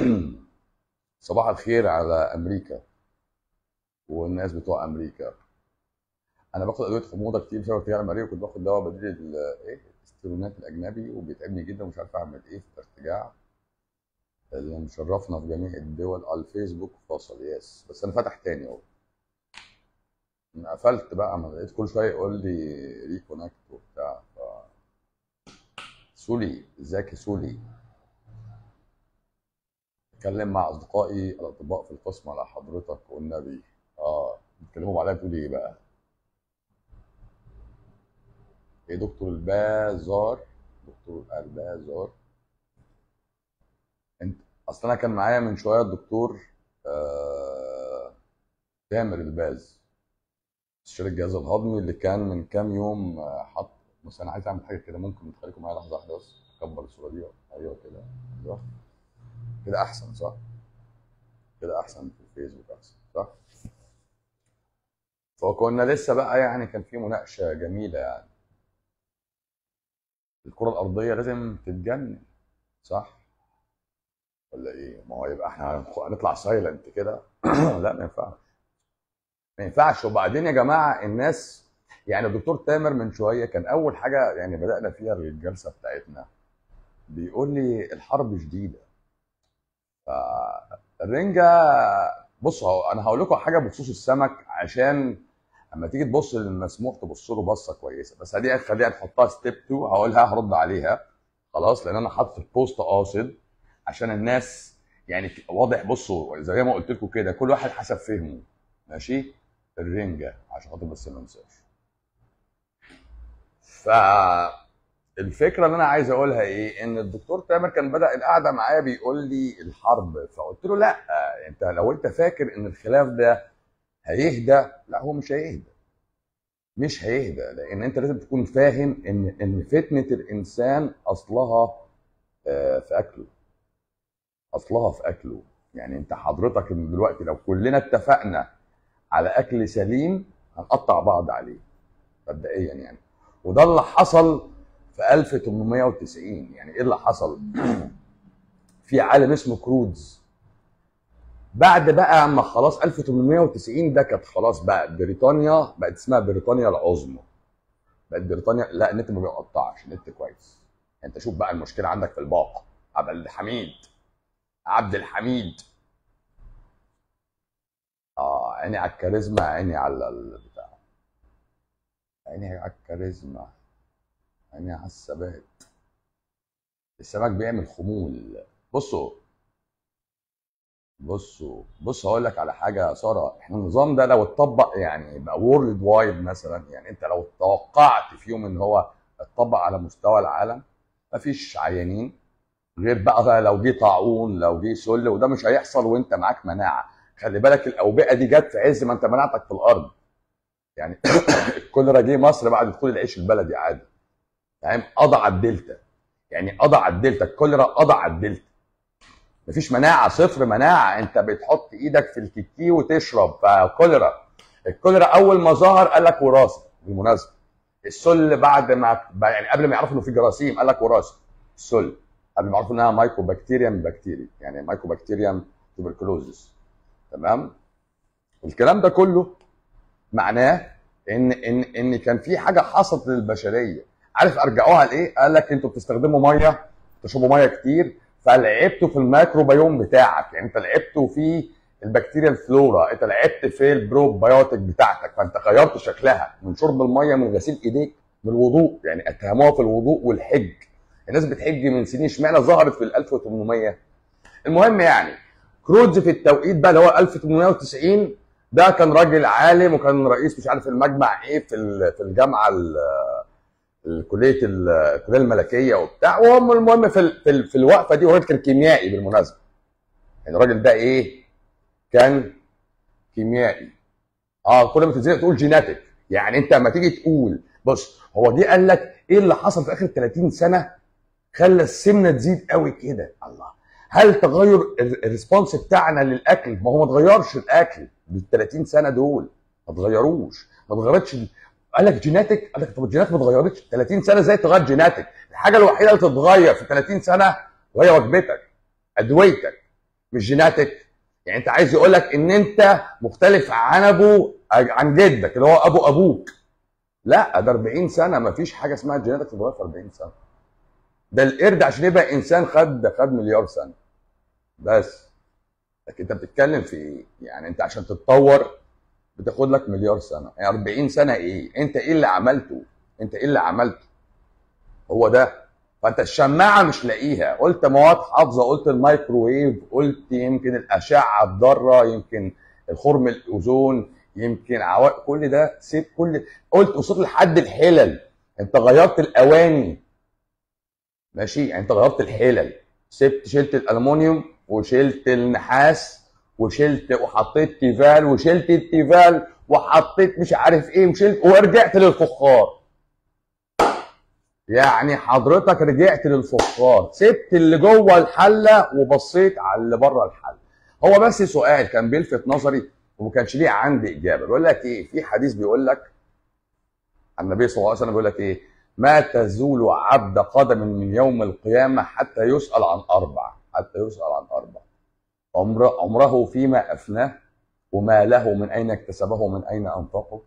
صباح الخير على امريكا والناس بتوع امريكا انا باخد ادويه حموضه كتير بسبب ارتجاع المريء وكنت باخد دواء بديل ال- ايه الاستيرونات الاجنبي وبيتعبني جدا ومش عارف اعمل ايه في الارتجاع اللي مشرفنا في جميع الدول على الفيسبوك فاصل يس بس انا فاتح تاني اهو أنا قفلت بقى ما لقيت كل شويه يقول لي ريكونكت وبتاع ف سولي ازيك يا سولي اتكلم مع اصدقائي الاطباء في القسم على حضرتك والنبي اه بيتكلموا بعدها تقول ايه بقى ايه دكتور البازار دكتور البازار انت اصل انا كان معايا من شويه الدكتور آه... تامر الباز استشاري الجهاز الهضمي اللي كان من كام يوم آه، حط بس انا عايز اعمل حاجه كده ممكن تخليكم معايا لحظه واحده بس اكبر الصوره دي ايوه كده ايوه كده احسن صح كده احسن في الفيسبوك احسن صح فكنا لسه بقى يعني كان في مناقشه جميله يعني الكره الارضيه لازم تتجنن صح ولا ايه ما هو يبقى احنا هنطلع سايلنت كده لا ما ينفعش ما ينفعش وبعدين يا جماعه الناس يعني الدكتور تامر من شويه كان اول حاجه يعني بدانا فيها الجلسه بتاعتنا بيقول لي الحرب شديده فالرنجه بص هو انا هقول لكم حاجه بخصوص السمك عشان اما تيجي تبص للمسموح تبص له بصه كويسه بس دي خليها نحطها ستيب 2 هقولها هرد عليها خلاص لان انا حاطط البوست قاصد عشان الناس يعني واضح بصوا زي ما قلت لكم كده كل واحد حسب فهمه ماشي الرنجه عشان خاطر بس ما انساش فالفكره اللي انا عايز اقولها ايه ان الدكتور تامر كان بدا القعده معايا بيقول لي الحرب فقلت له لا انت لو انت فاكر ان الخلاف ده هيهدى لا هو مش هيهدى مش هيهدى لان انت لازم تكون فاهم ان ان فتنه الانسان اصلها آه، في اكله اصلها في اكله يعني انت حضرتك إن دلوقتي لو كلنا اتفقنا على اكل سليم هنقطع بعض عليه مبدئيا يعني وده اللي حصل في 1890 يعني ايه اللي حصل في عالم اسمه كرودز بعد بقى ما خلاص 1890 ده كانت خلاص بقى بريطانيا بقت اسمها بريطانيا العظمى بقت بريطانيا لا النت ما بيقطعش النت كويس انت شوف بقى المشكله عندك في الباقه عبد الحميد عبد الحميد اه عيني على الكاريزما عيني على البتاع عيني على الكاريزما عيني على الثبات السمك بيعمل خمول بصوا بصوا بص هقول لك على حاجه يا ساره احنا النظام ده لو اتطبق يعني يبقى وورلد وايد مثلا يعني انت لو توقعت في يوم ان هو اتطبق على مستوى العالم مفيش عيانين غير بقى, بقى لو جه طاعون لو جه سل وده مش هيحصل وانت معاك مناعه خلي بالك الاوبئه دي جت في عز ما انت مناعتك في الارض يعني الكوليرا جه مصر بعد دخول العيش البلدي عادي فاهم قضى على الدلتا يعني قضى على الدلتا الكوليرا قضى على الدلتا مفيش مناعه صفر مناعه انت بتحط ايدك في الكيكي وتشرب فكوليرا الكوليرا اول ما ظهر قال لك وراثه بالمناسبه السل بعد ما يعني قبل ما يعرفوا انه في جراثيم قال لك وراثه السل قبل ما يعرفوا انها مايكرو بكتيريم بكتيري يعني مايكرو بكتيريم توبركلوزس تمام الكلام ده كله معناه ان ان ان كان في حاجه حصلت للبشريه عارف ارجعوها لايه قال لك انتوا بتستخدموا ميه تشربوا ميه كتير فلعبتوا في الميكروبيوم بتاعك يعني انت لعبتوا في البكتيريا الفلورا انت لعبت في البروبيوتيك بتاعتك فانت غيرت شكلها من شرب الميه من غسيل ايديك من الوضوء يعني اتهموها في الوضوء والحج الناس بتحج من سنين اشمعنى ظهرت في ال 1800 المهم يعني كرودز في التوقيت بقى اللي هو 1890 ده كان راجل عالم وكان رئيس مش عارف المجمع ايه في ال- في الجامعه ال- الكليه ال- الكليه الملكيه وبتاع وهم المهم في ال- في, ال- في الوقفه دي وراجل كان كيميائي بالمناسبه يعني الراجل ده ايه كان كيميائي اه كل ما تتزنق تقول جيناتيك يعني انت لما تيجي تقول بص هو جه قال لك ايه اللي حصل في اخر 30 سنه خلى السمنه تزيد قوي كده الله هل تغير ال- الريسبونس بتاعنا للاكل ما هو ما اتغيرش الاكل بال 30 سنه دول ما اتغيروش ما اتغيرتش ال- قال لك جيناتيك قال لك طب الجينات ما اتغيرتش 30 سنه ازاي تغير جيناتيك الحاجه الوحيده اللي تتغير في 30 سنه وهي وجبتك ادويتك مش جيناتيك يعني انت عايز يقول لك ان انت مختلف عن ابو عن جدك اللي هو ابو ابوك لا ده 40 سنه ما فيش حاجه اسمها جيناتيك تتغير في 40 سنه ده القرد عشان يبقى انسان خد خد مليار سنه بس لكن انت بتتكلم في ايه؟ يعني انت عشان تتطور بتاخد لك مليار سنه يعني 40 سنه ايه؟ انت ايه اللي عملته؟ انت ايه اللي عملته؟ هو ده فانت الشماعه مش لاقيها قلت مواد حافظه قلت الميكروويف قلت يمكن الاشعه الضاره يمكن الخرم الاوزون يمكن عوا... كل ده سيب كل قلت وصلت لحد الحلل انت غيرت الاواني ماشي يعني انت غيرت الحلل سبت شلت الالومنيوم وشلت النحاس وشلت وحطيت تيفال وشلت التيفال وحطيت مش عارف ايه وشلت ورجعت للفخار يعني حضرتك رجعت للفخار سبت اللي جوه الحله وبصيت على اللي بره الحله هو بس سؤال كان بيلفت نظري وما كانش ليه عندي اجابه بيقول لك ايه في حديث بيقول لك النبي صلى الله عليه وسلم بيقول لك ايه ما تزول عبد قدم من يوم القيامه حتى يسال عن اربع حتى يسال عن اربع عمر عمره فيما افناه وماله من اين اكتسبه من اين انفقه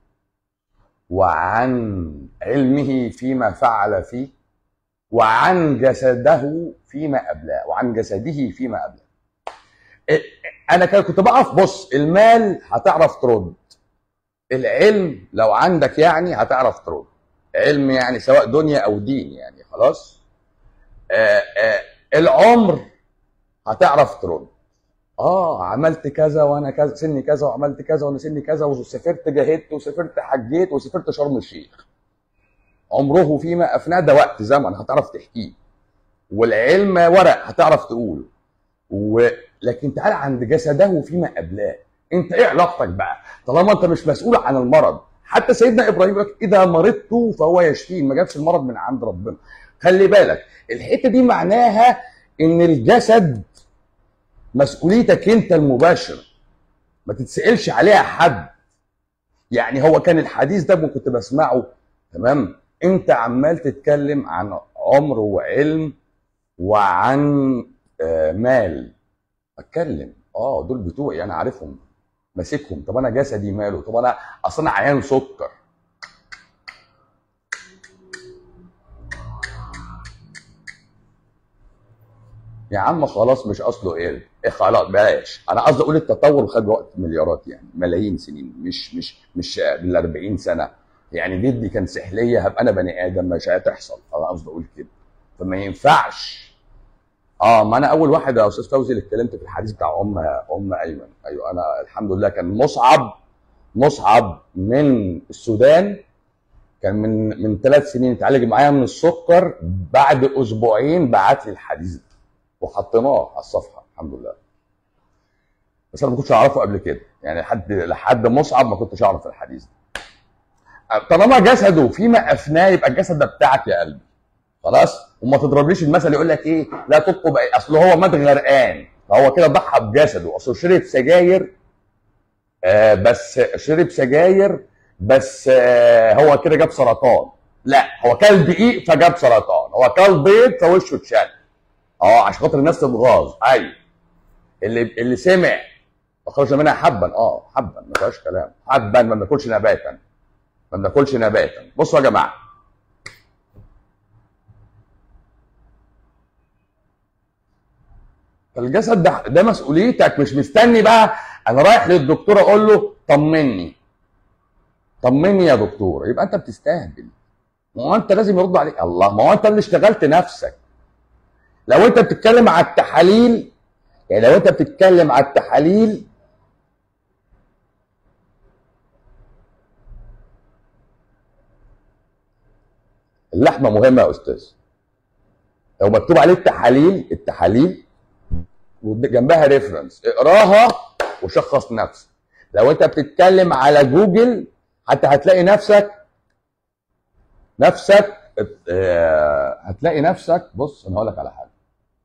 وعن علمه فيما فعل فيه وعن جسده فيما أبلاه وعن جسده فيما أبلاه أنا كنت بقف بص المال هتعرف ترد العلم لو عندك يعني هتعرف ترد علم يعني سواء دنيا أو دين يعني خلاص آآ آآ العمر هتعرف ترد اه عملت كذا وانا كذا سني كذا وعملت كذا وانا سني كذا وسافرت جاهدت وسافرت حجيت وسافرت شرم الشيخ عمره فيما افناه ده وقت زمن هتعرف تحكيه والعلم ورق هتعرف تقوله و... لكن تعال عند جسده فيما قبلاه انت ايه علاقتك بقى طالما انت مش مسؤول عن المرض حتى سيدنا ابراهيم يقول اذا مرضت فهو يشفين ما جابش المرض من عند ربنا خلي بالك الحته دي معناها ان الجسد مسؤوليتك انت المباشره ما تتسالش عليها حد يعني هو كان الحديث ده كنت بسمعه تمام انت عمال تتكلم عن عمر وعلم وعن آه مال اتكلم اه دول بتوعي انا عارفهم ماسكهم طب انا جسدي ماله طب انا اصل انا عيان سكر يا عم خلاص مش اصله ايه إيه خلاص بلاش انا قصدي اقول التطور خد وقت مليارات يعني ملايين سنين مش مش مش بال 40 سنه يعني جدي كان سحليه هبقى انا بني ادم مش هتحصل انا قصدي اقول كده فما ينفعش اه ما انا اول واحد يا استاذ فوزي اللي اتكلمت في الحديث بتاع ام ام ايمن ايوه انا الحمد لله كان مصعب مصعب من السودان كان من من ثلاث سنين اتعالج معايا من السكر بعد اسبوعين بعت لي الحديث ده وحطيناه على الصفحه الحمد لله بس انا ما كنتش اعرفه قبل كده يعني لحد لحد مصعب ما كنتش اعرف الحديث ده طالما جسده فيما افناه يبقى الجسد ده بتاعك يا قلبي خلاص وما تضربليش المثل يقول لك ايه لا تطلب اصل هو مات غرقان فهو كده ضحى بجسده اصل شرب سجاير آه بس شرب سجاير بس آه هو كده جاب سرطان لا هو كل دقيق فجاب سرطان هو كل بيض فوشه اتشل اه عشان خاطر الناس تتغاظ ايوه اللي اللي سمع فخرج منها حبا اه حبا ما فيهاش كلام حبا ما بناكلش نباتا ما بناكلش نباتا بصوا يا جماعه فالجسد ده ده مسؤوليتك مش مستني بقى انا رايح للدكتور اقول له طمني طمني يا دكتور يبقى انت بتستهبل ما هو انت لازم يرد عليك الله ما هو انت اللي اشتغلت نفسك لو انت بتتكلم على التحاليل يعني لو انت بتتكلم على التحاليل اللحمه مهمه يا استاذ لو مكتوب عليه التحاليل التحاليل وجنبها ريفرنس اقراها وشخص نفسك لو انت بتتكلم على جوجل حتى هتلاقي نفسك نفسك اه هتلاقي نفسك بص انا هقول لك على حاجه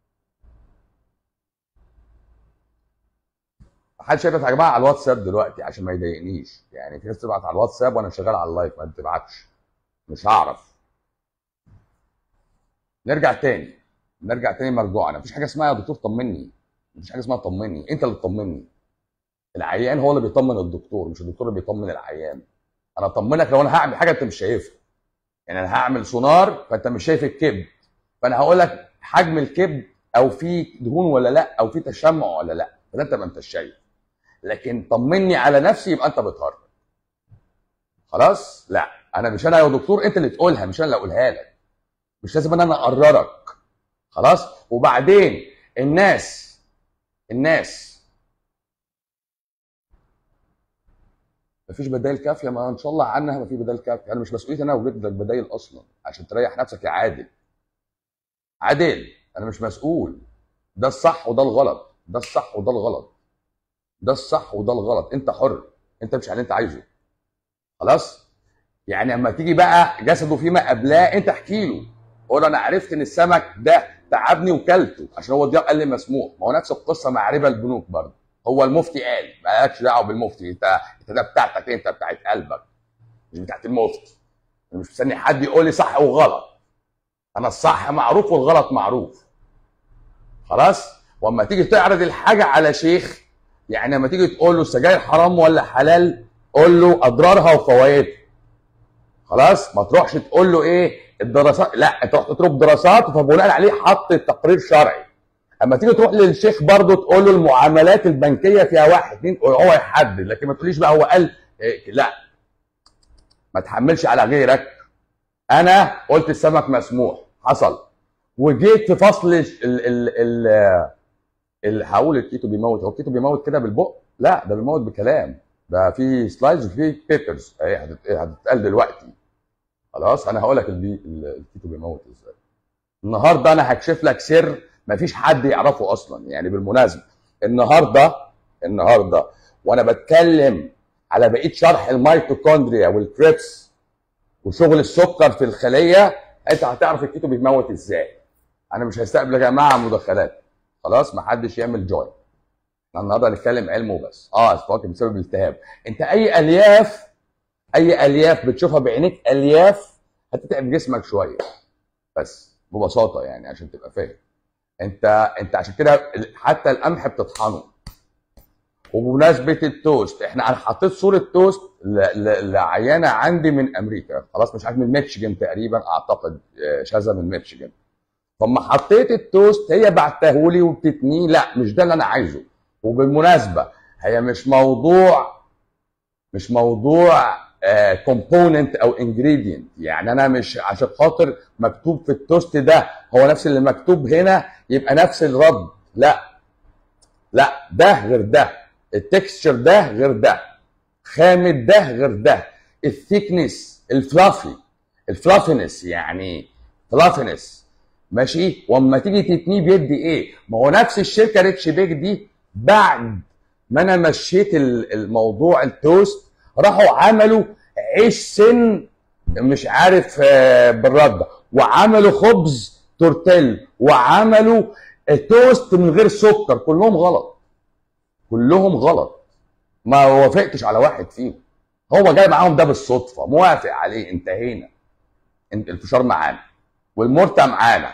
حد شايفك يا جماعه على الواتساب دلوقتي عشان ما يضايقنيش يعني في ناس تبعت على الواتساب وانا شغال على اللايف ما تبعتش مش هعرف نرجع تاني نرجع تاني مرجوعنا مفيش حاجه اسمها يا دكتور طمني مفيش حاجه اسمها طمني انت اللي تطمني العيان هو اللي بيطمن الدكتور مش الدكتور اللي بيطمن العيان انا اطمنك لو انا هعمل حاجه انت مش شايفها يعني انا هعمل سونار فانت مش شايف الكبد فانا هقول لك حجم الكبد او في دهون ولا لا او في تشمع ولا لا فده انت ما انتش شايف لكن طمني على نفسي يبقى انت بتهرج خلاص لا انا مش انا يا دكتور انت اللي تقولها مش انا اللي اقولها لك مش لازم ان انا اقررك خلاص وبعدين الناس الناس مفيش بدائل كافيه ما ان شاء الله عنها ما في بدائل كافيه انا مش مسؤوليتي انا اوجد لك بدائل اصلا عشان تريح نفسك يا عادل عادل انا مش مسؤول ده الصح وده الغلط ده الصح وده الغلط ده الصح وده الغلط انت حر انت مش على اللي انت عايزه خلاص يعني اما تيجي بقى جسده فيما قبلاه انت احكي له قول انا عرفت ان السمك ده تعبني وكلته عشان هو الضياء قال لي مسموح ما هو نفس القصه مع ربا البنوك برضه هو المفتي قال مالكش دعوه بالمفتي انت انت ده بتاعتك انت بتاعت قلبك مش بتاعت المفتي انا مش مستني حد يقول لي صح وغلط انا الصح معروف والغلط معروف خلاص واما تيجي تعرض الحاجه على شيخ يعني لما تيجي تقول له السجاير حرام ولا حلال قول له اضرارها وفوائدها خلاص ما تروحش تقول له ايه الدراسات لا تروح تطلب دراسات فبناء عليه حط تقرير شرعي اما تيجي تروح للشيخ برضه تقول له المعاملات البنكيه فيها واحد اثنين هو يحدد لكن ما تقوليش بقى هو قال إيه لا ما تحملش على غيرك انا قلت السمك مسموح حصل وجيت في فصل ال ال ال ال هقول الكيتو بيموت هو الكيتو بيموت كده بالبق لا ده بيموت بكلام ده في سلايدز وفي بيبرز اهي هتت- هتتقال دلوقتي خلاص انا هقول لك البي ال- الكيتو بيموت ازاي النهارده انا هكشف لك سر مفيش حد يعرفه اصلا يعني بالمناسبه النهارده النهارده وانا بتكلم على بقيه شرح الميتوكوندريا والكريبس وشغل السكر في الخليه انت هتعرف الكيتو بيموت ازاي انا مش هستقبل يا جماعه مداخلات خلاص محدش يعمل جوين احنا النهارده هنتكلم علم وبس اه الفواكه بسبب الالتهاب انت اي الياف اي الياف بتشوفها بعينيك الياف هتتعب جسمك شويه بس ببساطه يعني عشان تبقى فاهم انت انت عشان كده حتى القمح بتطحنه وبمناسبه التوست احنا انا حطيت صوره توست ل- ل- لعيانه عندي من امريكا خلاص مش عارف من ميتشيجن تقريبا اعتقد آه، شاذه من ميتشيجن فلما حطيت التوست هي بعتهولي وبتتنيه لا مش ده اللي انا عايزه وبالمناسبه هي مش موضوع مش موضوع كومبوننت او انجريدينت يعني انا مش عشان خاطر مكتوب في التوست ده هو نفس اللي مكتوب هنا يبقى نفس الرد لا لا ده غير ده التكستشر ده غير ده خامة ده غير ده الثيكنس الفلافي الفلافينس يعني فلافينس ماشي واما تيجي تتنيه بيدي ايه ما هو نفس الشركه ريتش بيك دي بعد ما انا مشيت ال- الموضوع التوست راحوا عملوا عيش سن مش عارف آه، بالرده وعملوا خبز تورتيل وعملوا توست من غير سكر كلهم غلط كلهم غلط ما وافقتش على واحد فيهم هو جاي معاهم ده بالصدفه موافق عليه انتهينا انت الفشار معانا والمرتة معانا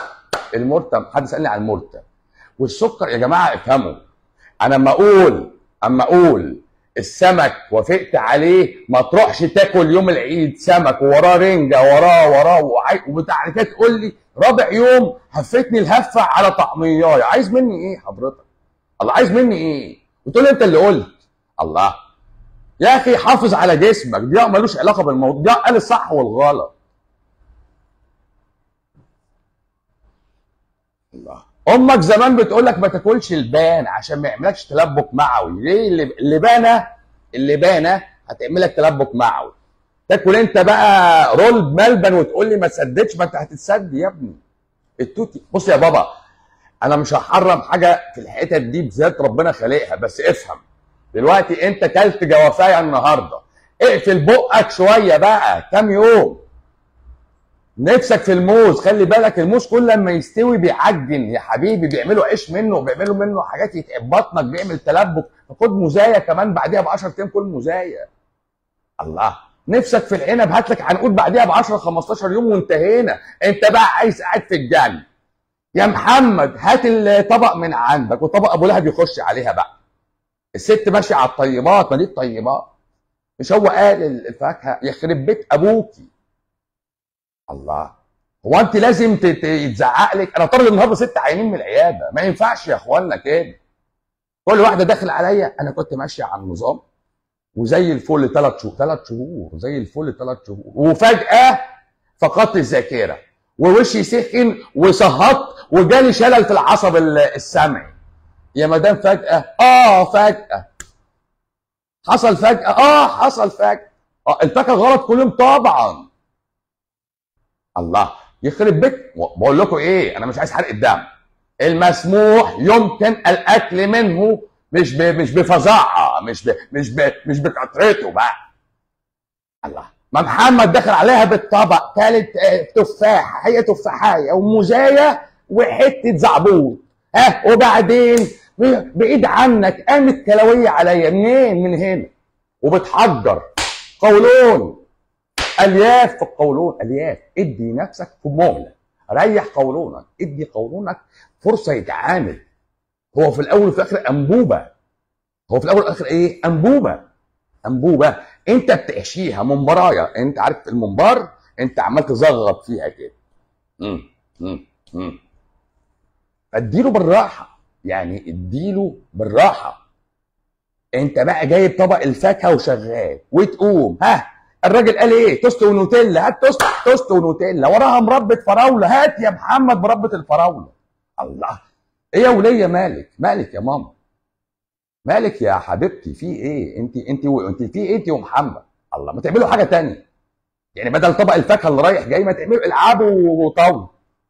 المرتة حد سألني عن المرتة والسكر يا جماعة افهموا انا اما اقول اما اقول السمك وافقت عليه ما تروحش تاكل يوم العيد سمك ووراه رنجة وراه وراه وعاي- وبتاع كده تقول لي رابع يوم هفتني الهفة على طعمياي عايز مني ايه حضرتك الله عايز مني ايه وتقول لي انت اللي قلت الله يا اخي حافظ على جسمك ده ملوش علاقه بالموضوع ده قال الصح والغلط الله امك زمان بتقول لك ما تاكلش البان عشان ما يعملكش تلبك معوي ليه اللي- اللبانه اللبانه هتعمل لك تلبك معوي تاكل انت بقى رول ملبن وتقول لي ما تسددش ما انت هتتسد يا ابني التوتي بص يا بابا انا مش هحرم حاجه في الحتت دي بذات ربنا خالقها بس افهم دلوقتي انت كلت جوافايه النهارده اقفل بقك شويه بقى كام يوم نفسك في الموز خلي بالك الموز كل لما يستوي بيعجن يا حبيبي بيعملوا عيش منه وبيعملوا منه حاجات يتعب بطنك بيعمل تلبك فخد موزايه كمان بعديها ب 10 ايام كل موزايه الله نفسك في العنب هات لك عنقود بعديها ب 10 15 يوم وانتهينا انت بقى عايز قاعد في الجنة يا محمد هات الطبق من عندك وطبق ابو لهب يخش عليها بقى الست ماشيه على الطيبات ما دي الطيبات مش هو قال الفاكهه يخرب بيت ابوكي الله هو انت لازم ت- ت- يتزعق لك انا طارد النهارده ست عيانين من العياده ما ينفعش يا اخوانا كده كل واحده داخل عليا انا كنت ماشيه على النظام وزي الفل ثلاث شهور ثلاث شهور زي الفل ثلاث شهور وفجاه فقدت الذاكره ووشي سخن وسهطت وجالي شلل في العصب ال- السمعي يا مدام فجاه اه فجاه حصل فجاه اه حصل فجاه اه الفاكهه غلط كل يوم طبعا الله يخرب بيت بقول لكم ايه انا مش عايز حرق الدم المسموح يمكن الاكل منه مش ب... مش بفظاعه مش ب... مش ب... مش بكثرته بقى الله ما محمد دخل عليها بالطبق كانت آه، تفاحه هي تفاحيه ومزايه وحته زعبوط ها وبعدين ب- بعيد عنك قامت كلاويه عليا منين من هنا وبتحجر قولون الياف في القولون الياف ادي نفسك في مهله ريح قولونك ادي قولونك فرصه يتعامل هو في الاول وفي الاخر انبوبه هو في الاول والاخر ايه انبوبه انبوبه انت بتحشيها منبرايه انت عارف المنبار انت عمال تزغط فيها كده امم امم امم اديله بالراحه يعني اديله بالراحه انت بقى جايب طبق الفاكهه وشغال وتقوم ها الراجل قال ايه توست ونوتيلا هات توست توست ونوتيلا وراها مربى فراوله هات يا محمد مربى الفراوله الله ايه يا وليه مالك مالك يا ماما مالك يا حبيبتي في ايه انت انت و... انت في ايه انت ومحمد الله ما تعملوا حاجه تانية يعني بدل طبق الفاكهه اللي رايح جاي ما تعملوا العابوا وطاوله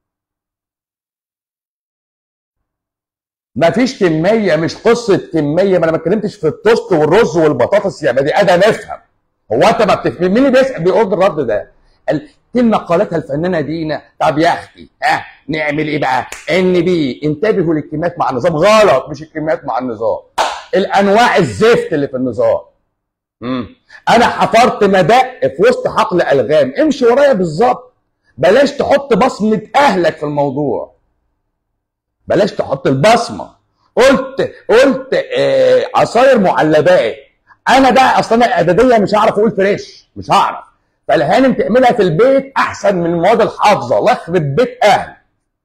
ما فيش كميه مش قصه كميه ما انا ما اتكلمتش في التوست والرز والبطاطس يا بني ادم افهم هو انت ما بتفهم مين اللي بيسال بيرد الرد ده قال كلمه قالتها الفنانه دينا طب يا اختي ها نعمل ايه بقى ان بي انتبهوا للكلمات مع النظام غلط مش الكلمات مع النظام الانواع الزفت اللي في النظام مم. انا حفرت مدق في وسط حقل الغام امشي ورايا بالظبط بلاش تحط بصمه اهلك في الموضوع بلاش تحط البصمه قلت قلت آه عصاير معلبات انا بقى اصلا انا اعداديه مش هعرف اقول فريش مش هعرف فالهانم تعملها في البيت احسن من المواد الحافظه الله يخرب بيت اهل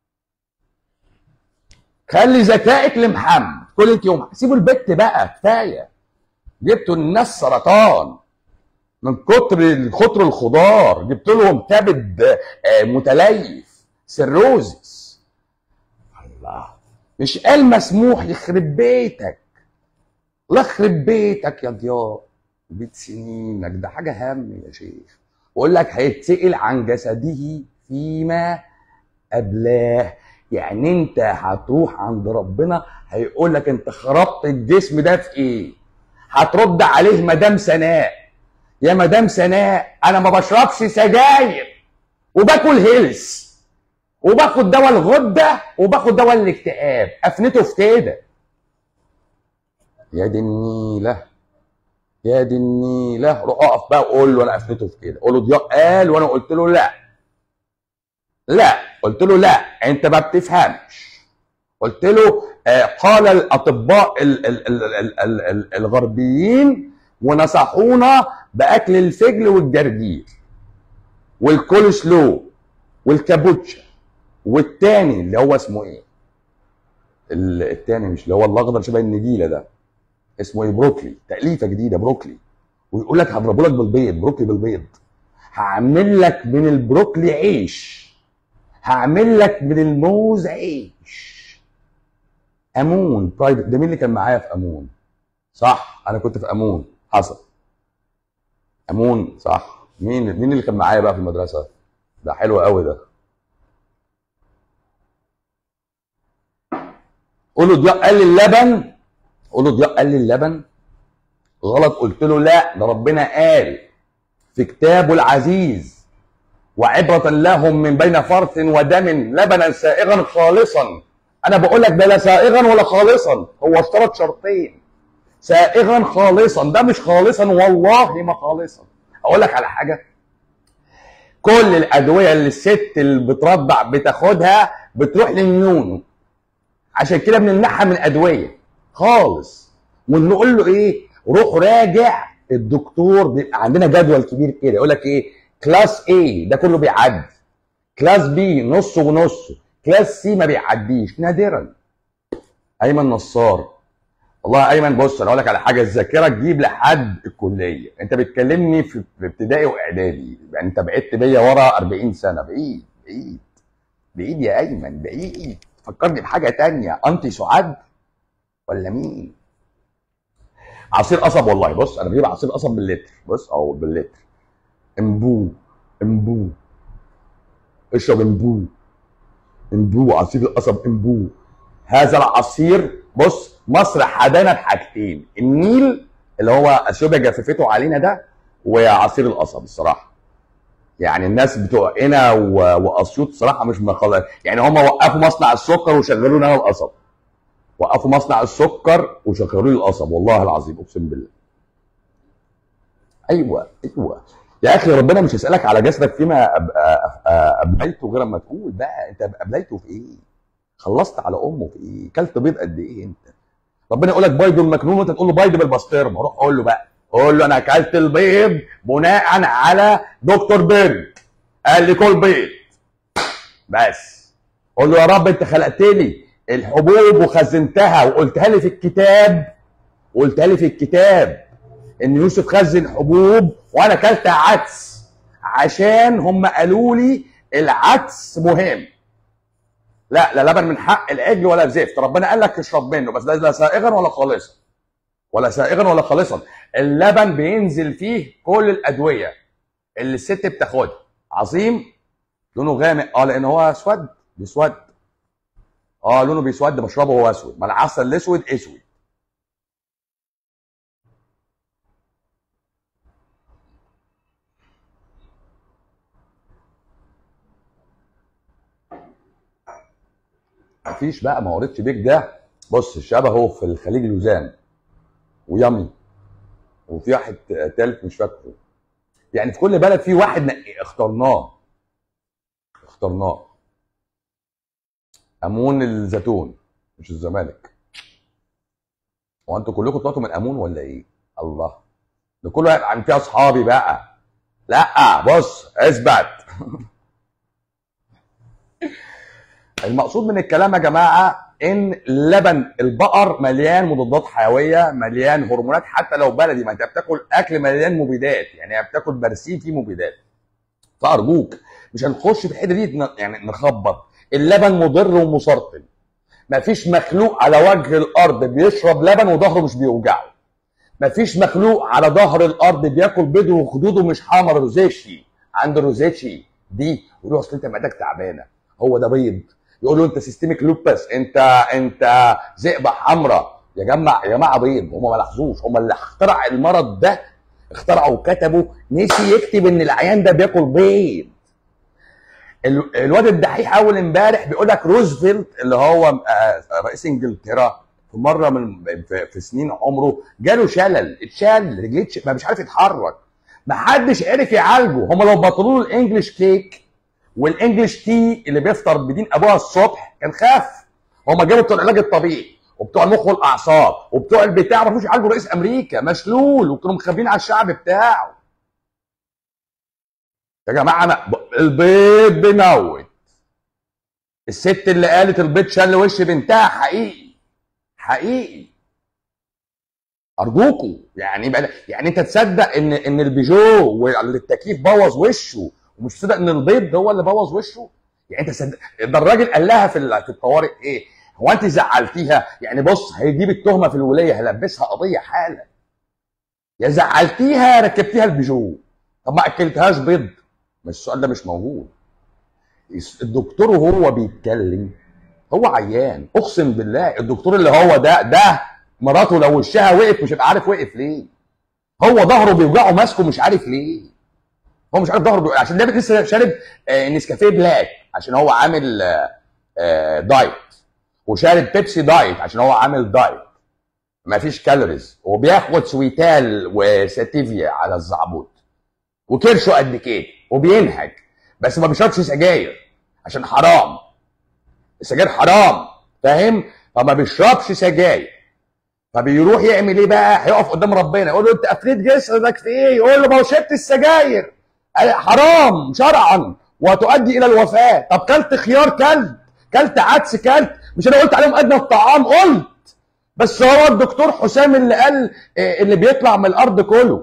خلي ذكائك لمحمد كل انت يوم سيبوا البت بقى كفايه جبتوا الناس سرطان من كتر كتر الخضار جبت لهم كبد آه، متليف سيروزس الله مش قال مسموح يخرب بيتك الله يخرب بيتك يا ضياء بيت سنينك ده حاجه هم يا شيخ بقول لك هيتسأل عن جسده فيما قبلاه يعني انت هتروح عند ربنا هيقول لك انت خربت الجسم ده في ايه هترد عليه مدام سناء يا مدام سناء انا ما بشربش سجاير وباكل هيلث وباخد دواء الغده وباخد دواء الاكتئاب افنته في كده يا دي النيله يا دي النيله روح اقف بقى وقول له انا افنته في كده قول له ضياء قال وانا قلت له لا لا قلت له لا انت ما بتفهمش قلت له آه، قال الاطباء ال- ال- ال- ال- ال- ال- الغربيين ونصحونا باكل الفجل والجرجير والكول سلو والكابوتشا والتاني اللي هو اسمه ايه ال- التاني مش اللي هو الاخضر شبه النجيله ده اسمه ايه بروكلي تأليفه جديده بروكلي ويقول لك هضربه لك بالبيض بروكلي بالبيض هعمل لك من البروكلي عيش هعمل لك من الموز عيش امون برايفت ده مين اللي كان معايا في امون صح انا كنت في امون حصل امون صح مين مين اللي كان معايا بقى في المدرسه ده حلو قوي ده قولوا ضياء قال لي اللبن قولوا ضياء قال لي اللبن غلط قلت له لا ده ربنا قال في كتابه العزيز وعبرة لهم من بين فرث ودم لبنا سائغا خالصا انا بقول لك ده لا سائغا ولا خالصا هو اشترط شرطين سائغا خالصا ده مش خالصا والله ما خالصا اقول لك على حاجه كل الادويه اللي الست اللي بترضع بتاخدها بتروح للنونو عشان كده بنمنعها من ادويه خالص ونقول له ايه روح راجع الدكتور بيبقى عندنا جدول كبير كده يقول لك ايه كلاس A ده كله بيعدي كلاس بي نص ونص كلاس سي ما بيعديش نادرا ايمن نصار والله ايمن بص انا اقول لك على حاجه الذاكره تجيب لحد الكليه انت بتكلمني في في ابتدائي واعدادي يعني انت بعدت بيا ورا 40 سنه بعيد بعيد بعيد يا ايمن بعيد فكرني بحاجه تانية انتي سعاد ولا مين عصير قصب والله بص انا بجيب عصير قصب باللتر بص او باللتر امبو امبو اشرب امبو امبو عصير القصب امبو هذا العصير بص مصر حدانا بحاجتين النيل اللي هو اثيوبيا جففته علينا ده وعصير القصب الصراحه يعني الناس بتوع هنا و- واسيوط صراحه مش مخلص يعني هم وقفوا مصنع السكر وشغلوا لنا القصب وقفوا مصنع السكر وشغلوا لي القصب والله العظيم اقسم بالله ايوه ايوه يا اخي ربنا مش هيسالك على جسدك فيما أب- أ- أ- ابليته غير اما تقول بقى انت ابليته في ايه؟ خلصت على امه في ايه؟ كلت بيض قد ايه انت؟ ربنا يقول لك بيض المكنون وانت تقول له بيض بالبسطرمه روح قول له بقى قول له انا اكلت البيض بناء على دكتور بيض قال لي كل بيض بس قول له يا رب انت خلقت لي الحبوب وخزنتها وقلتها لي في الكتاب وقلتها لي في الكتاب ان يوسف خزن حبوب وانا اكلت عدس عشان هم قالوا لي العدس مهم لا لا لبن من حق العجل ولا زفت ربنا قال لك اشرب منه بس ده لا سائغا ولا خالصا ولا سائغا ولا خالصا اللبن بينزل فيه كل الادويه اللي الست بتاخدها عظيم لونه غامق اه لان هو اسود بيسود اه لونه بيسود بشربه هو اسود ما العسل الاسود اسود مفيش بقى ما وريتش بيك ده بص شبهه في الخليج لوزان ويامي وفي واحد تالت مش فاكره يعني في كل بلد في واحد نق- اخترناه اخترناه امون الزيتون مش الزمالك هو انتوا كلكم طلعتوا من امون ولا ايه؟ الله ده كله هيبقى عن فيه اصحابي بقى لا بص اثبت المقصود من الكلام يا جماعه ان لبن البقر مليان مضادات حيويه مليان هرمونات حتى لو بلدي ما انت بتاكل اكل مليان مبيدات يعني بتاكل برسيم فيه مبيدات فارجوك مش هنخش في الحته دي ن- يعني نخبط اللبن مضر ومسرطن مفيش مخلوق على وجه الارض بيشرب لبن وظهره مش بيوجعه مفيش مخلوق على ظهر الارض بياكل بيض وخدوده مش حمر روزيتشي عنده روزيتشي دي يقول له اصل انت معدتك تعبانه هو ده بيض يقول له انت سيستميك لوبس انت انت ذئبه حمراء يا جماعه يا جماعه بيض هم ما لاحظوش هم اللي اخترع المرض ده اخترعوا وكتبوا نسي يكتب ان العيان ده بياكل بيض ال- الواد الدحيح اول امبارح بيقول لك روزفلت اللي هو آه، رئيس انجلترا في مره من في, في سنين عمره جاله شلل اتشل رجليه اتش- ما مش عارف يتحرك ما حدش عرف يعالجه هم لو بطلوا له الانجليش كيك والانجليش تي اللي بيفطر بدين ابوها الصبح كان خاف هم جابوا بتوع العلاج الطبيعي وبتوع المخ والاعصاب وبتوع البتاع ما رضوش يعالجوا رئيس امريكا مشلول وكانوا مخبيين على الشعب بتاعه يا جماعه انا ب- البيض بيموت الست اللي قالت البيض شل وش بنتها حقيقي حقيقي ارجوكوا يعني بقى يعني انت تصدق ان ان البيجو والتكييف بوظ وشه ومش تصدق ان البيض هو اللي بوظ وشه يعني انت صدق ده الراجل قال لها في ال- في الطوارئ ايه هو انت زعلتيها يعني بص هيجيب التهمه في الولايه هلبسها قضيه حالا يا زعلتيها ركبتيها البيجو طب ما اكلتهاش بيض ما السؤال ده مش موجود الدكتور وهو بيتكلم هو عيان اقسم بالله الدكتور اللي هو ده ده مراته لو وشها وقف مش هيبقى عارف وقف ليه هو ظهره بيوجعه ماسكه مش عارف ليه هو مش عارف ظهره بيوجعه عشان ده لسه شارب آه، نسكافيه بلاك عشان هو عامل آه، آه، دايت وشارب بيبسي دايت عشان هو عامل دايت مفيش كالوريز وبياخد سويتال وساتيفيا على الزعبوط وكرشه قد كده وبينهج بس ما بيشربش سجاير عشان حرام السجاير حرام فاهم فما بيشربش سجاير فبيروح يعمل ايه بقى هيقف قدام ربنا يقول له انت افريت جسدك في ايه يقول له ما هو شربت السجاير حرام شرعا وتؤدي الى الوفاه طب كلت خيار كلت كلت عدس كلت مش انا قلت عليهم ادنى الطعام قلت بس هو الدكتور حسام اللي قال إيه اللي بيطلع من الارض كله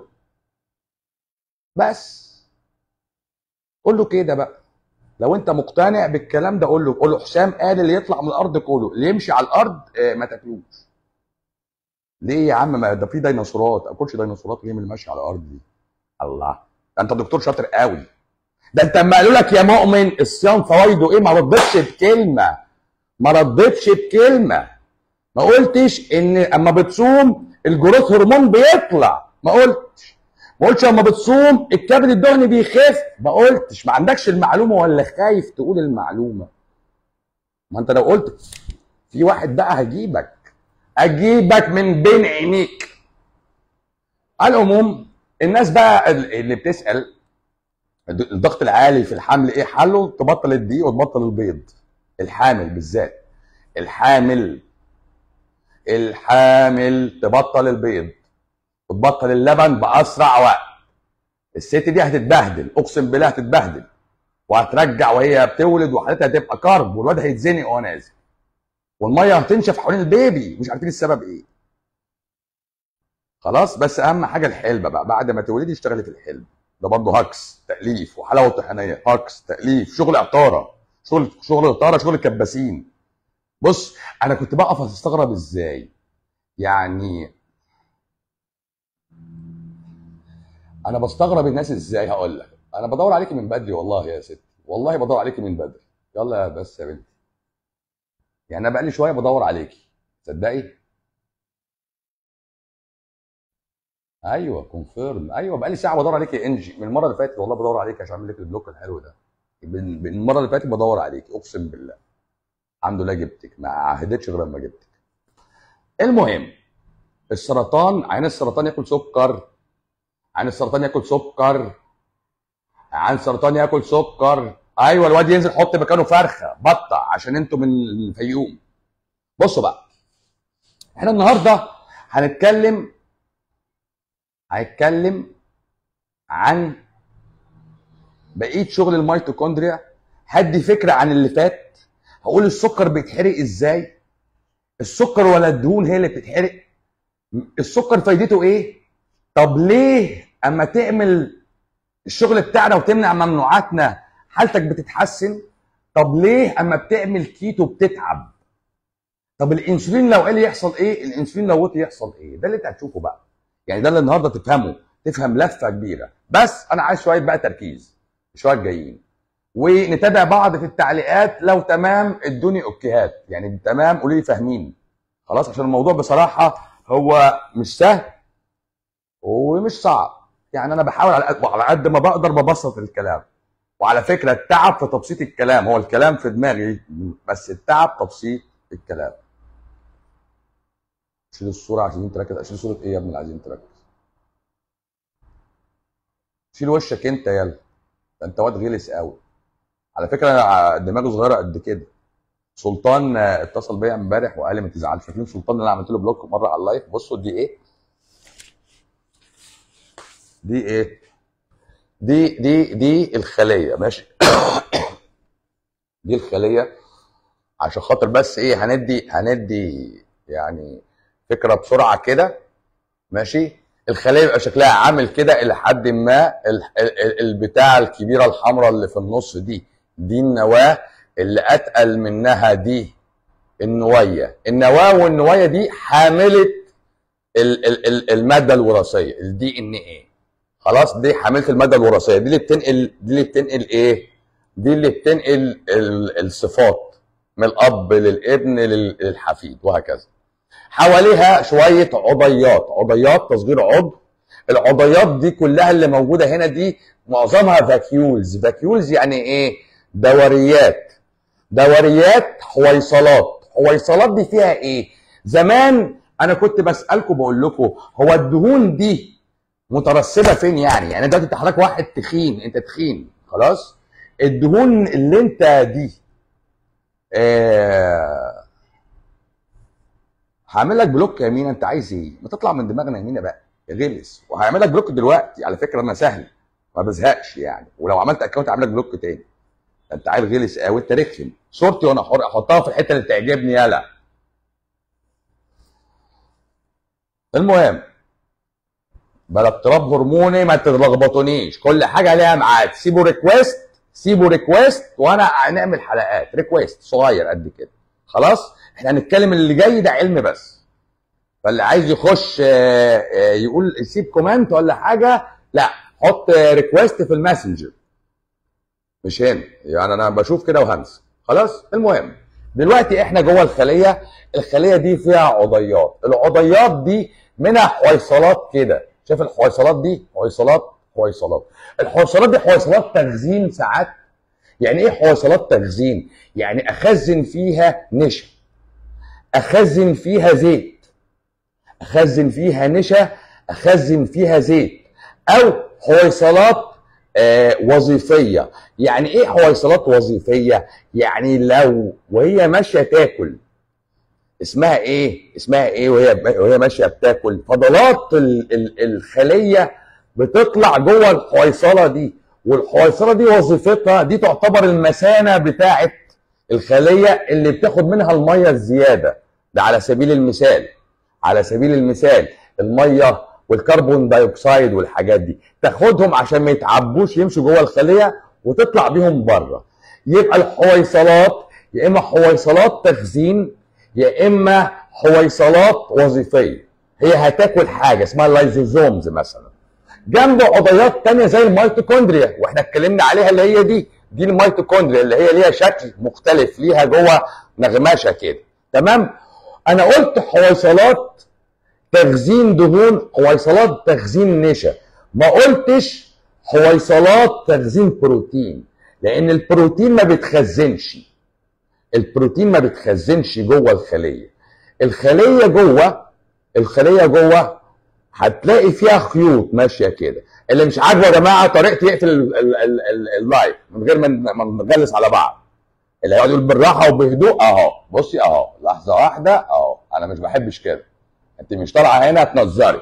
بس قول له كده بقى لو انت مقتنع بالكلام ده قول له قول له حسام قال اللي يطلع من الارض كله اللي يمشي على الارض إيه ما تاكلوش ليه يا عم ما ده في ديناصورات اكلش ديناصورات ليه من اللي ماشي على الارض دي الله ده انت دكتور شاطر قوي ده انت اما قالوا لك يا مؤمن الصيام فوائده ايه ما ردتش بكلمه ما ردتش بكلمه ما قلتش ان اما بتصوم الجروث هرمون بيطلع ما قلتش ما قلتش اما بتصوم الكبد الدهني بيخف ما قلتش ما عندكش المعلومه ولا خايف تقول المعلومه ما انت لو قلت في واحد بقى هجيبك اجيبك من بين عينيك على العموم الناس بقى اللي بتسال الضغط العالي في الحمل ايه حله تبطل الدقيق وتبطل البيض الحامل بالذات الحامل الحامل تبطل البيض وتبطل اللبن باسرع وقت الست دي هتتبهدل اقسم بالله هتتبهدل وهترجع وهي بتولد وحالتها هتبقى كرب والواد هيتزنق وهو نازل والميه هتنشف حوالين البيبي مش عارفين السبب ايه خلاص بس اهم حاجه الحلبه بقى بعد ما تولدي اشتغلي في الحلم ده برضه هكس تاليف وحلاوه طحينيه هكس تاليف شغل عطاره شغل شغل عطاره شغل كباسين بص انا كنت بقف استغرب ازاي يعني انا بستغرب الناس ازاي هقول لك انا بدور عليكي من بدري والله يا ستي والله بدور عليكي من بدري يلا يا بس يا بنتي يعني انا بقالي شويه بدور عليكي تصدقي ايوه كونفيرم ايوه بقالي ساعه بدور عليك يا انجي من المره اللي فاتت والله بدور عليك عشان اعمل لك البلوك الحلو ده من من المره اللي فاتت بدور عليك اقسم بالله الحمد لله جبتك ما عهدتش غير لما جبتك المهم السرطان عين السرطان ياكل سكر عين السرطان ياكل سكر عين السرطان ياكل سكر ايوه الواد ينزل حط مكانه فرخه بطه عشان انتوا من الفيوم بصوا بقى احنا النهارده هنتكلم هيتكلم عن بقيه شغل الميتوكوندريا هدي فكره عن اللي فات هقول السكر بيتحرق ازاي السكر ولا الدهون هي اللي بتتحرق السكر فايدته ايه طب ليه اما تعمل الشغل بتاعنا وتمنع ممنوعاتنا حالتك بتتحسن طب ليه اما بتعمل كيتو بتتعب طب الانسولين لو قال يحصل ايه الانسولين لو وطي يحصل ايه ده اللي انت هتشوفه بقى يعني ده اللي النهارده تفهمه تفهم لفه كبيره بس انا عايز شويه بقى تركيز شويه جايين ونتابع بعض في التعليقات لو تمام ادوني اوكيهات يعني تمام قولوا لي فاهمين خلاص عشان الموضوع بصراحه هو مش سهل ومش صعب يعني انا بحاول على قد على قد ما بقدر ببسط الكلام وعلى فكره التعب في تبسيط الكلام هو الكلام في دماغي بس التعب تبسيط الكلام شيل الصوره عشان تركز شيل صوره ايه يا ابني اللي عايزين تركز شيل وشك انت يلا ده انت واد غلس قوي على فكره انا دماغي صغيره قد كده سلطان اتصل بيا امبارح وقال لي ما تزعلش فاكرين سلطان اللي انا عملت له بلوك مره على اللايف بصوا دي ايه دي ايه دي دي دي الخليه ماشي دي الخليه عشان خاطر بس ايه هندي هندي يعني فكره بسرعه كده ماشي الخليه يبقى شكلها عامل كده الى حد ما البتاع الكبيره الحمراء اللي في النص دي دي النواه اللي اتقل منها دي النويه النواه والنويه دي حامله الماده الوراثيه الدي ان ايه خلاص دي حامله الماده الوراثيه دي اللي بتنقل دي اللي بتنقل ايه دي اللي بتنقل الصفات من الاب للابن للحفيد وهكذا حواليها شويه عضيات عضيات تصغير عضو العضيات دي كلها اللي موجوده هنا دي معظمها فاكيولز فاكيولز يعني ايه دوريات دوريات حويصلات حويصلات دي فيها ايه زمان انا كنت بسالكم بقول لكم هو الدهون دي مترسبه فين يعني يعني دلوقتي انت حضرتك واحد تخين انت تخين خلاص الدهون اللي انت دي آه هعمل لك بلوك يا مينا انت عايز ايه؟ ما تطلع من دماغنا يا مينا بقى يا غلس وهعمل لك بلوك دلوقتي على فكره انا سهل ما بزهقش يعني ولو عملت اكونت هعمل لك بلوك تاني ده انت عيل غلس قوي انت رخم صورتي وانا حر احطها في الحته اللي تعجبني يلا المهم بلا اضطراب هرموني ما تلخبطونيش كل حاجه ليها ميعاد سيبوا ريكويست سيبوا ريكويست وانا هنعمل حلقات ريكويست صغير قد كده خلاص احنا هنتكلم اللي جاي ده علم بس فاللي عايز يخش آه، آه، يقول يسيب كومنت ولا حاجه لا حط ريكويست في الماسنجر مش هنا يعني انا بشوف كده وهنسى خلاص المهم دلوقتي احنا جوه الخليه الخليه دي فيها عضيات العضيات دي منها حويصلات كده شايف الحويصلات دي حويصلات حويصلات الحويصلات دي حويصلات تخزين ساعات يعني ايه حويصلات تخزين يعني اخزن فيها نشا اخزن فيها زيت اخزن فيها نشا اخزن فيها زيت او حويصلات آه وظيفيه يعني ايه حويصلات وظيفيه يعني لو وهي ماشيه تاكل اسمها ايه اسمها ايه وهي وهي ماشيه بتاكل فضلات ال ال الخليه بتطلع جوه الحويصله دي والحويصله دي وظيفتها دي تعتبر المثانه بتاعه الخليه اللي بتاخد منها الميه الزياده ده على سبيل المثال على سبيل المثال الميه والكربون دايوكسيد والحاجات دي تاخدهم عشان ما يتعبوش يمشوا جوه الخليه وتطلع بيهم بره يبقى الحويصلات يا اما حويصلات تخزين يا اما حويصلات وظيفيه هي هتاكل حاجه اسمها اللايزوزومز مثلا جنبه عضيات تانية زي الميتوكوندريا واحنا اتكلمنا عليها اللي هي دي دي الميتوكوندريا اللي هي ليها شكل مختلف ليها جوه نغمشه كده تمام انا قلت حويصلات تخزين دهون حويصلات تخزين نشا ما قلتش حويصلات تخزين بروتين لان البروتين ما بتخزنش البروتين ما بتخزنش جوه الخليه الخليه جوه الخليه جوه هتلاقي فيها خيوط ماشيه كده اللي مش عاجبه يا جماعه طريقتي يقفل ال- ال- ال- ال- اللايف من غير ما ما نغلس على بعض اللي هيقعد يقول بالراحه وبهدوء اهو بصي اهو لحظه واحده اهو انا مش بحبش كده انت مش طالعه هنا تنظري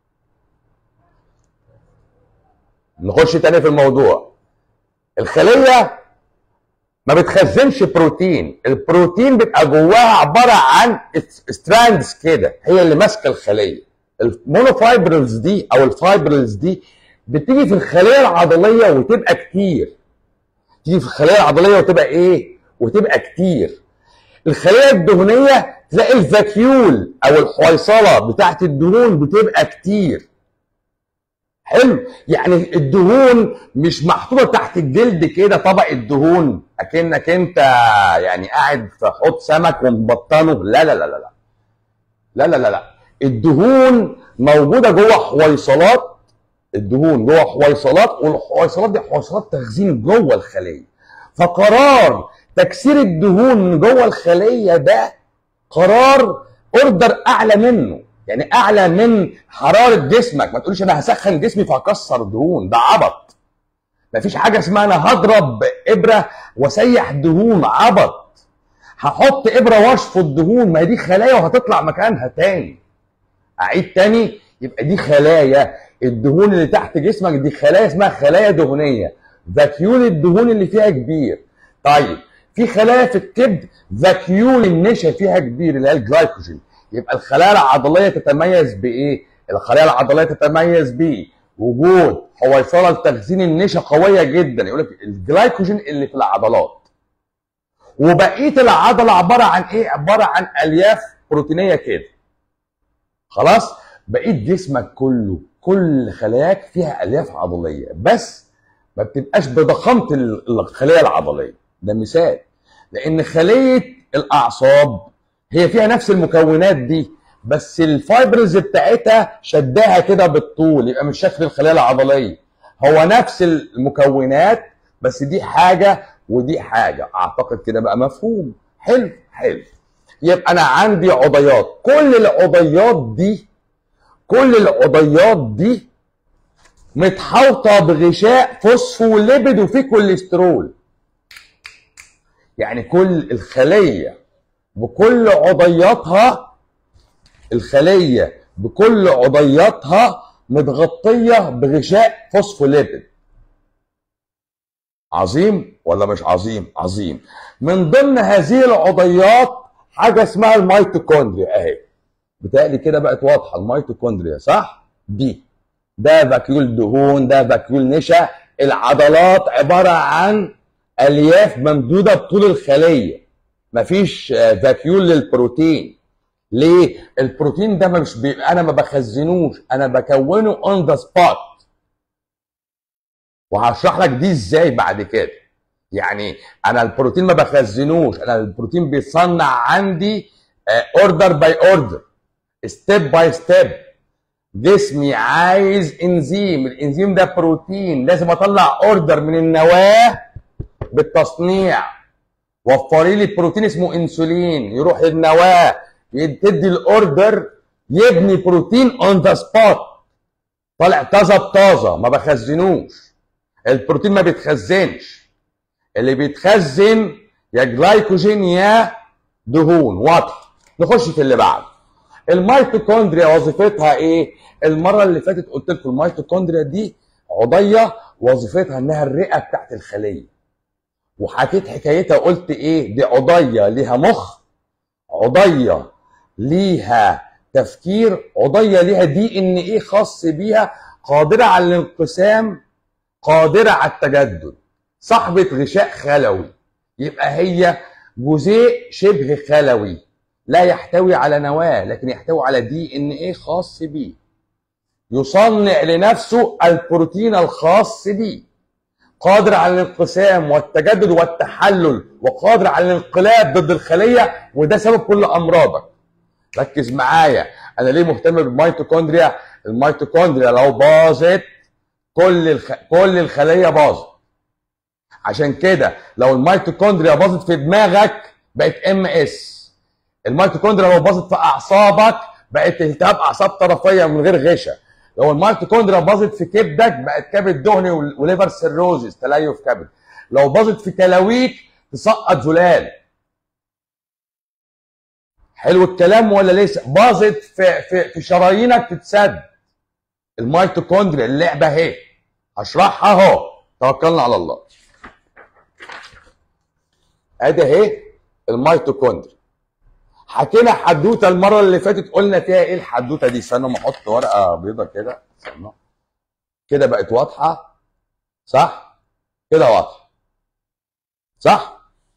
نخش تاني في الموضوع الخليه ما بتخزنش بروتين البروتين بيبقى جواها عباره عن ستراندز كده هي اللي ماسكه الخليه المونوفايبرلز دي او الفايبرلز دي بتيجي في الخليه العضليه وتبقى كتير تيجي في الخليه العضليه وتبقى ايه وتبقى كتير الخليه الدهنيه تلاقي الفاكيول او الحويصله بتاعت الدهون بتبقى كتير حلو يعني الدهون مش محطوطه تحت الجلد كده طبق الدهون اكنك انت يعني قاعد في حوض سمك ومبطنه لا لا لا لا لا لا لا لا لا الدهون موجوده جوه حويصلات الدهون جوه حويصلات والحويصلات دي حويصلات تخزين جوه الخليه فقرار تكسير الدهون من جوه الخليه ده قرار اوردر اعلى منه يعني اعلى من حراره جسمك ما تقولش انا هسخن جسمي فهكسر دهون ده عبط مفيش حاجه اسمها انا هضرب ابره واسيح دهون عبط هحط ابره واشفط دهون ما هي دي خلايا وهتطلع مكانها تاني اعيد تاني يبقى دي خلايا الدهون اللي تحت جسمك دي خلايا اسمها خلايا دهنيه فاكيول الدهون اللي فيها كبير طيب في خلايا في الكبد فاكيول النشا فيها كبير اللي هي الجلايكوجين يبقى الخلايا العضليه تتميز بايه الخلايا العضليه تتميز بوجود حويصله لتخزين النشا قويه جدا يقول لك الجلايكوجين اللي في العضلات وبقيه العضله عباره عن ايه عباره عن الياف بروتينيه كده خلاص بقيه جسمك كله كل خلاياك فيها الياف عضليه بس ما بتبقاش بضخامه الخليه العضليه ده مثال لان خليه الاعصاب هي فيها نفس المكونات دي بس الفايبرز بتاعتها شداها كده بالطول يبقى مش شكل الخليه العضليه هو نفس المكونات بس دي حاجه ودي حاجه اعتقد كده بقى مفهوم حلو حلو يبقى انا عندي عضيات كل العضيات دي كل العضيات دي متحوطه بغشاء فوسفوليبيد وفيه كوليسترول يعني كل الخليه بكل عضياتها الخليه بكل عضياتها متغطيه بغشاء فوسفوليبيد عظيم ولا مش عظيم عظيم من ضمن هذه العضيات حاجه اسمها الميتوكوندريا اهي بتقلي كده بقت واضحه الميتوكوندريا صح دي ده فاكيول دهون ده فاكيول نشا العضلات عباره عن الياف ممدوده بطول الخليه مفيش آه، فاكيول للبروتين ليه البروتين ده مش بي... انا ما بخزنوش انا بكونه اون ذا سبوت وهشرح لك دي ازاي بعد كده يعني انا البروتين ما بخزنوش انا البروتين بيصنع عندي اوردر باي اوردر ستيب باي ستيب جسمي عايز انزيم الانزيم ده بروتين لازم اطلع اوردر من النواه بالتصنيع وفري لي بروتين اسمه انسولين يروح النواه تدي الاوردر يبني بروتين اون ذا سبوت طالع طازه بطازه ما بخزنوش البروتين ما بيتخزنش اللي بيتخزن يا جلايكوجين يا دهون واضح نخش في اللي بعده الميتوكوندريا وظيفتها ايه المره اللي فاتت قلت لكم الميتوكوندريا دي عضيه وظيفتها انها الرئه بتاعت الخليه وحكيت حكايتها وقلت ايه دي عضيه ليها مخ عضيه ليها تفكير عضيه ليها دي ان ايه خاص بيها قادره على الانقسام قادره على التجدد صاحبه غشاء خلوي يبقى هي جزيء شبه خلوي لا يحتوي على نواه لكن يحتوي على دي ان ايه خاص بيه يصنع لنفسه البروتين الخاص بيه قادر على الانقسام والتجدد والتحلل وقادر على الانقلاب ضد الخليه وده سبب كل امراضك ركز معايا انا ليه مهتم بالميتوكوندريا الميتوكوندريا لو باظت كل الخ... كل الخليه باظت عشان كده لو الميتوكوندريا باظت في دماغك بقت ام اس الميتوكوندريا لو باظت في اعصابك بقت التهاب اعصاب طرفيه من غير غشا لو الميتوكوندريا باظت في كبدك بقت كبد دهني وليفر سيروزيس تليف كبد لو باظت في كلاويك تسقط زلال حلو الكلام ولا لسه باظت في في في شرايينك تتسد الميتوكوندريا اللعبه اهي هشرحها اهو توكلنا على الله ادي اهي الميتوكوندريا حكينا حدوته المره اللي فاتت قلنا فيها ايه الحدوته دي استنى ما احط ورقه بيضه كده استنى كده بقت واضحه صح كده واضحه صح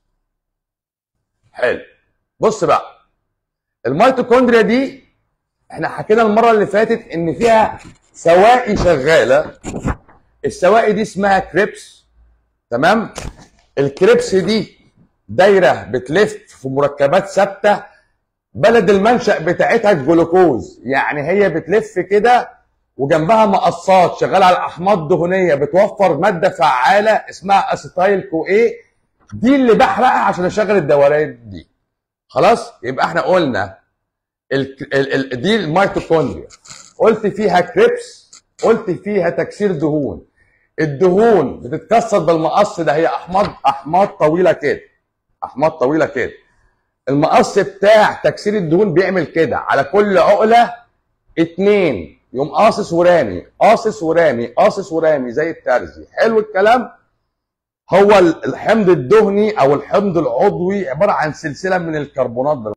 حلو بص بقى الميتوكوندريا دي احنا حكينا المره اللي فاتت ان فيها سوائي شغاله السوائي دي اسمها كريبس تمام الكريبس دي دايره بتلف في مركبات ثابته بلد المنشأ بتاعتها الجلوكوز يعني هي بتلف كده وجنبها مقصات شغاله على احماض دهنيه بتوفر ماده فعاله اسمها اسيتايل كو ايه دي اللي بحرقها عشان اشغل الدوران دي خلاص يبقى احنا قلنا ال ال ال دي الميتوكوندريا قلت فيها كريبس قلت فيها تكسير دهون الدهون بتتكسر بالمقص ده هي احماض احماض طويله كده احماض طويله كده المقص بتاع تكسير الدهون بيعمل كده على كل عقله اتنين يقوم قاصص ورامي قاصص ورامي قاصص ورامي زي الترزي حلو الكلام هو الحمض الدهني او الحمض العضوي عباره عن سلسله من الكربونات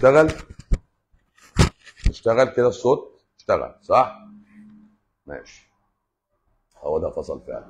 اشتغل اشتغل كده الصوت اشتغل صح ماشي هو ده فصل فعلا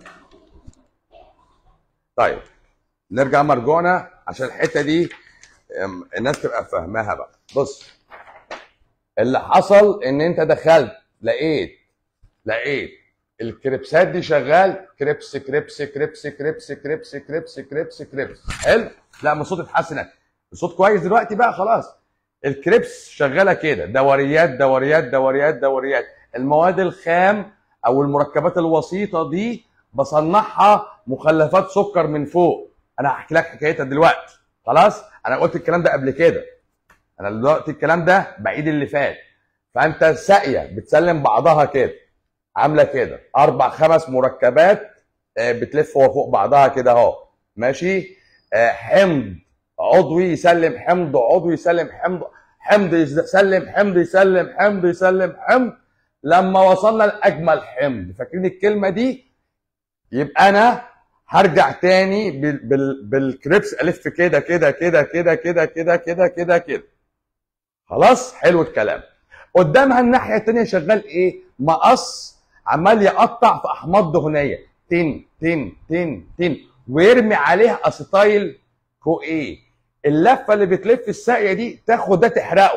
طيب نرجع مرجوعنا عشان الحته دي ام، الناس تبقى فاهماها بقى بص اللي حصل ان انت دخلت لقيت لقيت الكريبسات دي شغال كريبس كريبس كريبس كريبس كريبس كريبس كريبس كريبس حلو لا من الصوت اتحسن الصوت كويس دلوقتي بقى خلاص الكريبس شغاله كده دوريات دوريات دوريات دوريات المواد الخام او المركبات الوسيطه دي بصنعها مخلفات سكر من فوق انا هحكي لك حكايتها دلوقتي خلاص انا قلت الكلام ده قبل كده انا دلوقتي الكلام ده بعيد اللي فات فانت ساقيه بتسلم بعضها كده عامله كده اربع خمس مركبات آه، بتلف فوق بعضها كده اهو ماشي آه، حمض عضوي يسلم حمض عضوي يسلم حمض حمض يسلم حمض يسلم حمض يسلم حمض لما وصلنا لاجمل حمض فاكرين الكلمه دي يبقى انا هرجع تاني بال بال بالكريبس الف كده كده كده كده كده كده كده كده كده خلاص حلو الكلام قدامها الناحيه التانيه شغال ايه مقص عمال يقطع في احماض دهنيه تن تن تن تن ويرمي عليها اسيتايل كو ايه اللفه اللي بتلف الساقيه دي تاخد ده تحرقه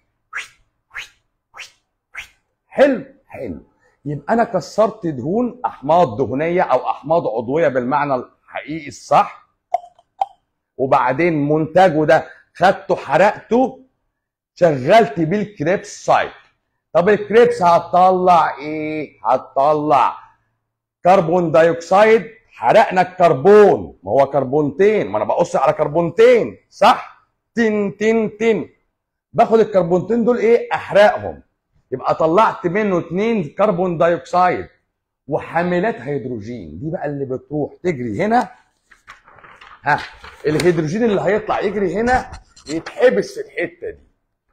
حلو حلو يبقى انا كسرت دهون احماض دهنيه او احماض عضويه بالمعنى الحقيقي الصح وبعدين منتجه ده خدته حرقته شغلت بيه الكريبس سايت طب الكريبس هتطلع ايه هتطلع كربون دايوكسيد حرقنا الكربون ما هو كربونتين ما انا بقص على كربونتين صح تن تن تن باخد الكربونتين دول ايه احرقهم يبقى طلعت منه اتنين كربون دايوكسيد وحاملات هيدروجين دي بقى اللي بتروح تجري هنا ها الهيدروجين اللي هيطلع يجري هنا يتحبس في الحته دي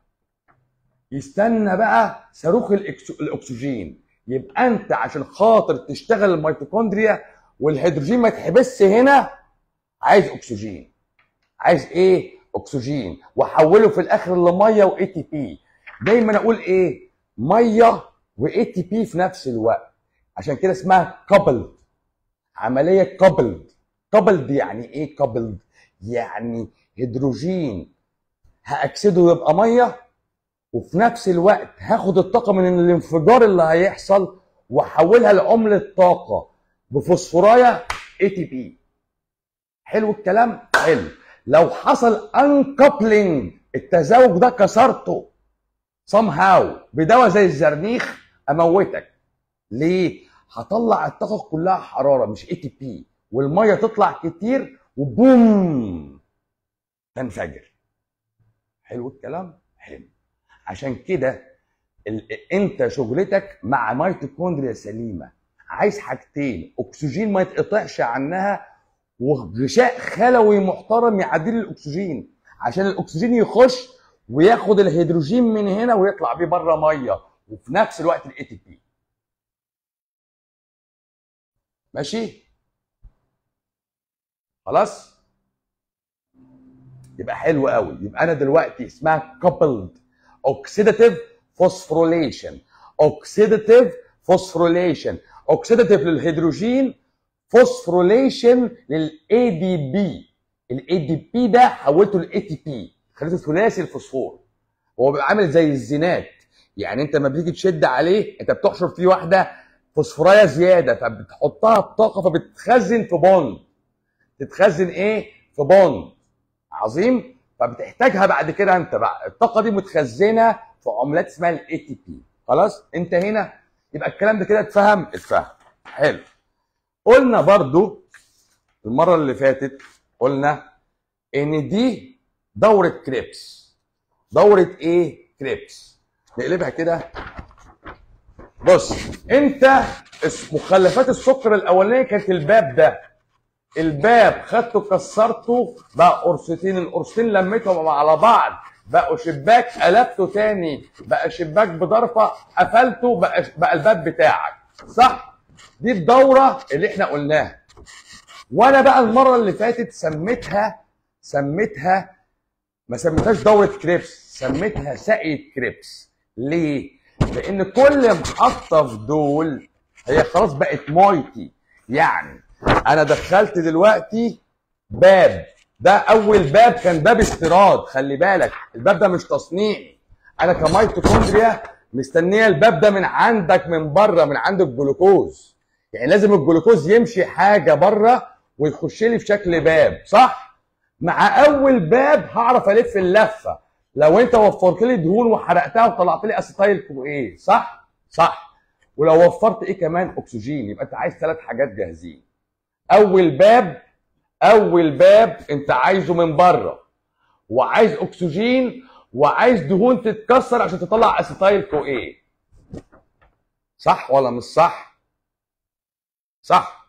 يستنى بقى صاروخ الإكس- الاكسجين يبقى انت عشان خاطر تشتغل الميتوكوندريا والهيدروجين ما يتحبسش هنا عايز اكسجين عايز ايه اكسجين واحوله في الاخر لميه واي تي بي دايما اقول ايه ميه واي تي بي في نفس الوقت عشان كده اسمها كابلد عمليه كابلد كابلد يعني ايه كابلد يعني هيدروجين هاكسده يبقى ميه وفي نفس الوقت هاخد الطاقه من الانفجار اللي هيحصل واحولها لعمله طاقه بفوسفورايه اي تي بي حلو الكلام حلو لو حصل انكابلينج التزاوج ده كسرته somehow بدواء زي الزرنيخ اموتك ليه هطلع الطاقه كلها حراره مش اي تي بي والميه تطلع كتير وبوم تنفجر حلو الكلام حلو عشان كده ال... انت شغلتك مع ميتوكوندريا سليمه عايز حاجتين اكسجين ما يتقطعش عنها وغشاء خلوي محترم يعدي لي الاكسجين عشان الاكسجين يخش وياخد الهيدروجين من هنا ويطلع بيه بره ميه وفي نفس الوقت الاي تي بي ماشي خلاص يبقى حلو قوي يبقى انا دلوقتي اسمها coupled oxidative phosphorylation oxidative phosphorylation oxidative للهيدروجين phosphorylation للاي دي بي الاي دي بي ده حولته لاي تي بي خليته ثلاثي الفوسفور هو بيبقى عامل زي الزينات يعني انت لما بتيجي تشد عليه انت بتحشر فيه واحده فوسفورايه زياده فبتحطها بطاقه فبتخزن في بوند تتخزن ايه في بوند عظيم فبتحتاجها بعد كده انت بقى الطاقه دي متخزنه في عملات اسمها الاي تي بي خلاص انت هنا يبقى الكلام ده كده اتفهم اتفهم حلو قلنا برضو المره اللي فاتت قلنا ان دي دوره كريبس دوره ايه كريبس نقلبها كده بص انت اس- مخلفات السكر الاولانيه كانت الباب ده الباب خدته كسرته بقى قرصتين القرصتين لميتهم على بعض بقوا شباك قلبته تاني بقى شباك بضرفه قفلته بقى بقى الباب بتاعك صح دي الدوره اللي احنا قلناها وانا بقى المره اللي فاتت سميتها سميتها ما سميتهاش دوره كريبس سميتها ساقية كريبس ليه؟ لان كل محطه في دول هي خلاص بقت مايتي يعني انا دخلت دلوقتي باب ده اول باب كان باب استيراد خلي بالك الباب ده مش تصنيعي انا كميتوكوندريا مستنيه الباب ده من عندك من بره من عند الجلوكوز يعني لازم الجلوكوز يمشي حاجه بره ويخش لي في شكل باب صح مع اول باب هعرف الف اللفه لو انت وفرت لي دهون وحرقتها وطلعت لي اسيتايل كو ايه صح صح ولو وفرت ايه كمان اكسجين يبقى انت عايز ثلاث حاجات جاهزين اول باب اول باب انت عايزه من بره وعايز اكسجين وعايز دهون تتكسر عشان تطلع اسيتايل كو ايه صح ولا مش صح صح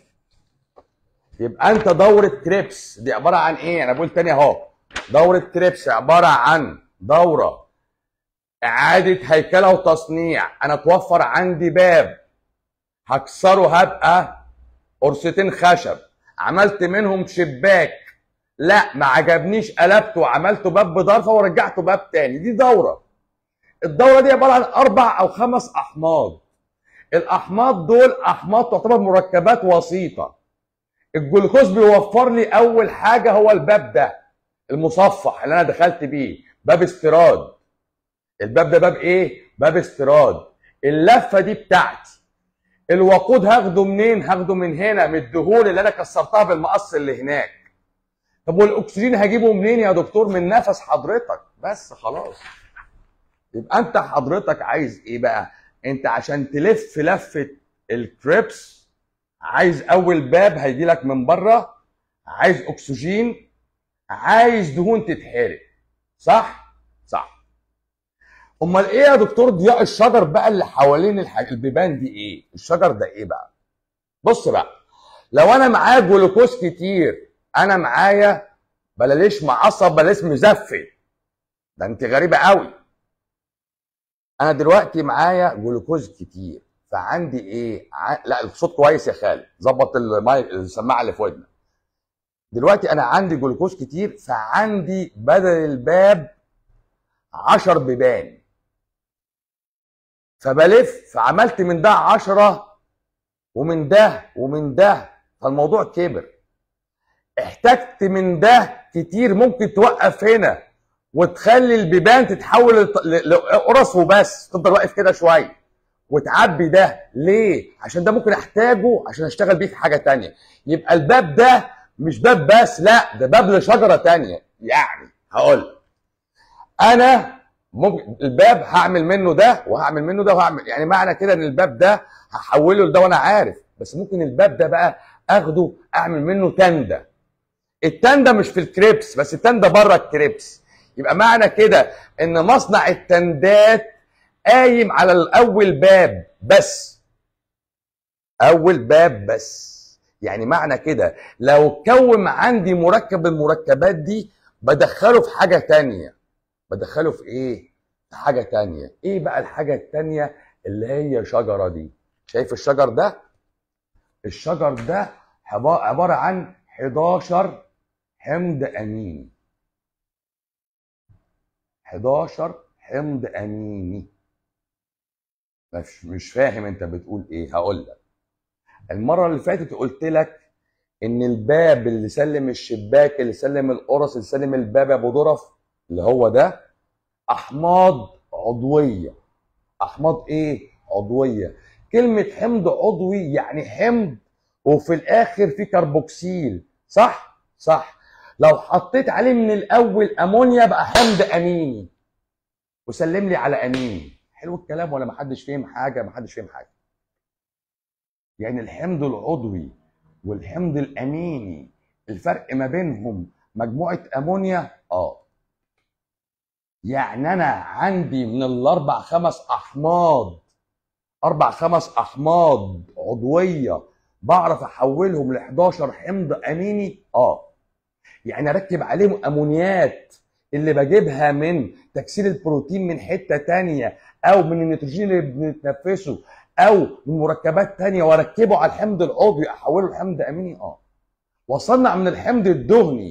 يبقى انت دوره كريبس دي عباره عن ايه انا بقول تاني اهو دوره كريبس عباره عن دوره اعاده هيكله وتصنيع انا توفر عندي باب هكسره هبقى قرصتين خشب عملت منهم شباك لا ما عجبنيش قلبته وعملته باب بضرفه ورجعته باب تاني دي دوره الدوره دي عباره عن اربع او خمس احماض الاحماض دول احماض تعتبر مركبات وسيطه الجلوكوز بيوفر لي اول حاجه هو الباب ده المصفح اللي انا دخلت بيه باب استيراد الباب ده باب ايه باب استيراد اللفه دي بتاعتي الوقود هاخده منين هاخده من هنا من الدهون اللي انا كسرتها بالمقص اللي هناك طب والاكسجين هجيبه منين يا دكتور من نفس حضرتك بس خلاص يبقى انت حضرتك عايز ايه بقى انت عشان تلف لفه الكريبس عايز اول باب هيجي لك من بره عايز اكسجين عايز دهون تتحرق صح صح امال ايه يا دكتور ضياء الشجر بقى اللي حوالين الحاج... البيبان دي ايه الشجر ده ايه بقى بص بقى لو انا معايا جلوكوز كتير انا معايا بلاش معصب بلاش مزفل ده انت غريبه قوي انا دلوقتي معايا جلوكوز كتير فعندي ايه ع... لا الصوت كويس يا خالد ظبط المايك السماعه اللي في ودنك دلوقتي انا عندي جلوكوز كتير فعندي بدل الباب 10 بيبان فبلف فعملت من ده 10 ومن ده ومن ده فالموضوع كبر احتجت من ده كتير ممكن توقف هنا وتخلي البيبان تتحول لقرص وبس تفضل واقف كده شويه وتعبي ده ليه عشان ده ممكن احتاجه عشان اشتغل بيه في حاجه تانية يبقى الباب ده مش باب بس لا ده باب لشجره تانية يعني هقول انا ممكن الباب هعمل منه ده وهعمل منه ده وهعمل يعني معنى كده ان الباب ده هحوله لده وانا عارف بس ممكن الباب ده بقى اخده اعمل منه تندة التندة مش في الكريبس بس التندة بره الكريبس يبقى معنى كده ان مصنع التندات قايم على الاول باب بس اول باب بس يعني معنى كده لو كون عندي مركب المركبات دي بدخله في حاجة تانية بدخله في ايه في حاجة تانية ايه بقى الحاجة التانية اللي هي شجرة دي شايف الشجر ده الشجر ده عبارة عن 11 حمض اميني 11 حمض اميني مش مش فاهم انت بتقول ايه هقول لك المره اللي فاتت قلت لك ان الباب اللي سلم الشباك اللي سلم القرص اللي سلم الباب ابو ظرف اللي هو ده احماض عضويه احماض ايه عضويه كلمه حمض عضوي يعني حمض وفي الاخر في كربوكسيل صح صح لو حطيت عليه من الاول امونيا بقى حمض اميني وسلم لي على اميني حلو الكلام ولا محدش فهم حاجه محدش فهم حاجه يعني الحمض العضوي والحمض الاميني الفرق ما بينهم مجموعه امونيا اه يعني انا عندي من الاربع خمس احماض اربع خمس احماض عضويه بعرف احولهم ل 11 حمض اميني اه يعني اركب عليهم امونيات اللي بجيبها من تكسير البروتين من حته تانية او من النيتروجين اللي بنتنفسه او من مركبات تانية واركبه على الحمض العضوي احوله لحمض اميني اه واصنع من الحمض الدهني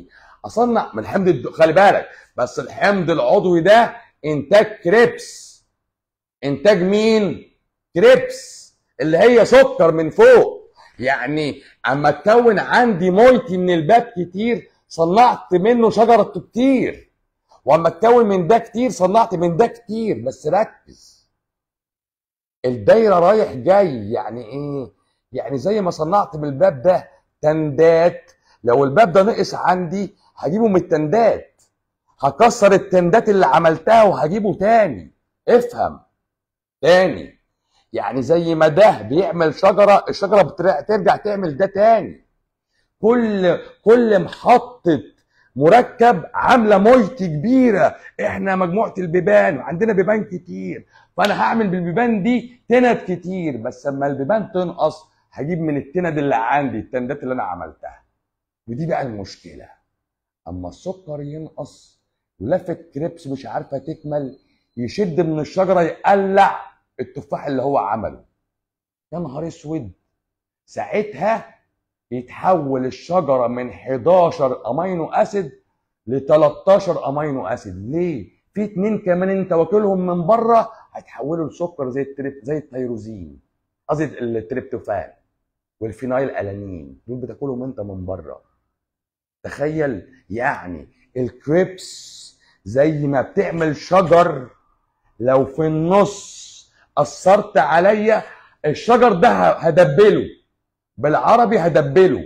اصنع من الحمض الد... خلي بالك بس الحمض العضوي ده انتاج كريبس انتاج مين كريبس اللي هي سكر من فوق يعني اما تكون عندي مويتي من الباب كتير صنعت منه شجره كتير واما تكون من ده كتير صنعت من ده كتير بس ركز الدايره رايح جاي يعني ايه يعني زي ما صنعت من الباب ده تندات لو الباب ده نقص عندي هجيبه من التندات هكسر التندات اللي عملتها وهجيبه تاني افهم تاني يعني زي ما ده بيعمل شجره الشجره بترجع تعمل ده تاني كل كل محطه مركب عامله مويت كبيره احنا مجموعه البيبان وعندنا بيبان كتير فانا هعمل بالبيبان دي تند كتير بس اما البيبان تنقص هجيب من التند اللي عندي التندات اللي انا عملتها ودي بقى المشكله اما السكر ينقص ولفه كريبس مش عارفه تكمل يشد من الشجره يقلع التفاح اللي هو عمله يا نهار اسود ساعتها يتحول الشجره من 11 امينو اسيد ل 13 امينو اسيد ليه في اتنين كمان انت واكلهم من بره هيتحولوا لسكر زي التريب زي التيروزين قصدي التريبتوفان والفينايل الانين دول بتاكلهم انت من بره تخيل يعني الكريبس زي ما بتعمل شجر لو في النص اثرت عليا الشجر ده هدبله بالعربي هدبله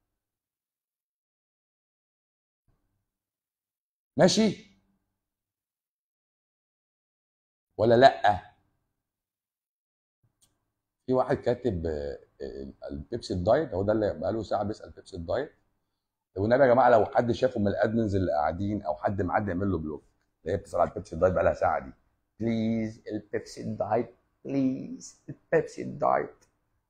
ماشي ولا لا في واحد كاتب البيبسي الدايت هو ده اللي بقاله ساعه بيسال بيبسي الدايت والنبي يا جماعه لو حد شافه من الادمنز اللي قاعدين او حد معدي يعمل له بلوك اللي هي بتسال على البيبسي الدايت بقى لها ساعه دي بليز البيبسي دايت بليز البيبسي دايت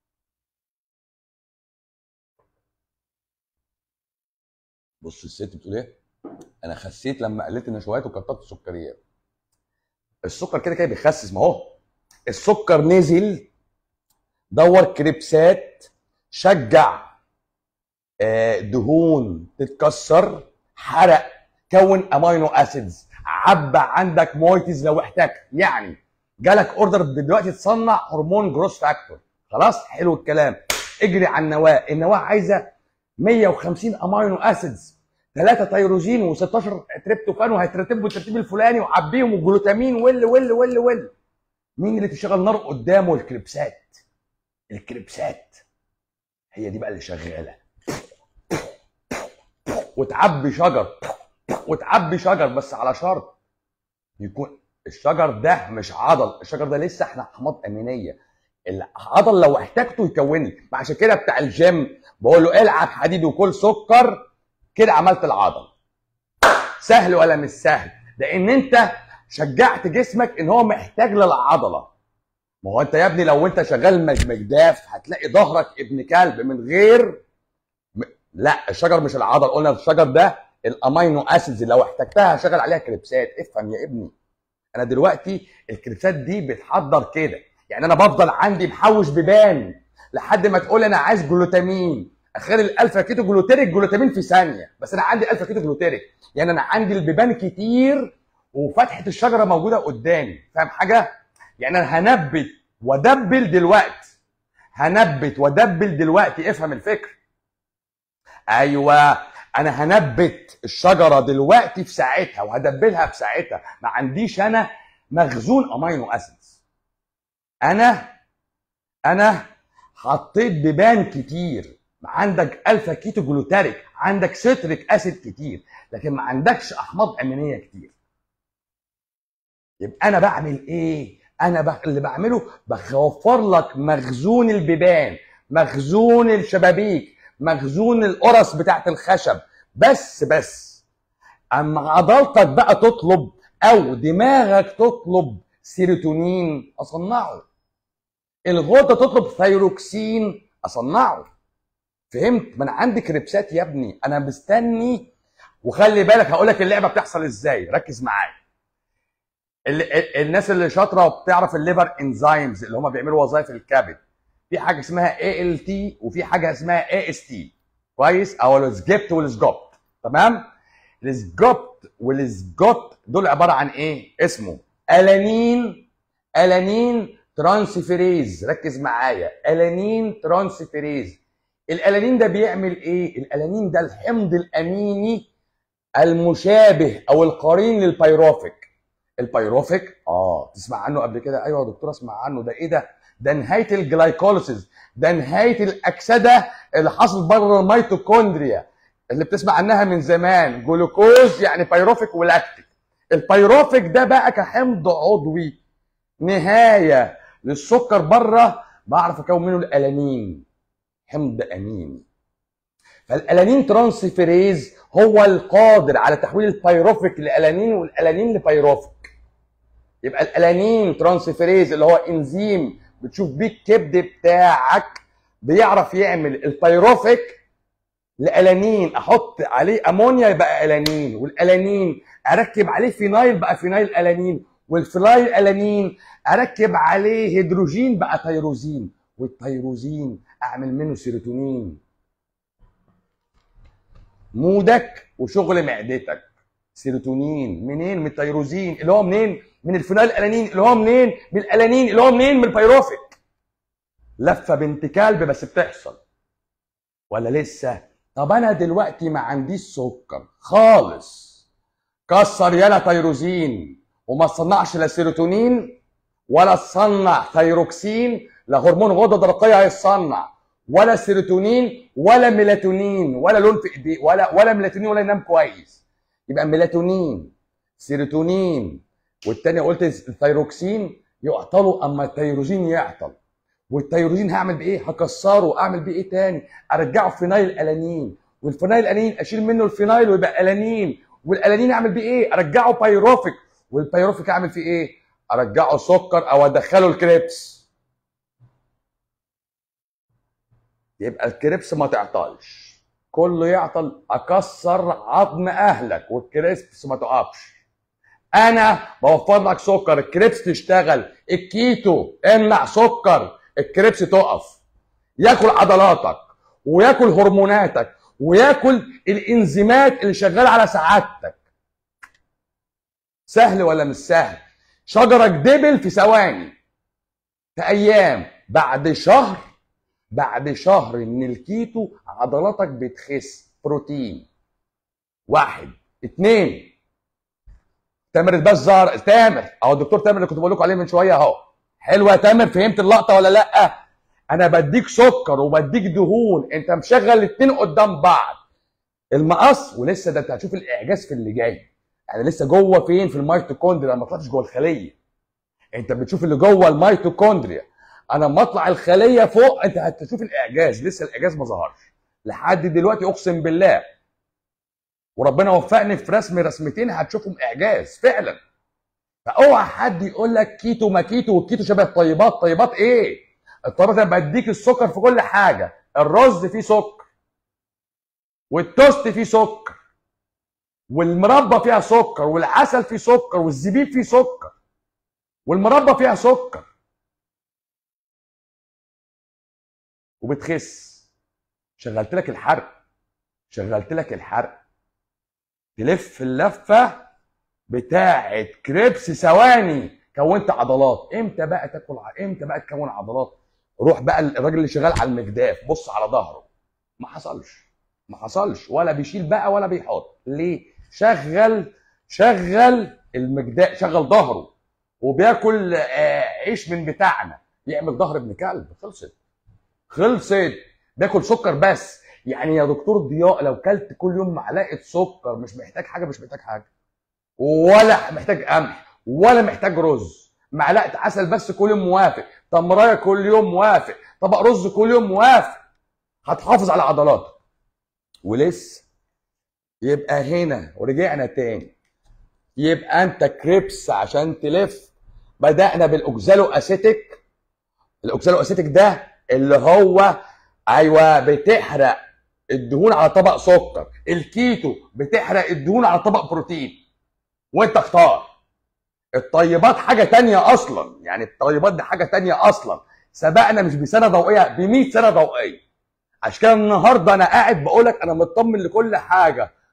بص الست بتقول ايه انا خسيت لما قللت النشويات وكترت السكريات السكر كده كده بيخسس ما هو السكر نزل دور كريبسات شجع آه، دهون تتكسر حرق كون امينو اسيدز عبى عندك مويتز لو احتجت يعني جالك اوردر دلوقتي تصنع هرمون جروس فاكتور خلاص حلو الكلام اجري على النواه النواه عايزه 150 امينو اسيدز 3 تيروزين و16 تريبتوفان وهيترتبوا بالترتيب الفلاني وعبيهم وجلوتامين ول ول ول ول مين اللي تشغل نار قدامه الكريبسات الكريبسات هي دي بقى اللي شغاله وتعبي شجر وتعبي شجر بس على شرط يكون الشجر ده مش عضل الشجر ده لسه احنا احماض امينيه العضل لو احتاجته يكوني عشان كده بتاع الجيم بقول له العب حديد وكل سكر كده عملت العضل سهل ولا مش سهل لان انت شجعت جسمك ان هو محتاج للعضله ما هو انت يا ابني لو انت شغال مجداف هتلاقي ظهرك ابن كلب من غير لا الشجر مش العضل قلنا الشجر ده الامينو اسيدز لو احتجتها هشغل عليها كريبسات افهم يا ابني انا دلوقتي الكريبسات دي بتحضر كده يعني انا بفضل عندي محوش بيبان لحد ما تقول انا عايز جلوتامين اخر الالفا كيتو جلوتيريك جلوتامين في ثانيه بس انا عندي الفا كيتو جلوتيريك يعني انا عندي البيبان كتير وفتحه الشجره موجوده قدامي فاهم حاجه يعني انا هنبت ودبل دلوقتي هنبت ودبل دلوقتي افهم الفكر ايوه انا هنبت الشجره دلوقتي في ساعتها وهدبلها في ساعتها ما عنديش انا مخزون امينو اسيدز انا انا حطيت بيبان كتير عندك الفا كيتو جلوتاريك عندك ستريك اسيد كتير لكن ما عندكش احماض امينيه كتير يبقى انا بعمل ايه انا ب... اللي بعمله بوفر لك مخزون البيبان مخزون الشبابيك مخزون القرص بتاعت الخشب بس بس اما عضلتك بقى تطلب او دماغك تطلب سيروتونين اصنعه الغده تطلب ثيروكسين اصنعه فهمت ما انا عندي كريبسات يا ابني انا مستني وخلي بالك هقول لك اللعبه بتحصل ازاي ركز معايا الناس اللي شاطره وبتعرف الليفر انزيمز اللي هم بيعملوا وظائف الكبد في حاجه اسمها اي ال تي وفي حاجه اسمها اي اس تي كويس او السجبت والسجوب تمام السجوت والسجوت دول عباره عن ايه اسمه الانين الانين ترانسفيريز ركز معايا الانين ترانسفيريز الالانين ده بيعمل ايه الالانين ده الحمض الاميني المشابه او القرين للبيروفيك البيروفيك اه تسمع عنه قبل كده ايوه يا دكتور اسمع عنه ده ايه ده ده نهايه الجلايكوليسيس ده نهايه الاكسده اللي حصلت بره الميتوكوندريا اللي بتسمع عنها من زمان جلوكوز يعني بيروفيك ولاكتيك البيروفيك ده بقى كحمض عضوي نهايه للسكر بره بعرف اكون منه الالانين حمض اميني فالالانين ترانسفيريز هو القادر على تحويل البيروفيك لالانين والالانين لبيروفيك يبقى الالانين ترانسفيريز اللي هو انزيم بتشوف بيه الكبد بتاعك بيعرف يعمل البيروفيك لالانين احط عليه امونيا يبقى الانين والالانين اركب عليه فينايل بقى فينايل الانين والفينايل الانين اركب عليه هيدروجين بقى تيروزين والتيروزين اعمل منه سيروتونين مودك وشغل معدتك سيروتونين منين من التيروزين اللي هو منين من الفينايل الانين اللي هو منين من الالانين اللي هو منين من البيروفيك لفه بنت كلب بس بتحصل ولا لسه طب انا دلوقتي ما عنديش سكر خالص كسر يالا تيروزين وما تصنعش لا سيروتونين ولا تصنع ثيروكسين لا هرمون غده درقيه هيتصنع ولا سيروتونين ولا ميلاتونين ولا لون في ايديه ولا ولا ميلاتونين ولا ينام كويس يبقى ميلاتونين سيروتونين والتاني قلت الثيروكسين يعطلوا اما التيروزين يعطل والتيروزين هعمل بايه؟ هكسره اعمل بيه ايه تاني؟ ارجعه فينايل الانين والفينايل الانين اشيل منه الفينايل ويبقى الانين والالانين اعمل بيه ايه؟ ارجعه بايروفيك والبيروفيك اعمل فيه ايه؟ ارجعه سكر او ادخله الكريبس يبقى الكريبس ما تعطلش كله يعطل اكسر عظم اهلك والكريبس ما تقفش انا بوفر لك سكر الكريبس تشتغل الكيتو امنع سكر الكريبس تقف ياكل عضلاتك وياكل هرموناتك وياكل الانزيمات اللي شغاله على سعادتك سهل ولا مش سهل شجرك دبل في ثواني في ايام بعد شهر بعد شهر من الكيتو عضلاتك بتخس بروتين واحد اتنين تامر بس ظهر تامر اهو الدكتور تامر اللي كنت بقول لكم عليه من شويه اهو حلوه يا تامر فهمت اللقطه ولا لا انا بديك سكر وبديك دهون انت مشغل الاثنين قدام بعض المقص ولسه ده انت هتشوف الاعجاز في اللي جاي يعني لسه جوه فين في الميتوكوندريا ما طلعتش جوه الخليه انت بتشوف اللي جوه الميتوكوندريا انا لما اطلع الخليه فوق انت هتشوف الاعجاز لسه الاعجاز ما ظهرش لحد دلوقتي اقسم بالله وربنا وفقني في رسم رسمتين هتشوفهم اعجاز فعلا فاوعى حد يقول لك كيتو ما كيتو والكيتو شبه الطيبات طيبات ايه الطيبات انا بديك السكر في كل حاجه الرز فيه سكر والتوست فيه سكر والمربى فيها سكر والعسل فيه سكر والزبيب فيه سكر والمربى فيها سكر وبتخس شغلت لك الحرق شغلت لك الحرق تلف اللفه بتاعه كريبس ثواني كونت عضلات امتى بقى تاكل ع... امتى بقى تكون عضلات روح بقى الراجل اللي شغال على المجداف بص على ظهره ما حصلش ما حصلش ولا بيشيل بقى ولا بيحط ليه شغل شغل المجداف شغل ظهره وبياكل آه، عيش من بتاعنا يعمل ظهر ابن كلب خلصت خلصت بياكل سكر بس يعني يا دكتور ضياء لو كلت كل يوم معلقه سكر مش محتاج حاجه مش محتاج حاجه ولا محتاج قمح ولا محتاج رز معلقه عسل بس كل يوم موافق تمرايه كل يوم موافق طبق رز كل يوم موافق هتحافظ على عضلاتك ولسه يبقى هنا ورجعنا تاني يبقى انت كريبس عشان تلف بدأنا بالاوكزالو اسيتيك الاوكزالو اسيتيك ده اللي هو ايوه بتحرق الدهون على طبق سكر الكيتو بتحرق الدهون على طبق بروتين وانت اختار الطيبات حاجه تانية اصلا يعني الطيبات دي حاجه تانية اصلا سبقنا مش بسنه ضوئيه ب 100 سنه ضوئيه عشان كده النهارده انا قاعد بقول لك انا مطمن لكل حاجه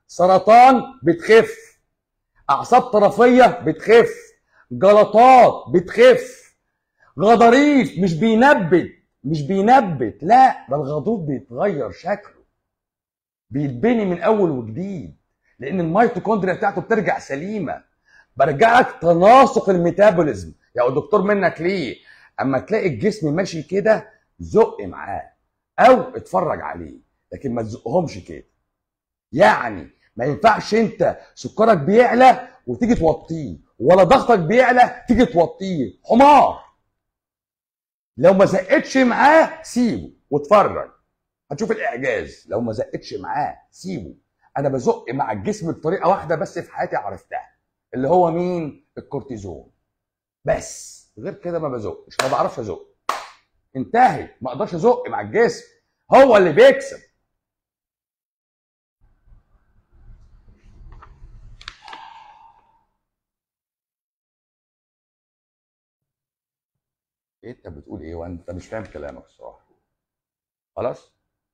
سرطان بتخف اعصاب طرفيه بتخف جلطات بتخف غضاريف مش بينبت مش بينبت لا ده الغضروف بيتغير شكله بيتبني من اول وجديد لان الميتوكوندريا بتاعته بترجع سليمه برجعك تناسق الميتابوليزم يا الدكتور منك ليه اما تلاقي الجسم ماشي كده زق معاه او اتفرج عليه لكن ما تزقهمش كده يعني ما ينفعش انت سكرك بيعلى وتيجي توطيه ولا ضغطك بيعلى تيجي توطيه حمار لو ما زقتش معاه سيبه واتفرج هتشوف الاعجاز لو ما زقتش معاه سيبه انا بزق مع الجسم بطريقه واحده بس في حياتي عرفتها اللي هو مين الكورتيزون بس غير كده ما بزقش ما بعرفش ازق انتهت ما اقدرش ازق مع الجسم هو اللي بيكسب ايه انت بتقول ايه وانت مش فاهم كلامك الصراحه خلاص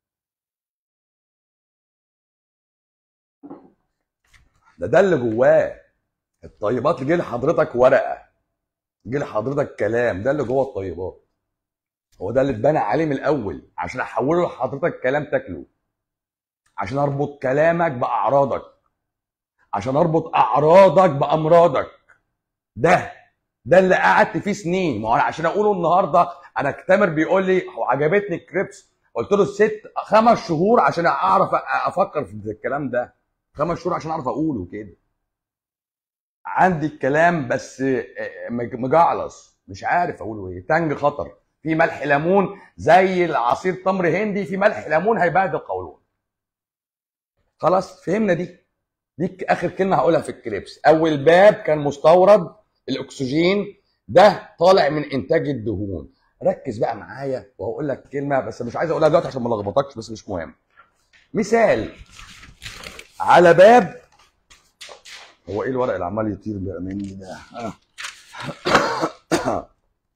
ده ده اللي جواه الطيبات جه لحضرتك ورقه جه لحضرتك كلام ده اللي جوه الطيبات هو ده اللي اتبنى عليه من الاول عشان احوله لحضرتك كلام تاكله عشان اربط كلامك باعراضك عشان اربط اعراضك بامراضك ده ده اللي قعدت فيه سنين ما هو أنا عشان اقوله النهارده انا تامر بيقول لي هو عجبتني الكريبس قلت له ست خمس شهور عشان اعرف افكر في الكلام ده خمس شهور عشان اعرف اقوله كده عندي الكلام بس مجعلص مش عارف اقوله ايه تانج خطر في ملح ليمون زي العصير تمر هندي في ملح ليمون هيبهدل القولون خلاص فهمنا دي دي اخر كلمه هقولها في الكريبس اول باب كان مستورد الاكسجين ده طالع من انتاج الدهون ركز بقى معايا وهقول لك كلمه بس مش عايز اقولها دلوقتي عشان ما لخبطكش بس مش مهم مثال على باب هو ايه الورق اللي عمال يطير بقى مني ده آه.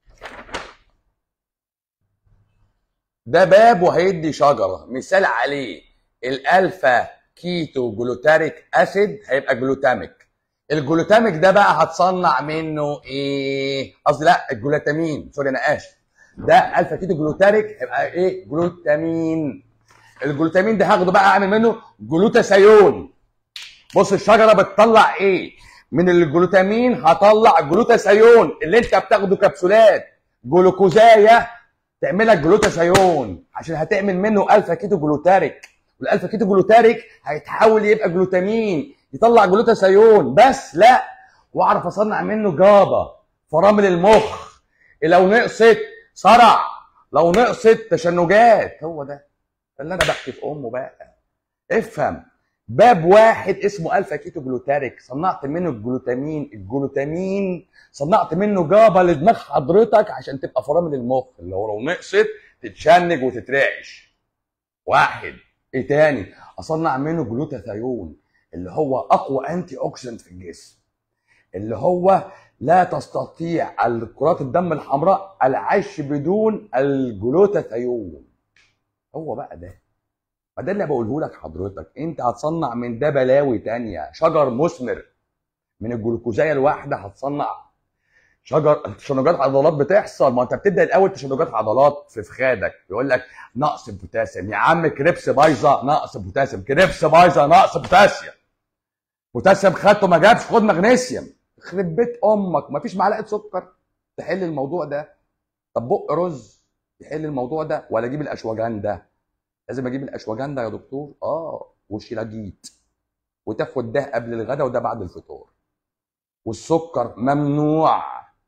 ده باب وهيدي شجره مثال عليه الالفا كيتو جلوتاريك اسيد هيبقى جلوتاميك الجلوتاميك ده بقى هتصنع منه ايه قصدي لا الجلوتامين سوري انا اسف ده الفا كيتو جلوتاريك هيبقى ايه جلوتامين الجلوتامين ده هاخده بقى اعمل منه جلوتاثيون بص الشجره بتطلع ايه من الجلوتامين هطلع جلوتاثيون اللي انت بتاخده كبسولات جلوكوزايه تعملك جلوتاثيون عشان هتعمل منه الفا كيتو جلوتاريك والالفا كيتو جلوتاريك هيتحول يبقى جلوتامين يطلع جلوتاثيون بس لا واعرف اصنع منه جابا فرامل المخ لو نقصت صرع لو نقصت تشنجات هو ده اللي انا بحكي في امه بقى افهم باب واحد اسمه الفا كيتو جلوتاريك صنعت منه الجلوتامين الجلوتامين صنعت منه جابا لدماغ حضرتك عشان تبقى فرامل المخ اللي هو لو نقصت تتشنج وتترعش واحد ايه تاني اصنع منه جلوتاثيون اللي هو اقوى انتي اوكسيدنت في الجسم اللي هو لا تستطيع الكرات الدم الحمراء العيش بدون الجلوتاثيون هو بقى ده ما ده اللي بقوله لك حضرتك انت هتصنع من ده بلاوي تانية شجر مثمر من الجلوكوزايه الواحده هتصنع شجر تشنجات عضلات بتحصل ما انت بتبدا الاول تشنجات عضلات في فخادك يقول لك نقص بوتاسيوم يا عم كريبس بايظه نقص بوتاسيوم كريبس بايظه نقص بوتاسيوم بوتاسيوم خدته ما جابش خد مغنيسيوم يخرب بيت امك ما فيش معلقه سكر تحل الموضوع ده طب بق رز يحل الموضوع ده ولا اجيب الاشواجندا لازم اجيب الاشواجندا يا دكتور اه وشيلاجيت وتاخد ده قبل الغداء وده بعد الفطار والسكر ممنوع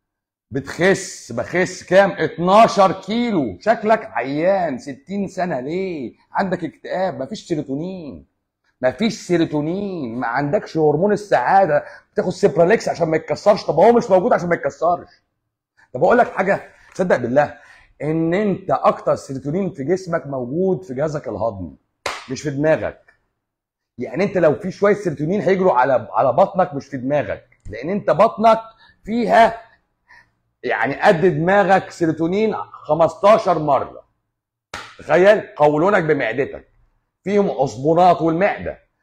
بتخس بخس كام 12 كيلو شكلك عيان 60 سنه ليه عندك اكتئاب مفيش سيروتونين مفيش سيروتونين ما عندكش هرمون السعاده بتاخد سيبراليكس عشان ما يتكسرش طب هو مش موجود عشان ما يتكسرش طب اقول لك حاجه تصدق بالله ان انت اكتر سيروتونين في جسمك موجود في جهازك الهضمي مش في دماغك يعني انت لو في شويه سيروتونين هيجروا على على بطنك مش في دماغك لان انت بطنك فيها يعني قد دماغك سيروتونين 15 مره تخيل قولونك بمعدتك فيهم عصبونات والمعده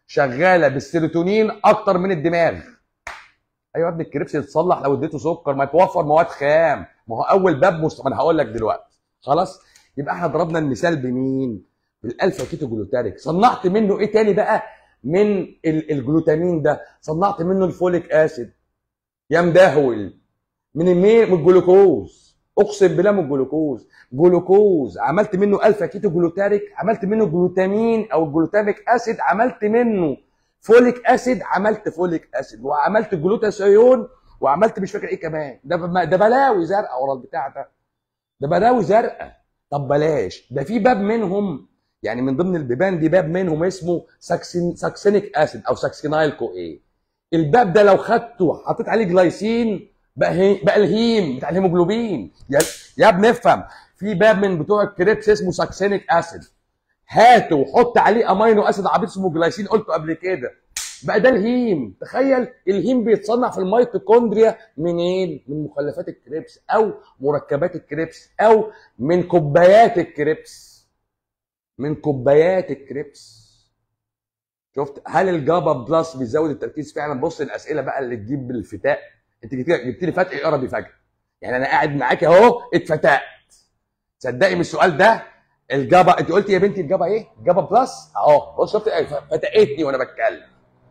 شغاله بالسيروتونين اكتر من الدماغ ايوه يا ابني الكريبس يتصلح لو اديته سكر ما يتوفر مواد خام ما هو اول باب مست... ما انا هقول لك دلوقتي خلاص يبقى احنا ضربنا المثال بمين بالالفا كيتو جلوتاريك صنعت منه ايه تاني بقى من ال- الجلوتامين ده صنعت منه الفوليك اسيد يا مدهول من المين من الجلوكوز اقسم بالله من الجلوكوز جلوكوز عملت منه الفا كيتو جلوتاريك عملت منه جلوتامين او الجلوتاميك اسيد عملت منه فوليك اسيد عملت فوليك اسيد وعملت جلوتاثيون وعملت مش فاكر ايه كمان ده ب- ده بلاوي زرقاء ورا البتاع ده ده بلاوي زرقاء طب بلاش ده في باب منهم يعني من ضمن البيبان دي باب منهم اسمه ساكسين ساكسينيك اسيد او ساكسينايل كو ايه الباب ده لو خدته وحطيت عليه جلايسين بقى هي بقى الهيم بتاع الهيموجلوبين يا يا ابني افهم في باب من بتوع الكريبس اسمه ساكسينيك اسيد هاته وحط عليه امينو اسيد عبيط اسمه جلايسين قلته قبل كده بقى ده الهيم تخيل الهيم بيتصنع في الميتوكوندريا منين من مخلفات الكريبس او مركبات الكريبس او من كوبايات الكريبس من كوبايات الكريبس شفت هل الجابا بلس بيزود التركيز فعلا بص الاسئله بقى اللي تجيب بالفتاء انت جبت جبت لي فتح عربي فجاه يعني انا قاعد معاك اهو اتفتقت تصدقي من السؤال ده الجابا انت قلت يا بنتي الجابا ايه جابا بلس اهو بص شفت فتقتني وانا بتكلم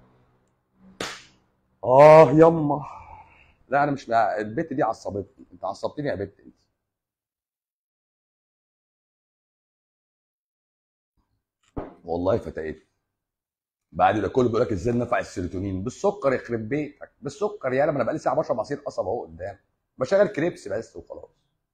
اه يما لا انا مش البت دي عصبتني انت عصبتني يا بت انت والله فتقتني بعد ده كله بيقول لك ازاي نفع السيروتونين بالسكر يخرب بيتك بالسكر يالا ما انا بقالي ساعه بشرب عصير قصب اهو قدام بشغل كريبس بس وخلاص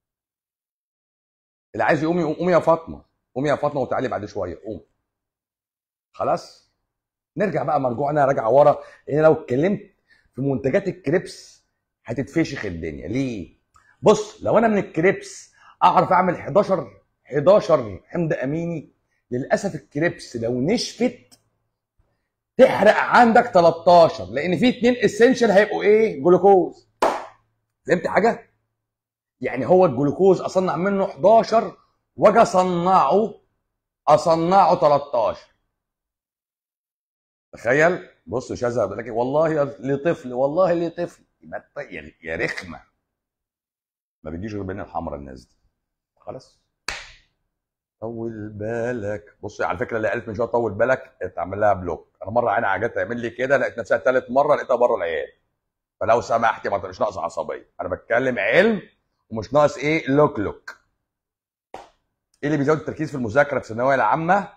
اللي عايز يقوم يقوم قومي يا فاطمه قومي يا فاطمه وتعالي بعد شويه قوم خلاص نرجع بقى مرجوعنا راجع ورا لان لو اتكلمت في منتجات الكريبس هتتفشخ الدنيا ليه بص لو انا من الكريبس اعرف اعمل 11 11 حمض اميني للاسف الكريبس لو نشفت تحرق عندك 13 لان في اتنين اسينشال هيبقوا ايه جلوكوز فهمت حاجه يعني هو الجلوكوز اصنع منه 11 واجي اصنعه اصنعه 13 تخيل بص شاذة لك والله لطفل والله لطفل يبقى الط- يا يا رخمه ما بيجيش غير بين الحمراء الناس دي خلاص طول بالك بص على فكره اللي قالت من شويه طول بالك اتعمل لها بلوك انا مره عيني عجبت تعمل لي كده لقيت نفسها ثالث مره لقيتها بره العيال فلو سمحتي ما مش ناقص عصبيه انا بتكلم علم ومش ناقص ايه لوك لوك ايه اللي بيزود التركيز في المذاكره في الثانويه العامه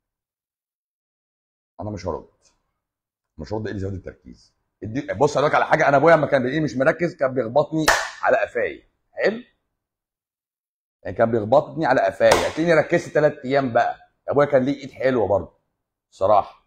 انا مش هرد مش هرد ايه اللي بيزود التركيز ادي- بص اقول لك على حاجه انا ابويا لما كان بيلاقيني مش مركز كان بيخبطني على قفاي حلو يعني كان بيخبطني على قفاي هتلاقيني ركزت ثلاث ايام بقى ابويا كان ليه ايد حلوه برضه الصراحه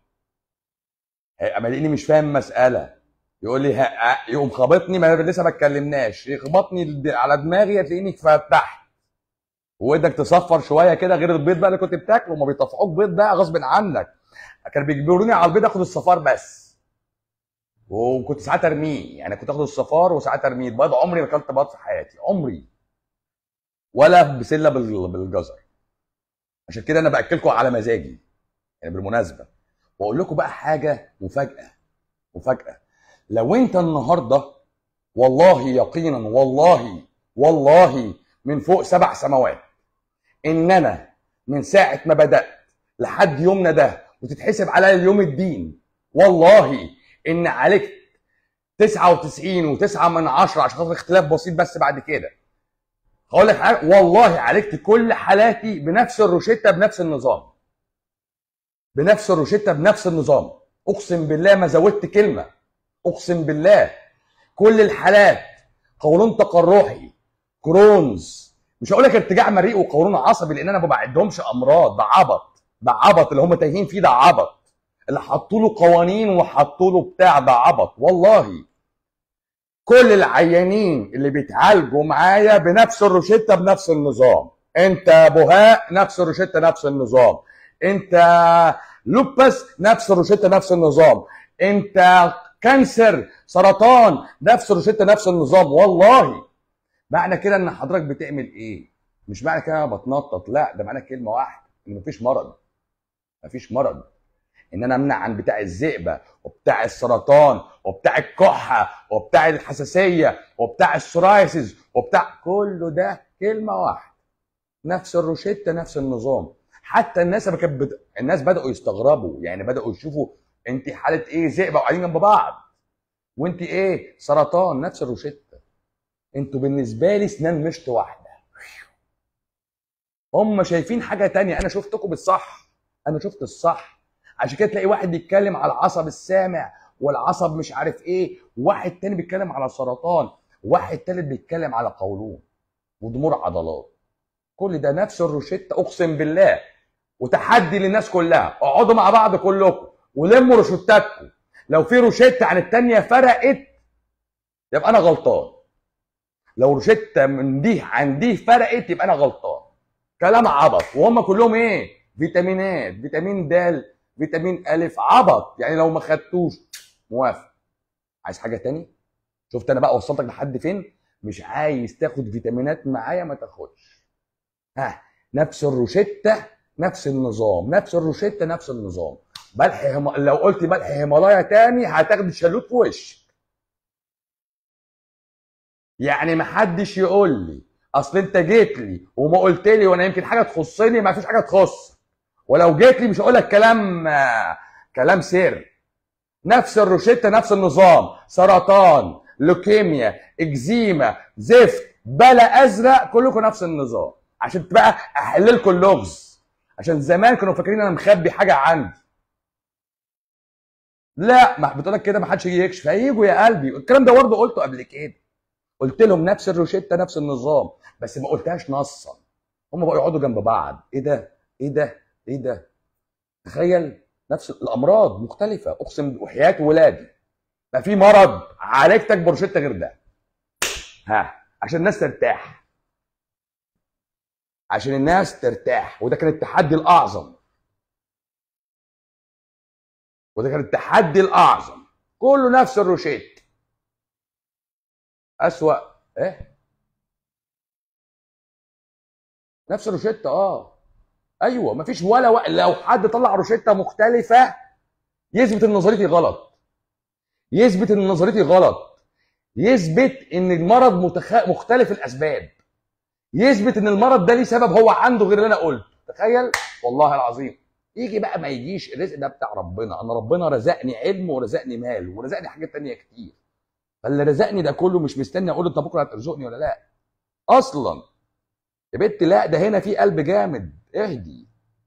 اما يلاقيني مش فاهم مساله يقول لي ها يقوم خابطني ما لسه ما اتكلمناش يخبطني الد- على دماغي هتلاقيني فتحت ودك تصفر شويه كده غير البيض بقى اللي كنت بتاكله ما بيطفحوك بيض بقى غصب عنك كانوا بيجبروني على البيض اخد الصفار بس وكنت ساعات ارميه يعني كنت اخد الصفار وساعات ارميه البيض عمري ما اكلت بيض في حياتي عمري ولا بسله بال- بالجزر عشان كده انا باكلكم على مزاجي يعني بالمناسبه واقول لكم بقى حاجه مفاجاه مفاجاه لو انت النهارده والله يقينا والله والله من فوق سبع سماوات ان انا من ساعه ما بدات لحد يومنا ده وتتحسب على يوم الدين والله ان عليك 99 و9 من عشرة عشان خاطر اختلاف بسيط بس بعد كده هقول لك حاجه والله عالجت كل حالاتي بنفس الروشته بنفس النظام بنفس الروشته بنفس النظام اقسم بالله ما زودت كلمه اقسم بالله كل الحالات قولون تقرحي كرونز مش هقول لك ارتجاع مريء وقولون عصبي لان انا ما بعدهمش امراض ده عبط ده عبط اللي هم تايهين فيه ده عبط اللي حطوا له قوانين وحطوا له بتاع ده عبط والله كل العيانين اللي بيتعالجوا معايا بنفس الروشته بنفس النظام انت بهاء نفس الروشته نفس النظام انت لوبس نفس الروشته نفس النظام انت كانسر سرطان نفس الروشته نفس النظام والله معنى كده ان حضرتك بتعمل ايه مش معنى كده انا بتنطط لا ده معنى كلمه واحده ان مفيش مرض مفيش مرض ان انا امنع عن بتاع الذئبه وبتاع السرطان وبتاع الكحه وبتاع الحساسيه وبتاع السورايسيس وبتاع كله ده كلمه واحده نفس الروشته نفس النظام حتى الناس ما كانت بت... الناس بداوا يستغربوا يعني بداوا يشوفوا انت حاله ايه ذئبه وقاعدين جنب بعض وانت ايه سرطان نفس الروشته انتوا بالنسبه لي اسنان مشط واحده هم شايفين حاجه تانية انا شفتكم بالصح انا شفت الصح عشان كده تلاقي واحد بيتكلم على العصب السامع والعصب مش عارف ايه واحد تاني بيتكلم على سرطان واحد تالت بيتكلم على قولون وضمور عضلات كل ده نفس الروشته اقسم بالله وتحدي للناس كلها اقعدوا مع بعض كلكم ولموا روشتاتكم لو في روشته عن التانية فرقت يبقى انا غلطان لو روشته من دي عن دي فرقت يبقى انا غلطان كلام عبط وهم كلهم ايه فيتامينات فيتامين د فيتامين الف عبط يعني لو ما خدتوش موافق عايز حاجه تاني شفت انا بقى وصلتك لحد فين مش عايز تاخد فيتامينات معايا ما تاخدش ها نفس الروشته نفس النظام نفس الروشته نفس النظام بلح هم... لو قلت بلح هيمالايا تاني هتاخد شلوت في وشك يعني ما حدش يقول لي اصل انت جيت لي وما قلت لي وانا يمكن حاجه تخصني ما فيش حاجه تخص ولو جيت لي مش هقول لك كلام آه، كلام سر نفس الروشته نفس النظام سرطان لوكيميا اكزيما زفت بلا ازرق كلكم نفس النظام عشان بقى احل لكم اللغز عشان زمان كانوا فاكرين انا مخبي حاجه عندي لا ما بتقول لك كده ما حدش يجي يكشف هيجوا يا قلبي الكلام ده برضه قلته قبل كده قلت لهم نفس الروشته نفس النظام بس ما قلتهاش نصا هم بقوا يقعدوا جنب بعض ايه ده ايه ده ايه ده تخيل نفس الامراض مختلفه اقسم وحياه ولادي ما في مرض عالجتك بروشته غير ده ها عشان الناس ترتاح عشان الناس ترتاح وده كان التحدي الاعظم وده كان التحدي الاعظم كله نفس الروشيت اسوا ايه نفس الروشته اه ايوه مفيش ولا و... لو حد طلع روشته مختلفه يثبت ان نظريتي غلط يثبت ان نظريتي غلط يثبت ان المرض متخ... مختلف الاسباب يثبت ان المرض ده ليه سبب هو عنده غير اللي انا قلته تخيل والله العظيم يجي بقى ما يجيش الرزق ده بتاع ربنا انا ربنا رزقني علم ورزقني مال ورزقني حاجات تانية كتير فاللي رزقني ده كله مش مستني اقول انت بكره هترزقني ولا لا اصلا يا بنت لا ده هنا في قلب جامد اهدي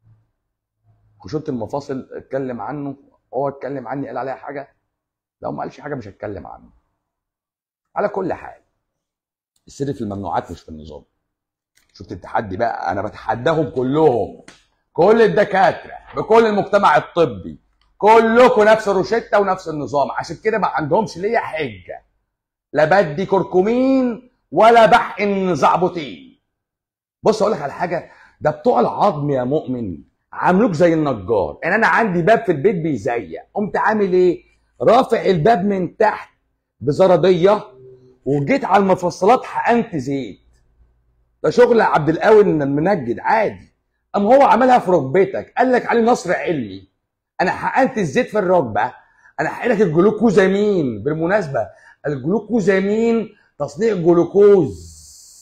خشونه المفاصل اتكلم عنه هو اتكلم عني قال عليها حاجه لو ما قالش حاجه مش هتكلم عنه على كل حال السر في الممنوعات مش في النظام شفت التحدي بقى انا بتحداهم كلهم كل الدكاتره بكل المجتمع الطبي كلكم نفس الروشته ونفس النظام عشان كده ما عندهمش ليا حجه لا بدي كركمين ولا بحقن زعبطين بص اقول لك على حاجه ده بتوع العظم يا مؤمن عاملوك زي النجار يعني انا عندي باب في البيت بيزيق قمت عامل ايه رافع الباب من تحت بزراديه وجيت على المفصلات حقنت زيت ده شغل عبد القوي المنجد عادي قام هو عملها في ركبتك قال لك عليه نصر علمي انا حقنت الزيت في الركبه انا حقن لك الجلوكوزامين بالمناسبه الجلوكوزامين تصنيع جلوكوز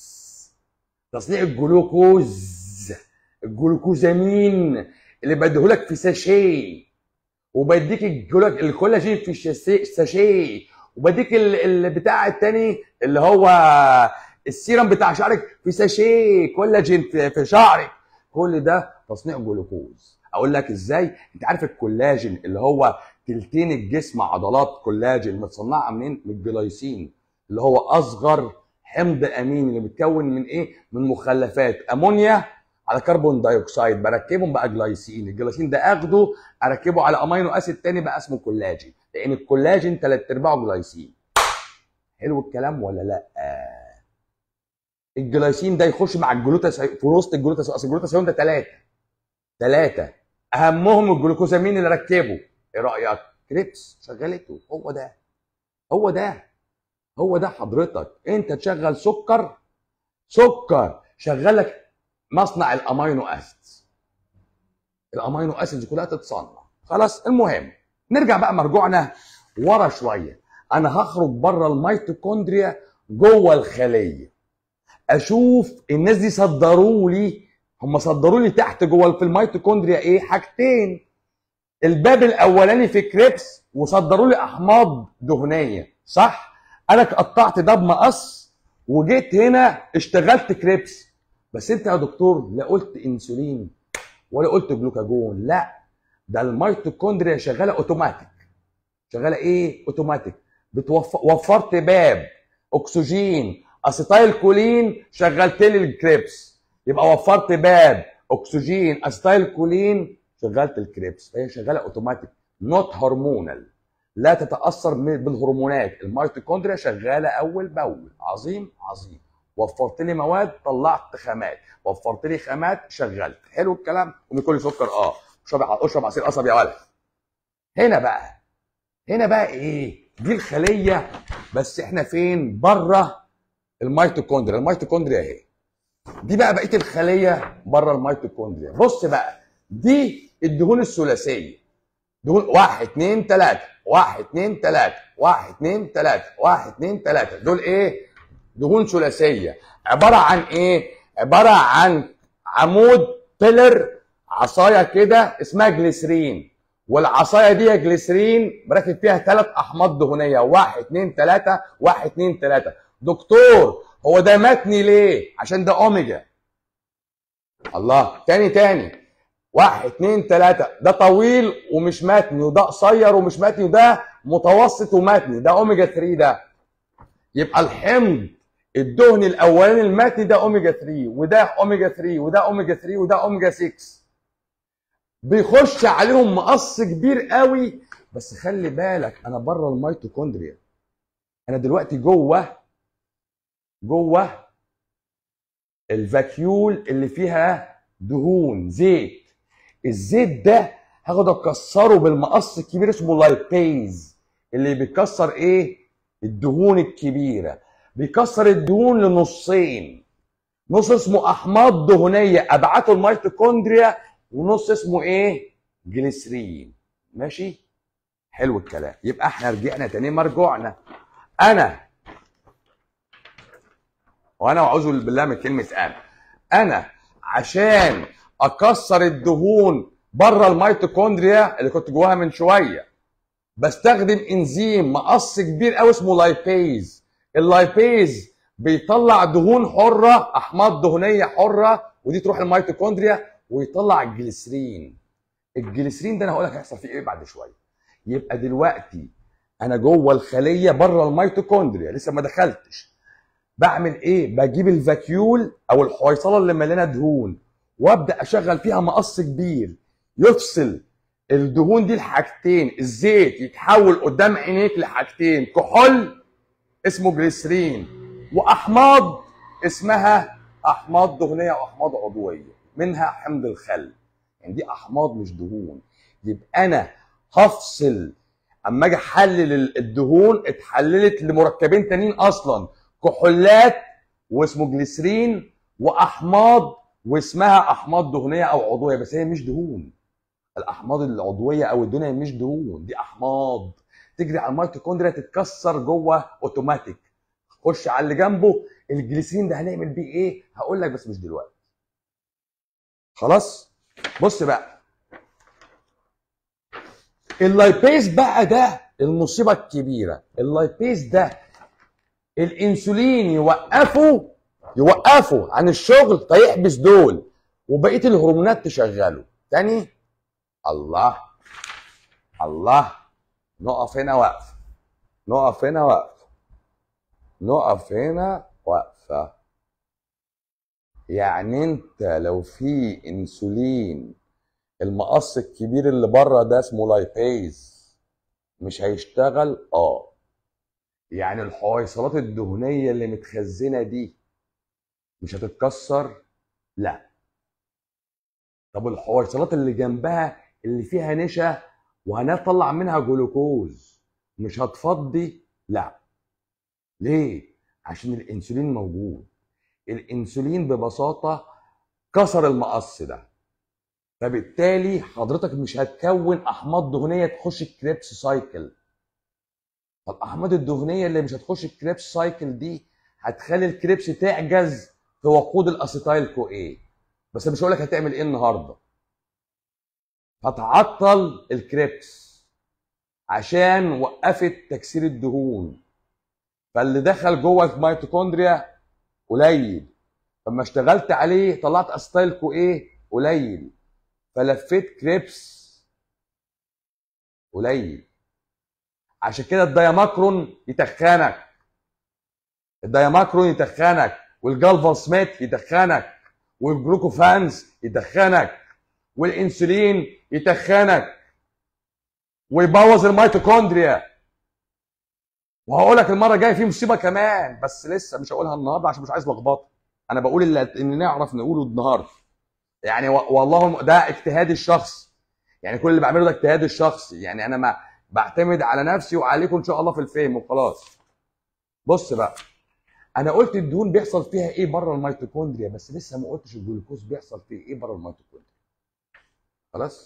تصنيع الجلوكوز الجلوكوزامين اللي بديهولك في ساشيه وبديك الجلوك الكولاجين في الشاسي- ساشيه وبديك ال- البتاع التاني اللي هو السيرم بتاع شعرك في ساشيه كولاجين في, في شعرك كل ده تصنيع جلوكوز اقول لك ازاي انت عارف الكولاجين اللي هو تلتين الجسم عضلات كولاجين متصنعه منين من الجلايسين اللي هو اصغر حمض امين اللي متكون من ايه من مخلفات امونيا على كربون دايوكسيد بركبهم بقى جلايسين الجلايسين ده اخده اركبه على امينو اسيد تاني بقى اسمه كولاجين لان الكولاجين ثلاث ارباعه جلايسين حلو الكلام ولا لا الجلايسين ده يخش مع الجلوتاثيون في وسط الجلوتاثيون اصل الجلوتاثيون ده ثلاثه ثلاثه اهمهم الجلوكوزامين اللي ركبه ايه رايك كريبس شغلته هو ده هو ده هو ده حضرتك انت تشغل سكر سكر شغلك مصنع الامينو اسيدز الامينو اسيدز كلها تتصنع خلاص المهم نرجع بقى مرجوعنا ورا شويه انا هخرج بره الميتوكوندريا جوه الخليه اشوف الناس دي صدروا لي هم صدروا لي تحت جوه في الميتوكوندريا ايه حاجتين الباب الاولاني في كريبس وصدروا لي احماض دهنيه صح انا قطعت ده بمقص وجيت هنا اشتغلت كريبس بس انت يا دكتور لا قلت انسولين ولا قلت جلوكاجون لا ده الميتوكوندريا شغاله اوتوماتيك شغاله ايه اوتوماتيك بتوفر وفرت باب اكسجين اسيتايل كولين شغلت لي الكريبس يبقى وفرت باب اكسجين اسيتايل كولين شغلت الكريبس فهي شغاله اوتوماتيك نوت هرمونال لا تتاثر بالهرمونات الميتوكوندريا شغاله اول باول عظيم عظيم وفرت لي مواد طلعت خامات وفرت لي خامات شغلت حلو الكلام ومن سكر اه اشرب اشرب عصير قصب يا ولد هنا بقى هنا بقى ايه دي الخليه بس احنا فين بره الميتوكوندريا الميتوكوندريا اهي دي بقى بقيه الخليه بره الميتوكوندريا بص بقى دي الدهون الثلاثيه دهون واحد اتنين تلاته واحد اتنين تلاته واحد اتنين تلاته واحد اتنين تلاته دول ايه دهون ثلاثيه عباره عن ايه عباره عن عمود بيلر عصايه كده اسمها جليسرين والعصايه دي جليسرين مركب فيها ثلاث احماض دهنيه واحد اتنين تلاته واحد اتنين تلاته دكتور هو ده متني ليه؟ عشان ده اوميجا الله تاني تاني واحد اتنين تلاته ده طويل ومش متني وده قصير ومش متني وده متوسط ومتني ده اوميجا 3 ده يبقى الحمض الدهني الاولاني المتني ده اوميجا 3 وده اوميجا 3 وده اوميجا 3 وده اوميجا 6 بيخش عليهم مقص كبير قوي بس خلي بالك انا بره الميتوكوندريا انا دلوقتي جوه جوه الفاكيول اللي فيها دهون زيت الزيت ده هاخد اكسره بالمقص الكبير اسمه لايبيز اللي بيكسر ايه الدهون الكبيره بيكسر الدهون لنصين نص اسمه احماض دهنيه ابعته الميتوكوندريا ونص اسمه ايه جليسرين ماشي حلو الكلام يبقى احنا رجعنا تاني مرجوعنا انا وانا اعوذ بالله من كلمه انا انا عشان اكسر الدهون بره الميتوكوندريا اللي كنت جواها من شويه بستخدم انزيم مقص كبير قوي اسمه لايبيز اللايبيز بيطلع دهون حره احماض دهنيه حره ودي تروح الميتوكوندريا ويطلع الجليسرين الجليسرين ده انا هقول لك هيحصل فيه ايه بعد شويه يبقى دلوقتي انا جوه الخليه بره الميتوكوندريا لسه ما دخلتش بعمل ايه بجيب الفاكيول او الحويصله اللي مليانه دهون وابدا اشغل فيها مقص كبير يفصل الدهون دي لحاجتين الزيت يتحول قدام عينيك لحاجتين كحول اسمه جليسرين واحماض اسمها احماض دهنيه واحماض عضويه منها حمض الخل يعني دي احماض مش دهون يبقى انا هفصل اما اجي احلل الدهون اتحللت لمركبين تانيين اصلا كحولات واسمه جليسرين واحماض واسمها احماض دهنيه او عضويه بس هي مش دهون الاحماض العضويه او الدهنيه مش دهون دي احماض تجري على الميتوكوندريا تتكسر جوه اوتوماتيك خش على اللي جنبه الجليسرين ده هنعمل بيه ايه هقول لك بس مش دلوقتي خلاص بص بقى اللايبيز بقى ده المصيبه الكبيره اللايبيز ده الانسولين يوقفه يوقفه عن الشغل فيحبس دول وبقيه الهرمونات تشغله تاني الله الله نقف هنا وقف نقف هنا وقف نقف هنا وقفه يعني انت لو في انسولين المقص الكبير اللي بره ده اسمه لايبيز مش هيشتغل اه يعني الحويصلات الدهنيه اللي متخزنه دي مش هتتكسر لا طب الحويصلات اللي جنبها اللي فيها نشا وهنطلع منها جلوكوز مش هتفضي لا ليه عشان الانسولين موجود الانسولين ببساطه كسر المقص ده فبالتالي حضرتك مش هتكون احماض دهنيه تخش الكريبس سايكل فالاحماض الدهنيه اللي مش هتخش الكريبس سايكل دي هتخلي الكريبس تعجز في وقود الاسيتايل كو ايه بس مش هقول لك هتعمل ايه النهارده هتعطل الكريبس عشان وقفت تكسير الدهون فاللي دخل جوه الميتوكوندريا قليل فلما اشتغلت عليه طلعت اسيتايل كو ايه قليل فلفيت كريبس قليل عشان كده الدياماكرون يتخنك الدياماكرون يتخنك والجالفا سميث يتخنك والجلوكوفانز يتخنك والانسولين يتخنك ويبوظ الميتوكوندريا وهقول لك المره الجايه في مصيبه كمان بس لسه مش هقولها النهارده عشان مش عايز لخبطه انا بقول اللي ان نعرف نقوله النهارده يعني والله ده اجتهادي الشخصي يعني كل اللي بعمله ده اجتهادي الشخصي يعني انا ما بعتمد على نفسي وعليكم ان شاء الله في الفهم وخلاص بص بقى انا قلت الدهون بيحصل فيها ايه بره الميتوكوندريا بس لسه ما قلتش الجلوكوز بيحصل فيه ايه بره الميتوكوندريا خلاص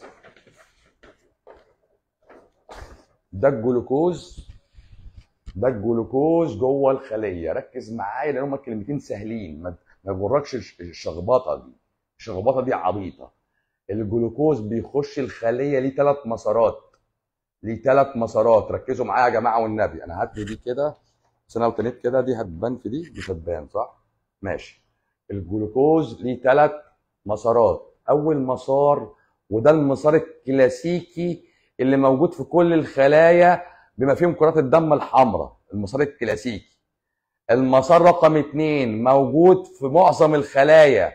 ده الجلوكوز ده الجلوكوز جوه الخليه ركز معايا لان هما كلمتين سهلين ما يغركش الشخبطه دي الشخبطه دي عبيطه الجلوكوز بيخش الخليه ليه ثلاث مسارات ليه ثلاث مسارات ركزوا معايا يا جماعه والنبي انا هات دي كده بس انا لو تنيت كده دي هتبان في دي مش هتبان صح ماشي الجلوكوز ليه ثلاث مسارات اول مسار وده المسار الكلاسيكي اللي موجود في كل الخلايا بما فيهم كرات الدم الحمراء المسار الكلاسيكي المسار رقم اثنين موجود في معظم الخلايا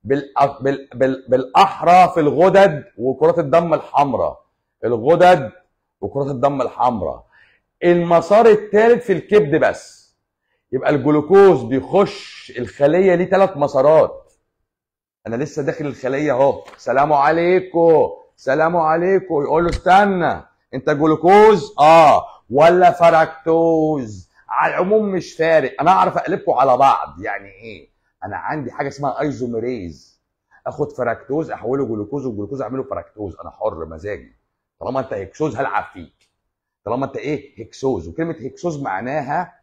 بالاحرى في الغدد وكرات الدم الحمراء الغدد وكرات الدم الحمراء المسار الثالث في الكبد بس يبقى الجلوكوز بيخش الخليه ليه ثلاث مسارات انا لسه داخل الخليه اهو سلام عليكم سلام عليكم يقول له استنى انت جلوكوز اه ولا فركتوز على العموم مش فارق انا اعرف اقلبكم على بعض يعني ايه انا عندي حاجه اسمها ايزوميريز اخد فركتوز احوله جلوكوز والجلوكوز اعمله فركتوز انا حر مزاجي طالما انت هكسوز هلعب فيك طالما انت ايه هكسوز وكلمه هكسوز معناها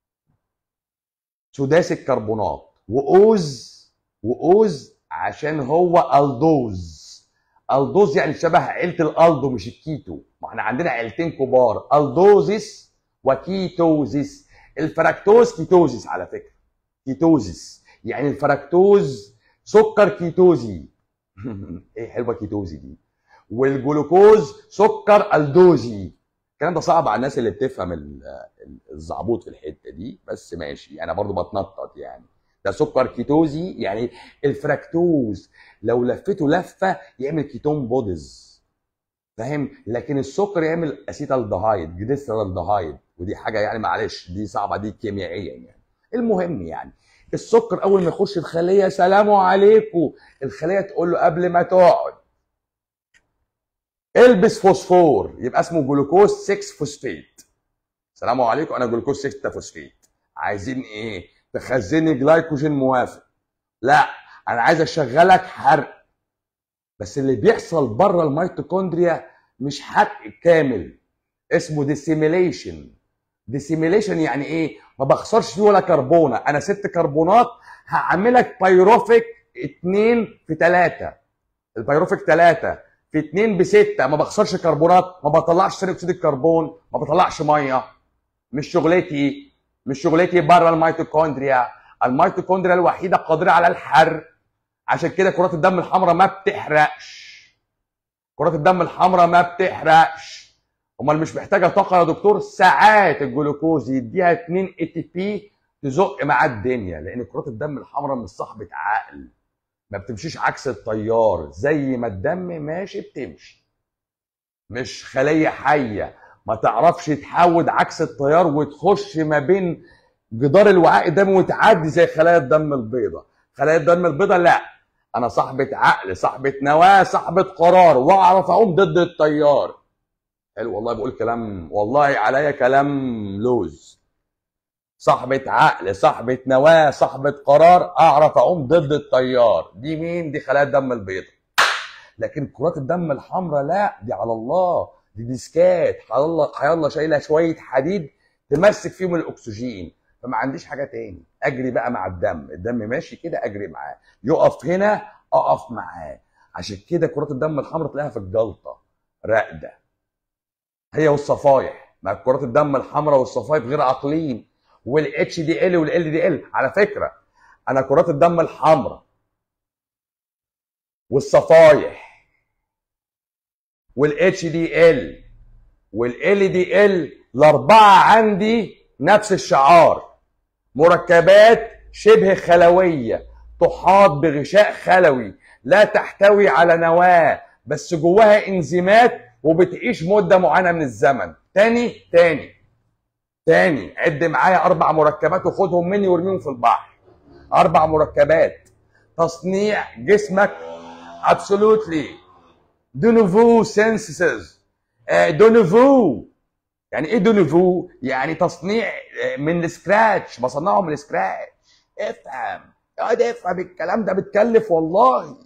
سداسي الكربونات واوز واوز عشان هو الدوز الدوز يعني شبه عيله الالدو مش الكيتو ما احنا عندنا عيلتين كبار الدوزيس وكيتوزيس الفركتوز كيتوزيس على فكره كيتوزيس يعني الفركتوز سكر كيتوزي ايه حلوه كيتوزي دي والجلوكوز سكر الدوزي الكلام ده صعب على الناس اللي بتفهم الزعبوط في الحته دي بس ماشي انا برضو بتنطط يعني ده سكر كيتوزي يعني الفركتوز لو لفته لفه يعمل كيتون بوديز فاهم لكن السكر يعمل اسيتالدهايد جليسرالدهايد ودي حاجه يعني معلش دي صعبه دي كيميائيا يعني المهم يعني السكر اول ما يخش الخليه سلام عليكم الخليه تقول له قبل ما تقعد البس فوسفور يبقى اسمه جلوكوز 6 فوسفيت سلام عليكم انا جلوكوز 6 فوسفيت عايزين ايه تخزني جلايكوجين موافق لا انا عايز اشغلك حرق بس اللي بيحصل بره الميتوكوندريا مش حرق كامل اسمه ديسيميليشن ديسيميليشن يعني ايه ما بخسرش فيه ولا كربونه انا ست كربونات هعملك بايروفيك 2 في 3 البايروفيك 3 في 2 ب 6 ما بخسرش كربونات ما بطلعش ثاني اكسيد الكربون ما بطلعش ميه مش شغلتي مش شغلتي بره الميتوكوندريا الميتوكوندريا الوحيده قادره على الحرق عشان كده كرات الدم الحمراء ما بتحرقش كرات الدم الحمراء ما بتحرقش امال مش محتاجه طاقه يا دكتور ساعات الجلوكوز يديها 2 اي تي بي تزق مع الدنيا لان كرات الدم الحمراء مش صاحبه عقل ما بتمشيش عكس التيار زي ما الدم ماشي بتمشي مش خليه حيه ما تعرفش تحود عكس التيار وتخش ما بين جدار الوعاء الدموي وتعدي زي خلايا الدم البيضاء خلايا الدم البيضاء لا انا صاحبه عقل صاحبه نواه صاحبه قرار واعرف اقوم ضد التيار حلو والله بقول كلام والله عليا كلام لوز صاحبة عقل صاحبة نواة صاحبة قرار أعرف أقوم ضد التيار دي مين دي خلايا الدم البيضاء لكن كرات الدم الحمراء لا دي على الله دي ديسكات الله الله شايله شويه حديد تمسك فيهم الاكسجين فما عنديش حاجه تاني اجري بقى مع الدم الدم ماشي كده اجري معاه يقف هنا اقف معاه عشان كده كرات الدم الحمراء تلاقيها في الجلطه راقده هي والصفايح ما كرات الدم الحمراء والصفايح غير عاقلين والاتش دي ال والال دي ال على فكره انا كرات الدم الحمراء والصفايح والاتش دي ال والال دي ال الاربعه عندي نفس الشعار مركبات شبه خلويه تحاط بغشاء خلوي لا تحتوي على نواه بس جواها انزيمات وبتعيش مده معينه من الزمن تاني تاني تاني عد معايا اربع مركبات وخدهم مني وارميهم في البحر اربع مركبات تصنيع جسمك absolutely de nouveau synthesis de nouveau يعني ايه de nouveau يعني تصنيع من السكراتش بصنعه من السكراتش افهم اقعد افهم الكلام ده بتكلف والله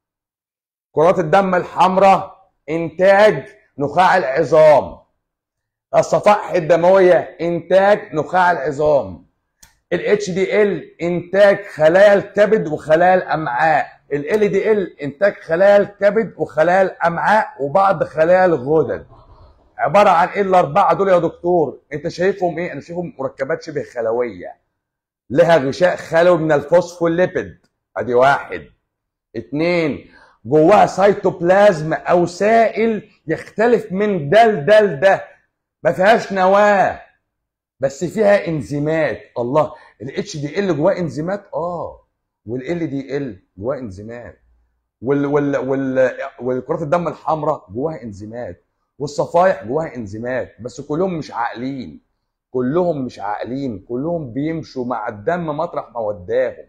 كرات الدم الحمراء انتاج نخاع العظام الصفائح الدمويه انتاج نخاع العظام الاتش دي ال انتاج خلايا الكبد وخلايا الامعاء ال دي ال انتاج خلايا الكبد وخلايا الامعاء وبعض خلايا الغدد عباره عن ايه الاربعه دول يا دكتور انت شايفهم ايه انا شايفهم مركبات شبه خلويه لها غشاء خلوي من الفوسفوليبيد ادي واحد اتنين جواها سيتوبلازم او سائل يختلف من ده لده لده ما فيهاش نواه بس فيها انزيمات الله الاتش دي ال جواه انزيمات اه والال دي ال جواه انزيمات وال وال وال والكرات الدم الحمراء جواها انزيمات والصفائح جواها انزيمات بس كلهم مش عاقلين كلهم مش عاقلين كلهم بيمشوا مع الدم مطرح ما وداهم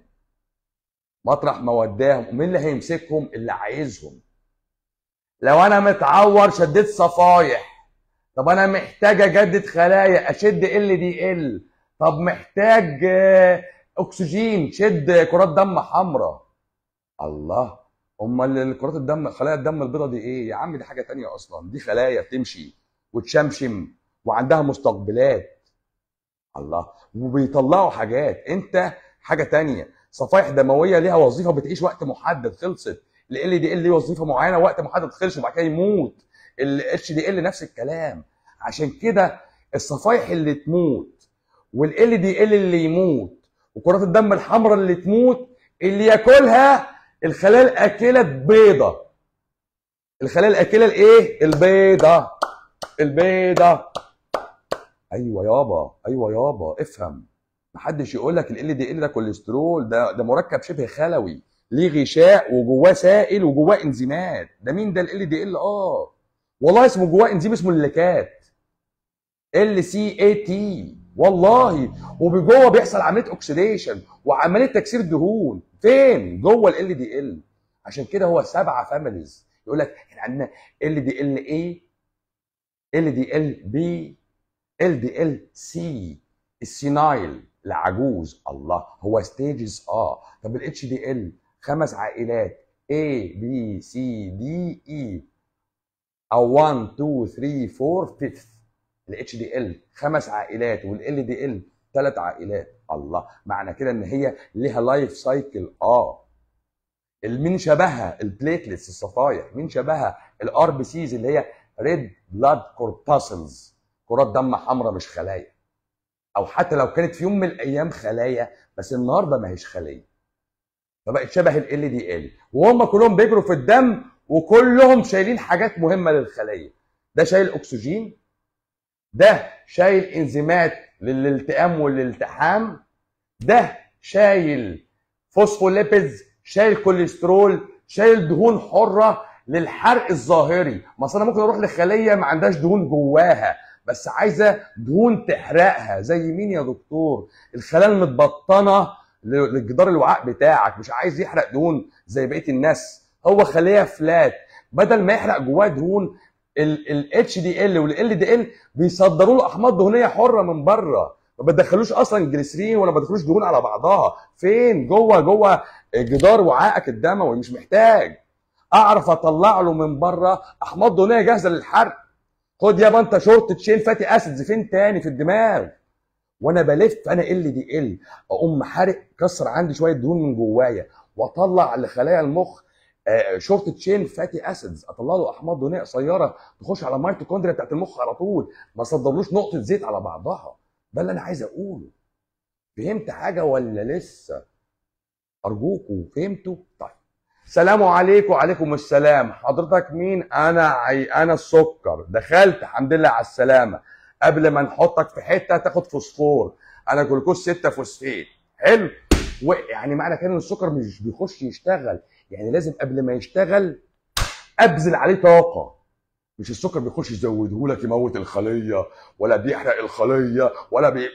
مطرح ما وداهم ومين اللي هيمسكهم اللي عايزهم لو انا متعور شديت صفايح طب انا محتاج اجدد خلايا اشد ال دي ال طب محتاج اكسجين شد كرات دم حمراء الله امال كرات الدم خلايا الدم البيضاء دي ايه يا عم دي حاجه تانية اصلا دي خلايا بتمشي وتشمشم وعندها مستقبلات الله وبيطلعوا حاجات انت حاجه تانية صفائح دمويه ليها وظيفه بتعيش وقت محدد خلصت ال دي ال ليه وظيفه معينه وقت محدد خلص وبعد كده يموت الاتش دي ال نفس الكلام عشان كده الصفائح اللي تموت والال دي ال اللي يموت وكرات الدم الحمراء اللي تموت اللي ياكلها الخلايا الاكله بيضه الخلايا الاكله الايه البيضه البيضه ايوه يابا ايوه يابا افهم محدش يقول لك ال دي ال ده كوليسترول ده ده مركب شبه خلوي ليه غشاء وجواه سائل وجواه انزيمات ده مين ده ال دي ال اه والله اسمه جواه انزيم اسمه الليكات ال سي اي تي والله وبجوه بيحصل عمليه اوكسيديشن وعمليه تكسير دهون فين جوه ال دي ال عشان كده هو سبعه فاميليز يقول لك احنا عندنا ال دي ال اي ال دي ال بي ال دي ال سي السينايل العجوز الله هو ستيجز اه طب الاتش دي ال خمس عائلات A B C D E او 1 2 3 4 5 الاتش دي ال خمس عائلات والال دي ال ثلاث عائلات الله معنى كده ان هي ليها لايف سايكل اه مين شبهها البليتلتس الصفايح مين شبهها الار بي سيز اللي هي ريد بلاد كورباسلز كرات دم حمراء مش خلايا او حتى لو كانت في يوم من الايام خلايا بس النهارده ما هيش خليه فبقت شبه ال دي ال وهم كلهم بيجروا في الدم وكلهم شايلين حاجات مهمه للخليه ده شايل اكسجين ده شايل انزيمات للالتئام والالتحام ده شايل فوسفوليبيدز شايل كوليسترول شايل دهون حره للحرق الظاهري ما انا ممكن اروح لخليه ما عندهاش دهون جواها بس عايزه دهون تحرقها زي مين يا دكتور الخلايا المتبطنه لجدار الوعاء بتاعك مش عايز يحرق دهون زي بقيه الناس هو خليه فلات بدل ما يحرق جواه دهون الاتش دي ال والال دي ال بيصدروا له احماض دهنيه حره من بره ما بدخلوش اصلا جليسرين ولا بدخلوش دهون على بعضها فين جوه جوه جدار وعائك الدموي مش محتاج اعرف اطلع له من بره احماض دهنيه جاهزه للحرق خد يابا انت شورت تشين فاتي اسيدز فين تاني في الدماغ وانا بلف انا ال دي ال اقوم حارق كسر عندي شويه دهون من جوايا واطلع لخلايا المخ آه، شورت تشين فاتي اسيدز اطلع له احماض دهنيه قصيره تخش على الميتوكوندريا بتاعت المخ على طول ما صدرلوش نقطه زيت على بعضها ده اللي انا عايز اقوله فهمت حاجه ولا لسه ارجوكوا فهمتوا طيب سلام عليكم وعليكم السلام حضرتك مين انا عي... انا السكر دخلت الحمد لله على السلامه قبل ما نحطك في حته تاخد فوسفور انا جلوكوز 6 فوسفيت حلو يعني معنى كده ان السكر مش بيخش يشتغل يعني لازم قبل ما يشتغل ابذل عليه طاقه مش السكر بيخش يزوده لك يموت الخليه ولا بيحرق الخليه ولا بي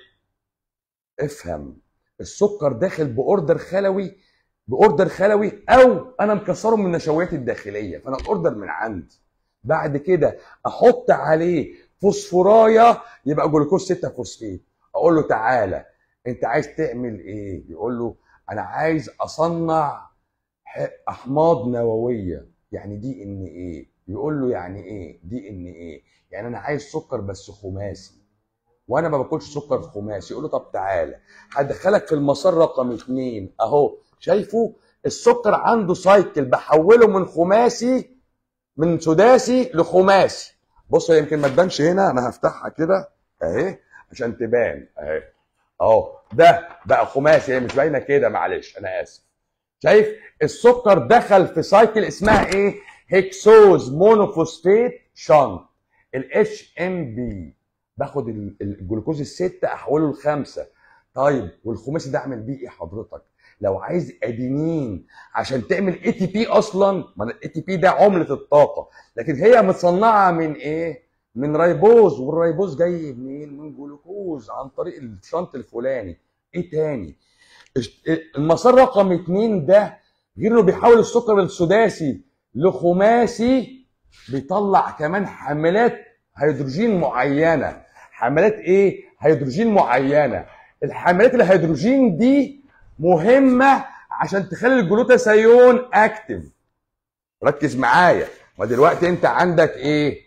افهم السكر داخل باوردر خلوي باوردر خلوي او انا مكسره من النشويات الداخليه فانا اوردر من عندي بعد كده احط عليه فوسفورايه يبقى جلوكوز 6 فوسفيت اقول له تعالى انت عايز تعمل ايه يقول له انا عايز اصنع احماض نوويه يعني دي ان ايه يقول له يعني ايه دي ان ايه يعني انا عايز سكر بس خماسي وانا ما باكلش سكر خماسي يقول له طب تعالى هدخلك في المسار رقم اثنين اهو شايفه السكر عنده سايكل بحوله من خماسي من سداسي لخماسي بص هي يمكن ما تبانش هنا انا هفتحها كده اهي عشان تبان اهي اهو ده بقى خماسي هي مش باينه كده معلش انا اسف شايف السكر دخل في سايكل اسمها ايه هيكسوز مونوفوسفيت شنط الاتش ام بي باخد الجلوكوز الستة احوله لخمسة طيب والخماسي ده اعمل بيه ايه حضرتك لو عايز ادينين عشان تعمل اي تي بي اصلا ما الاي تي بي ده عمله الطاقه لكن هي متصنعه من ايه من ريبوز والريبوز جاي منين من جلوكوز عن طريق الشنط الفلاني ايه تاني المسار رقم اتنين ده غير انه بيحول السكر السداسي لخماسي بيطلع كمان حملات هيدروجين معينه حملات ايه هيدروجين معينه الحملات الهيدروجين دي مهمه عشان تخلي الجلوتاثيون اكتف ركز معايا ودلوقتي انت عندك ايه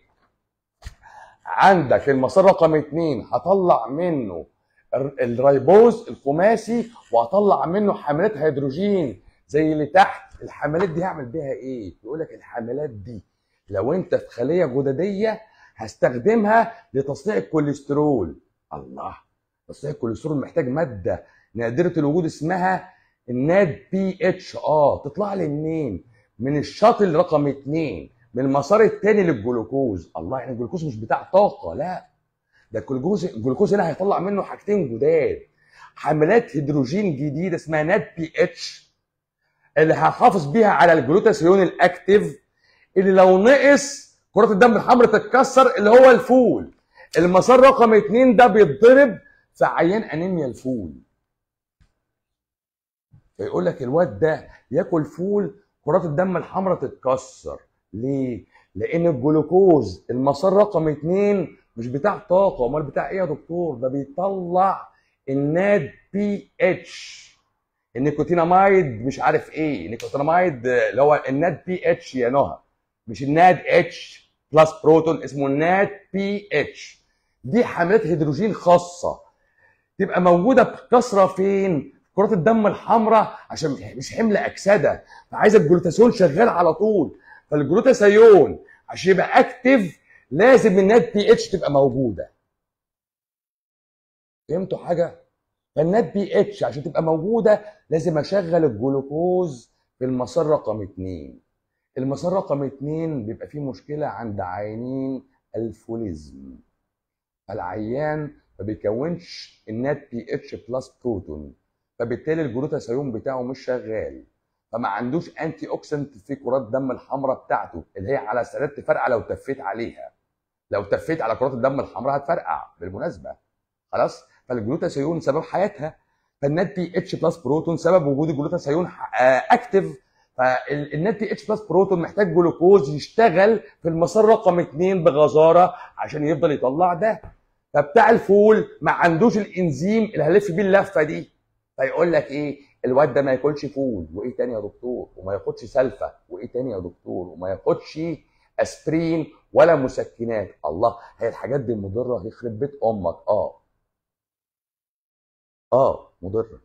عندك المسار رقم اتنين هطلع منه الريبوز الخماسي وهطلع منه حملات هيدروجين زي اللي تحت الحملات دي هعمل بيها ايه يقول لك الحملات دي لو انت في خليه جدديه هستخدمها لتصنيع الكوليسترول الله تصنيع الكوليسترول محتاج ماده نادره الوجود اسمها الناد بي اتش اه تطلع لي منين من الشاطل رقم اتنين من المسار الثاني للجلوكوز الله يعني الجلوكوز مش بتاع طاقه لا ده الجلوكوز الجلوكوز هنا هيطلع منه حاجتين جداد حملات هيدروجين جديده اسمها ناد بي اتش اللي هحافظ بيها على الجلوتاثيون الاكتف اللي لو نقص كرات الدم الحمراء تتكسر اللي هو الفول المسار رقم اتنين ده بيتضرب في عيان انيميا الفول فيقول لك الواد ده ياكل فول كرات الدم الحمراء تتكسر ليه؟ لان الجلوكوز المسار رقم اتنين مش بتاع طاقه امال بتاع ايه يا دكتور ده بيطلع الناد بي اتش النيكوتينامايد مش عارف ايه النيكوتينامايد اللي هو الناد بي اتش يا نهى مش الناد اتش بلس بروتون اسمه الناد بي اتش دي حملات هيدروجين خاصه تبقى موجوده بكثره فين كرات الدم الحمراء عشان مش حمل اكسده فعايزه الجلوتاثيون شغال على طول فالجلوتاثيون عشان يبقى اكتف لازم الناد بي اتش تبقى موجوده فهمتوا حاجه فالناد بي اتش عشان تبقى موجوده لازم اشغل الجلوكوز في المسار رقم اتنين المسار رقم اتنين بيبقى فيه مشكله عند عيانين الفوليزم العيان ما بيكونش النات بي اتش بلس بروتون فبالتالي الجلوتاثيون بتاعه مش شغال فما عندوش انتي اوكسنت في كرات الدم الحمراء بتاعته اللي هي على استعداد تفرقع لو تفيت عليها لو تفيت على كرات الدم الحمراء هتفرقع بالمناسبه خلاص فالجلوتاثيون سبب حياتها فالنات بي اتش بلس بروتون سبب وجود الجلوتاثيون اكتف فالنات بي اتش بلس بروتون محتاج جلوكوز يشتغل في المسار رقم اثنين بغزاره عشان يفضل يطلع ده فبتاع الفول ما عندوش الانزيم اللي هلف بيه اللفه دي فيقول لك ايه الواد ده ما ياكلش فول وايه تاني يا دكتور وما ياخدش سلفه وايه تاني يا دكتور وما ياخدش اسبرين ولا مسكنات الله هي الحاجات دي مضره يخرب بيت امك اه اه مضره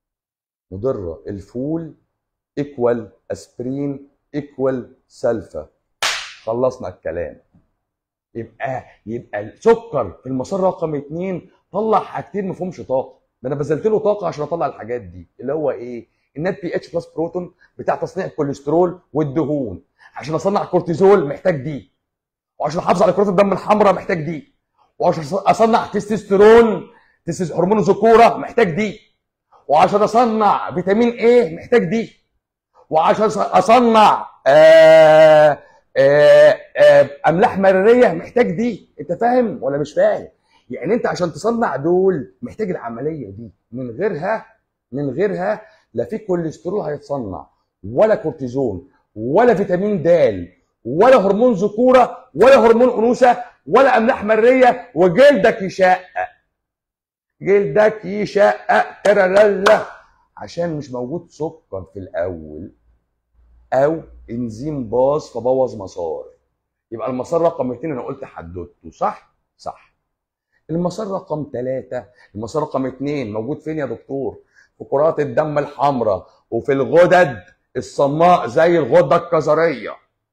مضره الفول ايكوال اسبرين ايكوال سلفا خلصنا الكلام يبقى يبقى السكر في المسار رقم اتنين طلع حاجتين ما فيهمش طاقه ده انا بذلت له طاقه عشان اطلع الحاجات دي اللي هو ايه النت بي اتش بلس بروتون بتاع تصنيع الكوليسترول والدهون عشان اصنع كورتيزول محتاج دي وعشان احافظ على كرات الدم الحمراء محتاج دي وعشان اصنع تستوستيرون تستس هرمون الذكوره محتاج دي وعشان اصنع فيتامين ايه محتاج دي وعشان اصنع آآ آآ آآ املاح مراريه محتاج دي انت فاهم ولا مش فاهم يعني انت عشان تصنع دول محتاج العمليه دي من غيرها من غيرها لا في كوليسترول هيتصنع ولا كورتيزون ولا فيتامين د ولا هرمون ذكوره ولا هرمون انوثه ولا املاح مريه وجلدك يشقق جلدك يشقق ترلله عشان مش موجود سكر في الاول او انزيم باظ فبوظ مسار يبقى المسار رقم اثنين انا قلت حددته صح؟ صح المسار رقم ثلاثة المسار رقم اثنين موجود فين يا دكتور؟ في كرات الدم الحمراء وفي الغدد الصماء زي الغده الكظريه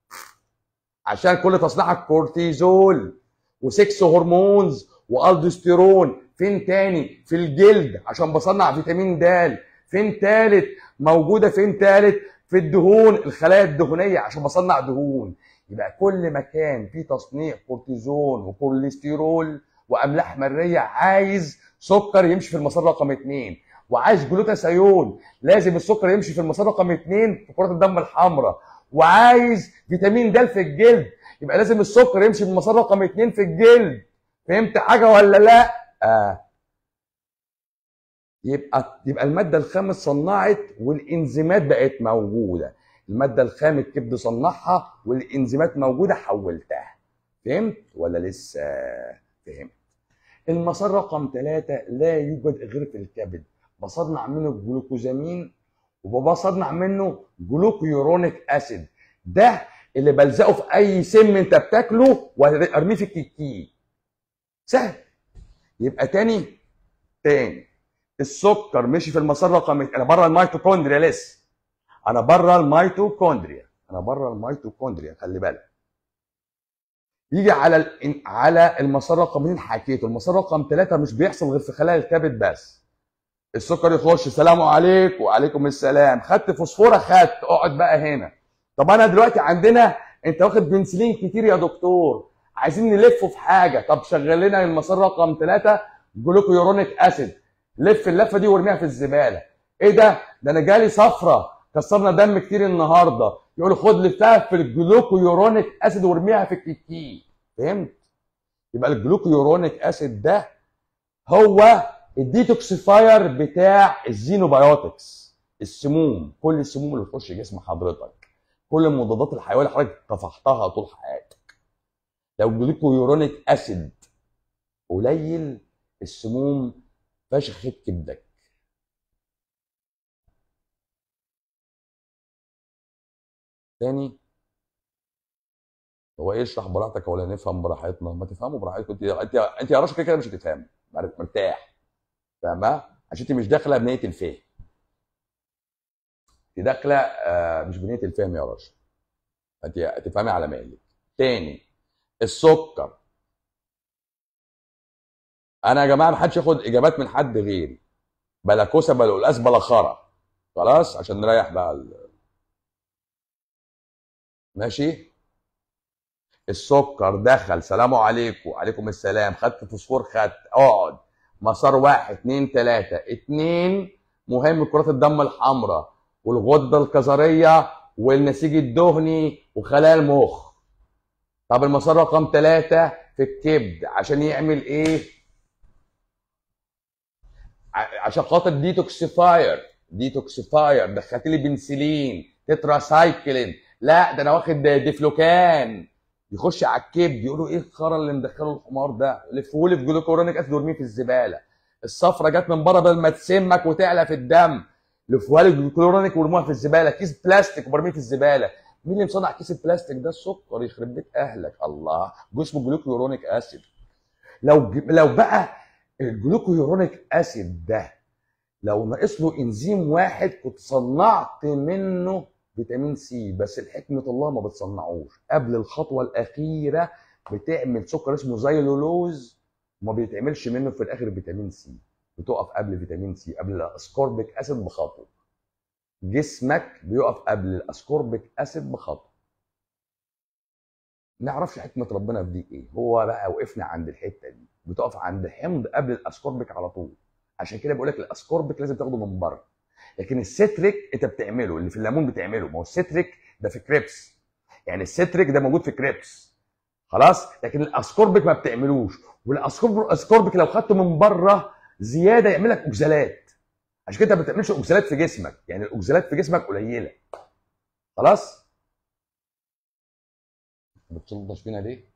عشان كل تصنيع الكورتيزول وسكس هرمونز والدوستيرون فين تاني في الجلد عشان بصنع فيتامين د فين تالت موجوده فين تالت في الدهون الخلايا الدهنيه عشان بصنع دهون يبقى كل مكان فيه تصنيع كورتيزون وكوليسترول واملاح مريه عايز سكر يمشي في المسار رقم اثنين وعايز جلوتاثيون لازم السكر يمشي في المسار رقم اثنين في كرات الدم الحمراء وعايز فيتامين د في الجلد يبقى لازم السكر يمشي في المسار رقم اثنين في الجلد فهمت حاجه ولا لا؟ آه. يبقى يبقى الماده الخام صنعت والانزيمات بقت موجوده الماده الخام الكبد صنعها والانزيمات موجوده حولتها فهمت ولا لسه فهمت المسار رقم ثلاثة لا يوجد غير في الكبد بصنع منه الجلوكوزامين وبصنع منه جلوكيورونيك اسيد ده اللي بلزقه في اي سم انت بتاكله وارميه في الكيكي سهل يبقى تاني تاني السكر مشي في المسار رقم انا بره الميتوكوندريا لسه انا بره الميتوكوندريا انا بره الميتوكوندريا خلي بالك يجي على ال... على المسار رقم 2 حكيته المسار رقم 3 مش بيحصل غير في خلايا الكبد بس السكر يخش سلام عليكم وعليكم السلام خدت فوسفوره خدت اقعد بقى هنا طب انا دلوقتي عندنا انت واخد بنسلين كتير يا دكتور عايزين نلفه في حاجه طب شغل لنا المسار رقم 3 جلوكيورونيك اسيد لف اللفه دي وارميها في الزباله ايه ده ده انا جالي صفرة كسرنا دم كتير النهارده يقول لي خد لفها في الجلوكيورونيك اسيد وارميها في الكيكي فهمت يبقى الجلوكيورونيك اسيد ده هو الديتوكسيفاير بتاع الزينوبايوتكس السموم كل السموم اللي بتخش جسم حضرتك كل المضادات الحيويه اللي حضرتك طفحتها طول حياتك لو الجلوكيورونيك اسيد قليل السموم فشخت كبدك تاني هو ايه اشرح براحتك ولا نفهم براحتنا ما تفهموا براحتكم انت انت انت يا راشد كده كده مش هتفهم مرتاح فاهمه عشان انت مش داخله بنيه الفهم انت داخله آه مش بنيه الفهم يا راشد انت هتفهمي على مهلك تاني السكر انا يا جماعه ما حدش ياخد اجابات من حد غيري بلا كوسه بلا قلقاس بلا خرا خلاص عشان نريح بقى ال... ماشي السكر دخل سلام عليكم وعليكم السلام خدت فوسفور خدت اقعد مسار واحد اتنين تلاته اتنين مهم كرات الدم الحمراء والغده الكظريه والنسيج الدهني وخلايا المخ طب المسار رقم ثلاثة في الكبد عشان يعمل ايه؟ عشان خاطر ديتوكسيفاير ديتوكسيفاير دخلت لي بنسلين تتراسايكلين لا ده انا واخد ديفلوكان يخش على الكبد يقولوا ايه الخرا اللي مدخله الحمار ده لفهولي في جلوكورونيك اسيد وارميه في الزباله الصفرة جت من بره بدل ما تسمك وتعلى في الدم لفوها لي جلوكورونيك وارموها في الزباله كيس بلاستيك وبرميه في الزباله مين اللي مصنع كيس البلاستيك ده السكر يخرب بيت اهلك الله جسمه جلوكورونيك اسيد لو ج- لو بقى الجلوكورونيك اسيد ده لو ناقص له انزيم واحد كنت صنعت منه فيتامين سي بس الحكمة الله ما بتصنعوش قبل الخطوة الأخيرة بتعمل سكر اسمه زيلولوز وما بيتعملش منه في الآخر فيتامين سي بتقف قبل فيتامين سي قبل الاسكوربيك اسيد بخطوة جسمك بيقف قبل الاسكوربيك اسيد بخطوة نعرفش حكمة ربنا في دي ايه هو بقى وقفنا عند الحتة دي بتقف عند حمض قبل الاسكوربيك على طول عشان كده بقول لك الاسكوربيك لازم تاخده من بره لكن الستريك انت بتعمله اللي في الليمون بتعمله ما هو الستريك ده في كريبس يعني الستريك ده موجود في كريبس خلاص لكن الاسكوربيك ما بتعملوش والاسكوربيك لو خدته من بره زياده يعمل لك اوكزالات عشان كده ما بتعملش اوكزالات في جسمك يعني الاوكزالات في جسمك قليله خلاص بتلطش فينا ليه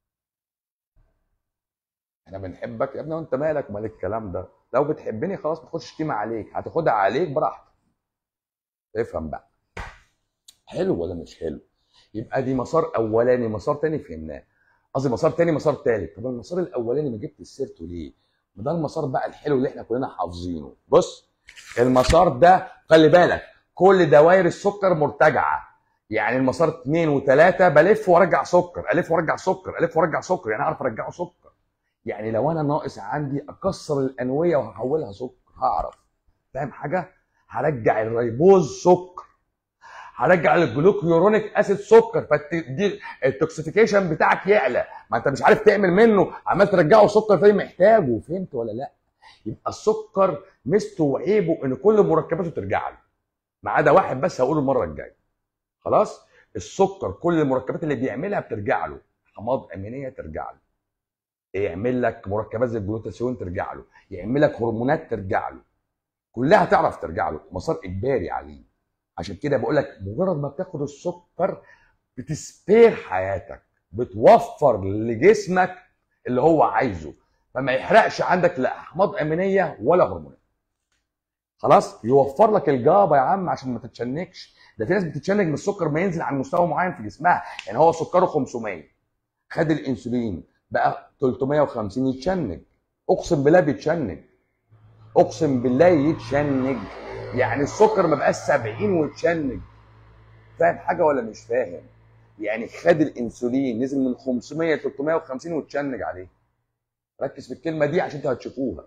احنا بنحبك يا ابني وانت مالك ومال الكلام ده لو بتحبني خلاص ما تخش شتيمه عليك هتاخدها عليك براحتك افهم بقى حلو ولا مش حلو يبقى دي مسار اولاني مسار تاني فهمناه قصدي مسار تاني مسار تالت طب المسار الاولاني ما جبت سيرته ليه ما ده المسار بقى الحلو اللي احنا كلنا حافظينه بص المسار ده خلي بالك كل دوائر السكر مرتجعه يعني المسار اثنين وثلاثه بلف وارجع سكر الف وارجع سكر الف وارجع سكر يعني اعرف ارجعه سكر يعني لو انا ناقص عندي اكسر الانويه وهحولها سكر هعرف فاهم حاجه هرجع الريبوز سكر هرجع الجلوكيورونيك اسيد سكر فدي التوكسيفيكيشن بتاعك يعلى ما انت مش عارف تعمل منه عمال ترجعه سكر تاني محتاجه فهمت ولا لا يبقى السكر ميزته وعيبه ان كل مركباته ترجع له ما عدا واحد بس هقوله المره الجايه خلاص السكر كل المركبات اللي بيعملها بترجع له حماض امينيه ترجع له يعمل لك مركبات زي الجلوتاثيون ترجع له يعمل لك هرمونات ترجع له كلها تعرف ترجع له مسار اجباري عليه عشان كده بقول لك مجرد ما بتاخد السكر بتسبير حياتك بتوفر لجسمك اللي هو عايزه فما يحرقش عندك لا احماض امينيه ولا هرمونات خلاص يوفر لك الجابه يا عم عشان ما تتشنكش ده في ناس بتتشنج من السكر ما ينزل عن مستوى معين في جسمها يعني هو سكره 500 خد الانسولين بقى 350 يتشنج اقسم بالله بيتشنج اقسم بالله يتشنج يعني السكر ما بقاش 70 ويتشنج فاهم حاجه ولا مش فاهم يعني خد الانسولين نزل من 500 ل 350 وتشنج عليه ركز في الكلمه دي عشان انتوا هتشوفوها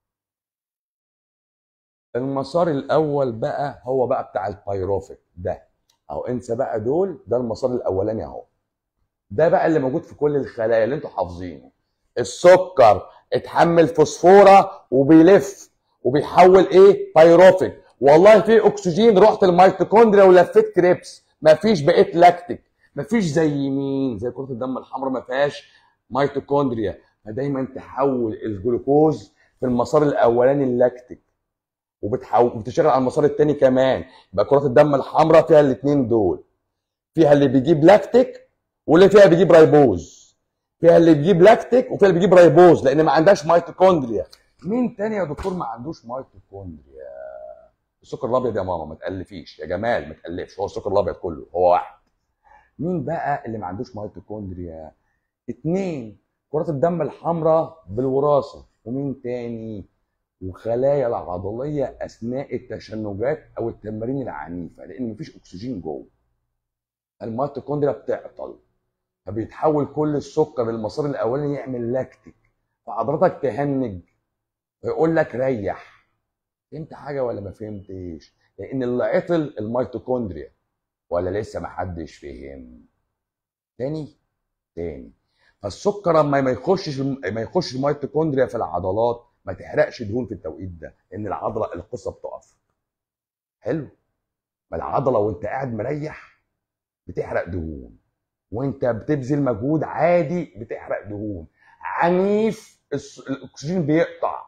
المسار الاول بقى هو بقى بتاع البايروفيك ده اهو انسى بقى دول ده المسار الاولاني اهو ده بقى اللي موجود في كل الخلايا اللي انتوا حافظينه السكر اتحمل فوسفوره وبيلف وبيحول ايه بايروفيك والله في اكسجين رحت الميتوكوندريا ولفيت كريبس مفيش بقيت لاكتيك مفيش زي مين زي كره الدم الحمراء ما فيهاش ميتوكوندريا فدايما تحول الجلوكوز في المسار الاولاني اللاكتيك وبتحول بتشتغل على المسار الثاني كمان يبقى كرات الدم الحمراء فيها الاثنين دول فيها اللي بيجيب لاكتيك واللي فيها بيجيب رايبوز فيها اللي بيجيب لاكتيك وفيها اللي بيجيب رايبوز لان ما عندهاش ميتوكوندريا مين تاني يا دكتور ما عندوش ميتوكوندريا السكر الابيض يا ماما ما تالفيش يا جمال ما تالفش هو السكر الابيض كله هو واحد مين بقى اللي ما عندوش ميتوكوندريا اتنين كرات الدم الحمراء بالوراثه ومين تاني وخلايا العضليه اثناء التشنجات او التمارين العنيفه لان مفيش اكسجين جوه الميتوكوندريا بتعطل فبيتحول كل السكر للمسار الاولاني يعمل لاكتيك فحضرتك تهنج ويقول لك ريح فهمت حاجه ولا ما فهمتش لان اللي عطل الميتوكوندريا ولا لسه ما حدش فهم تاني تاني فالسكر اما ما يخشش ما يخش الميتوكوندريا في العضلات ما تحرقش دهون في التوقيت ده لان العضله القصه بتقف حلو ما العضله وانت قاعد مريح بتحرق دهون وانت بتبذل مجهود عادي بتحرق دهون عنيف الاكسجين بيقطع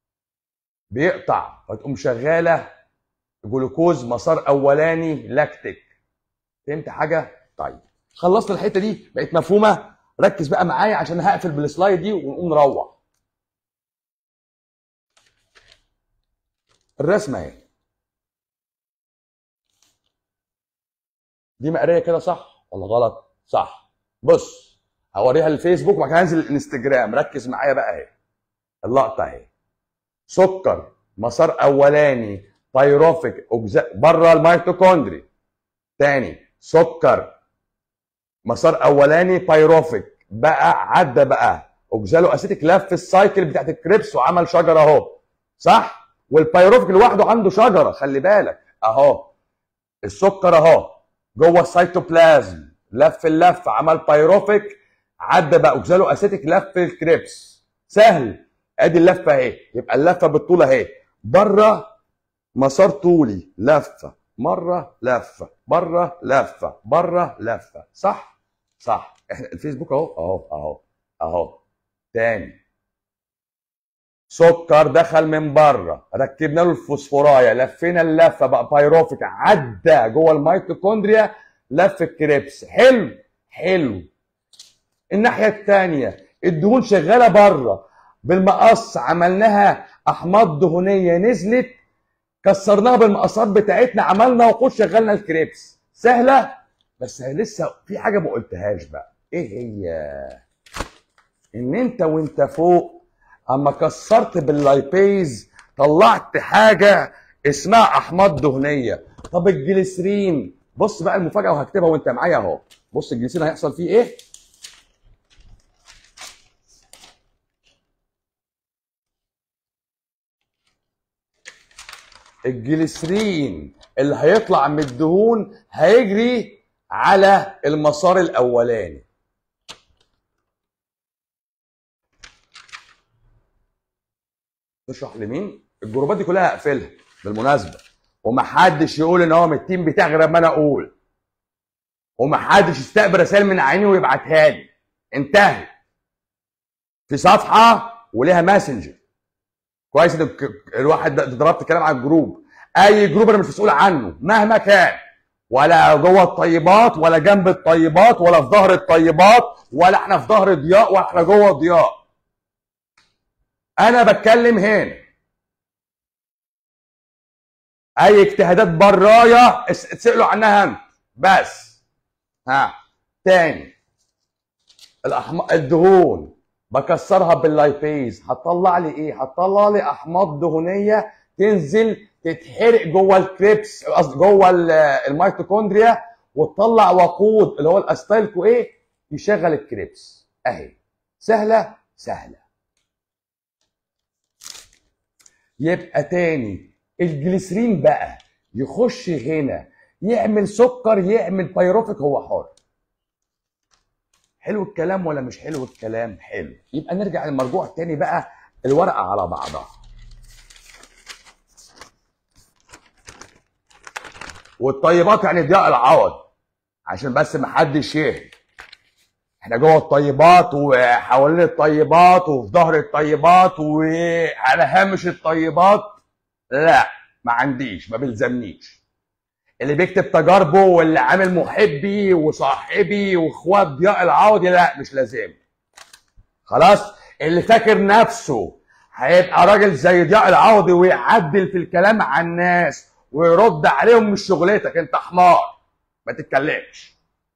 بيقطع فتقوم شغاله جلوكوز مسار اولاني لاكتيك فهمت حاجه طيب خلصنا الحته دي بقت مفهومه ركز بقى معايا عشان هقفل بالسلايد دي ونقوم نروح الرسمه اهي دي مقريه كده صح ولا غلط صح بص هوريها الفيسبوك وبعد كده هنزل الانستجرام ركز معايا بقى اهي اللقطه اهي سكر مسار اولاني بايروفيك أجزاء بره الميتوكوندري تاني سكر مسار اولاني بايروفيك بقى عدى بقى اوكزالو اسيتيك لف السايكل بتاعت الكريبس وعمل شجره اهو صح والبايروفيك لوحده عنده شجره خلي بالك اهو السكر اهو جوه السيتوبلازم لف اللف عمل بايروفيك عدى بقى اوكزالو اسيتيك لف الكريبس سهل ادي اللفه اهي يبقى اللفه بالطول اهي بره مسار طولي لفه مره لفه بره لفه بره لفه صح صح احنا الفيسبوك اهو اهو اهو اهو تاني سكر دخل من بره ركبنا له الفوسفورايه لفينا اللفه بقى بايروفيك عدى جوه الميتوكوندريا لف الكريبس حلو حلو الناحيه الثانيه الدهون شغاله بره بالمقص عملناها احماض دهنيه نزلت كسرناها بالمقصات بتاعتنا عملنا وقود شغلنا الكريبس سهله بس لسه في حاجه ما قلتهاش بقى ايه هي ان انت وانت فوق اما كسرت باللايبيز طلعت حاجه اسمها احماض دهنيه طب الجليسرين بص بقى المفاجاه وهكتبها وانت معايا اهو بص الجليسرين هيحصل فيه ايه الجليسرين اللي هيطلع من الدهون هيجري على المسار الاولاني تشرح لمين الجروبات دي كلها هقفلها بالمناسبه ومحدش يقول ان هو من التيم بتاعي غير ما انا اقول ومحدش يستقبل رسائل من عيني ويبعتها لي انتهى في صفحه وليها ماسنجر كويس ان الك- الواحد ده- ضربت كلام على الجروب اي جروب انا مش مسؤول عنه مهما كان ولا جوه الطيبات ولا جنب الطيبات ولا في ظهر الطيبات ولا احنا في ظهر ضياء ولا احنا جوه ضياء انا بتكلم هنا اي اجتهادات برايا اس- اتسالوا عنها انت بس ها تاني الأحم... الدهون بكسرها باللايبيز هتطلع لي ايه هتطلع لي احماض دهنيه تنزل تتحرق جوه الكريبس قصدي جوه ال- الميتوكوندريا وتطلع وقود اللي هو الاستايل كو ايه يشغل الكريبس اهي سهله سهله يبقى تاني الجليسرين بقى يخش هنا يعمل سكر يعمل بايروفيك هو حر حلو الكلام ولا مش حلو الكلام حلو يبقى نرجع للمرجوع تاني بقى الورقه على بعضها والطيبات يعني ضياء العوض عشان بس ما حدش يهري احنا جوه الطيبات وحوالين الطيبات وفي ظهر الطيبات وعلى هامش الطيبات لا ما عنديش ما بيلزمنيش اللي بيكتب تجاربه واللي عامل محبي وصاحبي واخوات ضياء العوضي لا مش لازم خلاص اللي فاكر نفسه هيبقى راجل زي ضياء العوضي ويعدل في الكلام عن الناس ويرد عليهم مش شغلتك انت حمار ما تتكلمش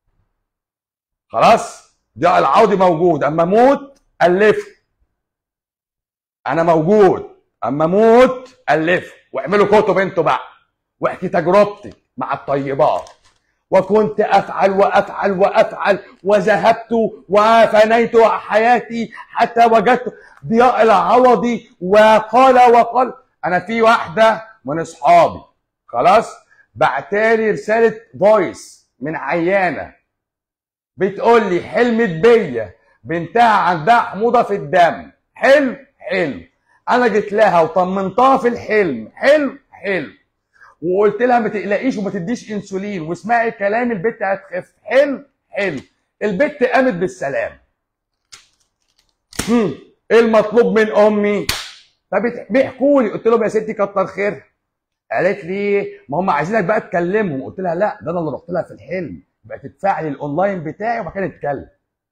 خلاص ضياء العوضي موجود اما اموت الفه انا موجود اما اموت الفه واعملوا كتب انتوا بقى واحكي تجربتي مع الطيبات وكنت افعل وافعل وافعل وذهبت وفنيت حياتي حتى وجدت ضياء العوضي وقال وقال انا في واحده من اصحابي خلاص بعتالي رساله فويس من عيانه بتقول لي حلمت بيا بنتها عندها حموضه في الدم حلو حلو انا جيت لها وطمنتها في الحلم حلو حلو وقلت لها ما تقلقيش وما تديش انسولين واسمعي كلامي البت هتخف حلو حلو البت قامت بالسلام هم، ايه المطلوب من امي فبيحكوا لي قلت لهم يا ستي كتر خيرها قالت لي ما هم عايزينك بقى تكلمهم قلت لها لا ده انا اللي رحت لها في الحلم بقى تدفع لي الاونلاين بتاعي وبعد كده نتكلم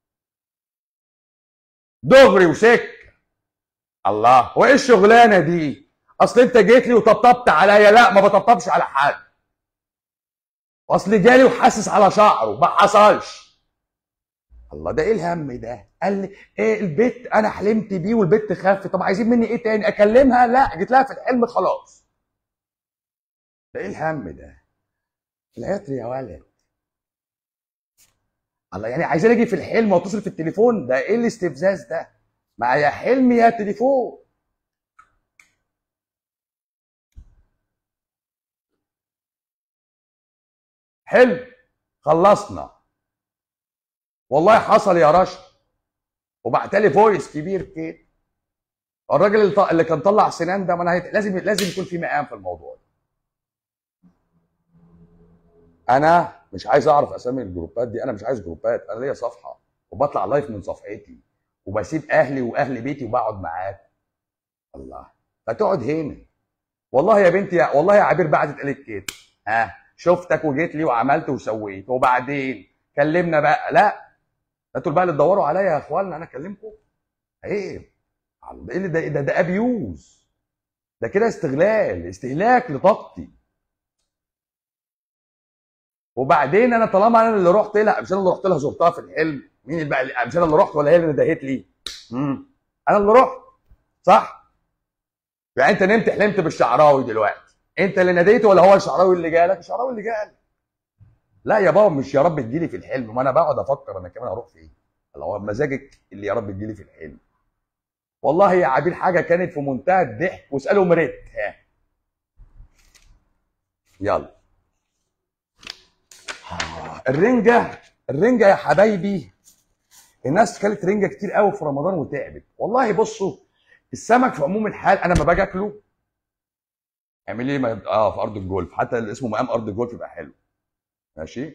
دغري وسك الله وايه الشغلانه دي اصل انت جيت لي وطبطبت عليا لا ما بطبطبش على حد اصل جالي وحاسس على شعره ما حصلش الله ده ايه الهم ده قال لي ايه البت انا حلمت بيه والبت خف طب عايزين مني ايه تاني اكلمها لا جيت لها في الحلم خلاص ده ايه الهم ده العطر يا ولد الله يعني عايزين اجي في الحلم واتصل في التليفون ده ايه الاستفزاز ده ما يا حلم يا تليفون حلو خلصنا والله حصل يا رشا وبعت لي فويس كبير كده الراجل اللي, ط- اللي كان طلع سنان ده ما انا هيت- لازم لازم يكون في مقام في الموضوع ده انا مش عايز اعرف اسامي الجروبات دي انا مش عايز جروبات انا ليا صفحه وبطلع لايف من صفحتي وبسيب اهلي واهل بيتي وبقعد معاك الله فتقعد هنا والله يا بنتي يا والله يا عبير بعتت قالت كده ها شفتك وجيت لي وعملت وسويت وبعدين كلمنا بقى لا انتوا بقى اللي تدوروا عليا يا اخوانا انا اكلمكم عيب ده ايه اللي ده ده, ده ابيوز ده كده استغلال استهلاك لطاقتي وبعدين انا طالما انا اللي رحت لها مش انا اللي رحت لها زرتها في الحلم مين اللي بقى مش انا اللي رحت ولا هي اللي ندهت لي امم انا اللي رحت صح يعني انت نمت حلمت بالشعراوي دلوقتي انت اللي ناديته ولا هو الشعراوي اللي جالك الشعراوي اللي جالك لا يا بابا مش يا رب تجيلي في الحلم ما انا بقعد افكر انا كمان اروح فين اللي هو مزاجك اللي يا رب تجيلي في الحلم والله يا عبير حاجه كانت في منتهى الضحك واساله مريت ها يلا الرنجه الرنجه يا حبايبي الناس كلت رنجه كتير قوي في رمضان وتعبت والله بصوا السمك في عموم الحال انا لما باجي اكله اعمل ايه ما- اه في ارض الجولف حتى اللي اسمه مقام ارض الجولف يبقى حلو ماشي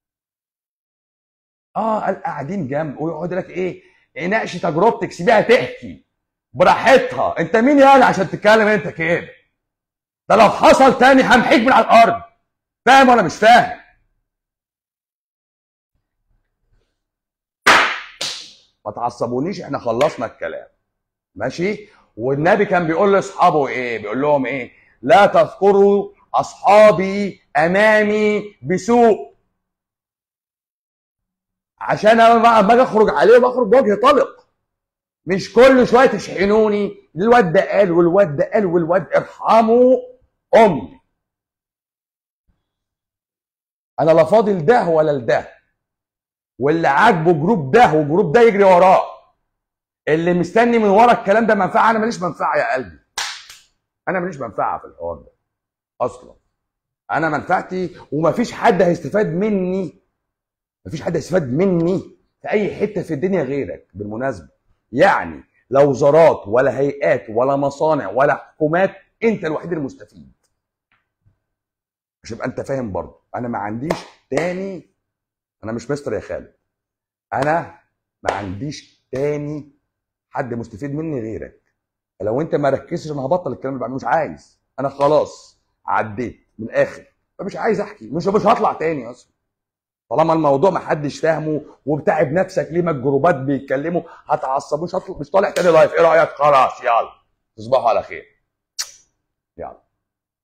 اه قال قاعدين جنب ويقعد لك ايه ناقش تجربتك سيبيها تحكي براحتها انت مين يعني عشان تتكلم انت كده ده لو حصل تاني همحيك من على الارض فاهم ولا مش فاهم ما تعصبونيش احنا خلصنا الكلام ماشي والنبي كان بيقول لاصحابه ايه بيقول لهم ايه لا تذكروا اصحابي امامي بسوء عشان انا بقى لما اجي اخرج عليه بخرج بوجه طلق مش كل شويه تشحنوني الواد ده قال والواد ده قال والواد ارحموا امي انا لا فاضل ده ولا لده واللي عاجبه جروب ده وجروب ده يجري وراه اللي مستني من ورا الكلام ده منفعه انا ماليش منفعه يا قلبي انا ماليش منفعه في الحوار ده اصلا انا منفعتي ومفيش حد هيستفاد مني مفيش حد هيستفاد مني في اي حته في الدنيا غيرك بالمناسبه يعني لا وزارات ولا هيئات ولا مصانع ولا حكومات انت الوحيد المستفيد مش يبقى انت فاهم برضه انا ما عنديش تاني انا مش مستر يا خالد انا ما عنديش تاني حد مستفيد مني غيرك لو انت ما ركزتش انا هبطل الكلام اللي بعمله مش عايز انا خلاص عديت من الاخر فمش عايز احكي مش مش هطلع تاني اصلا طالما الموضوع ما حدش فاهمه وبتعب نفسك ليه ما الجروبات بيتكلموا هتعصب مش هطلع مش طالع تاني لايف ايه رايك خلاص يلا تصبحوا على خير يلا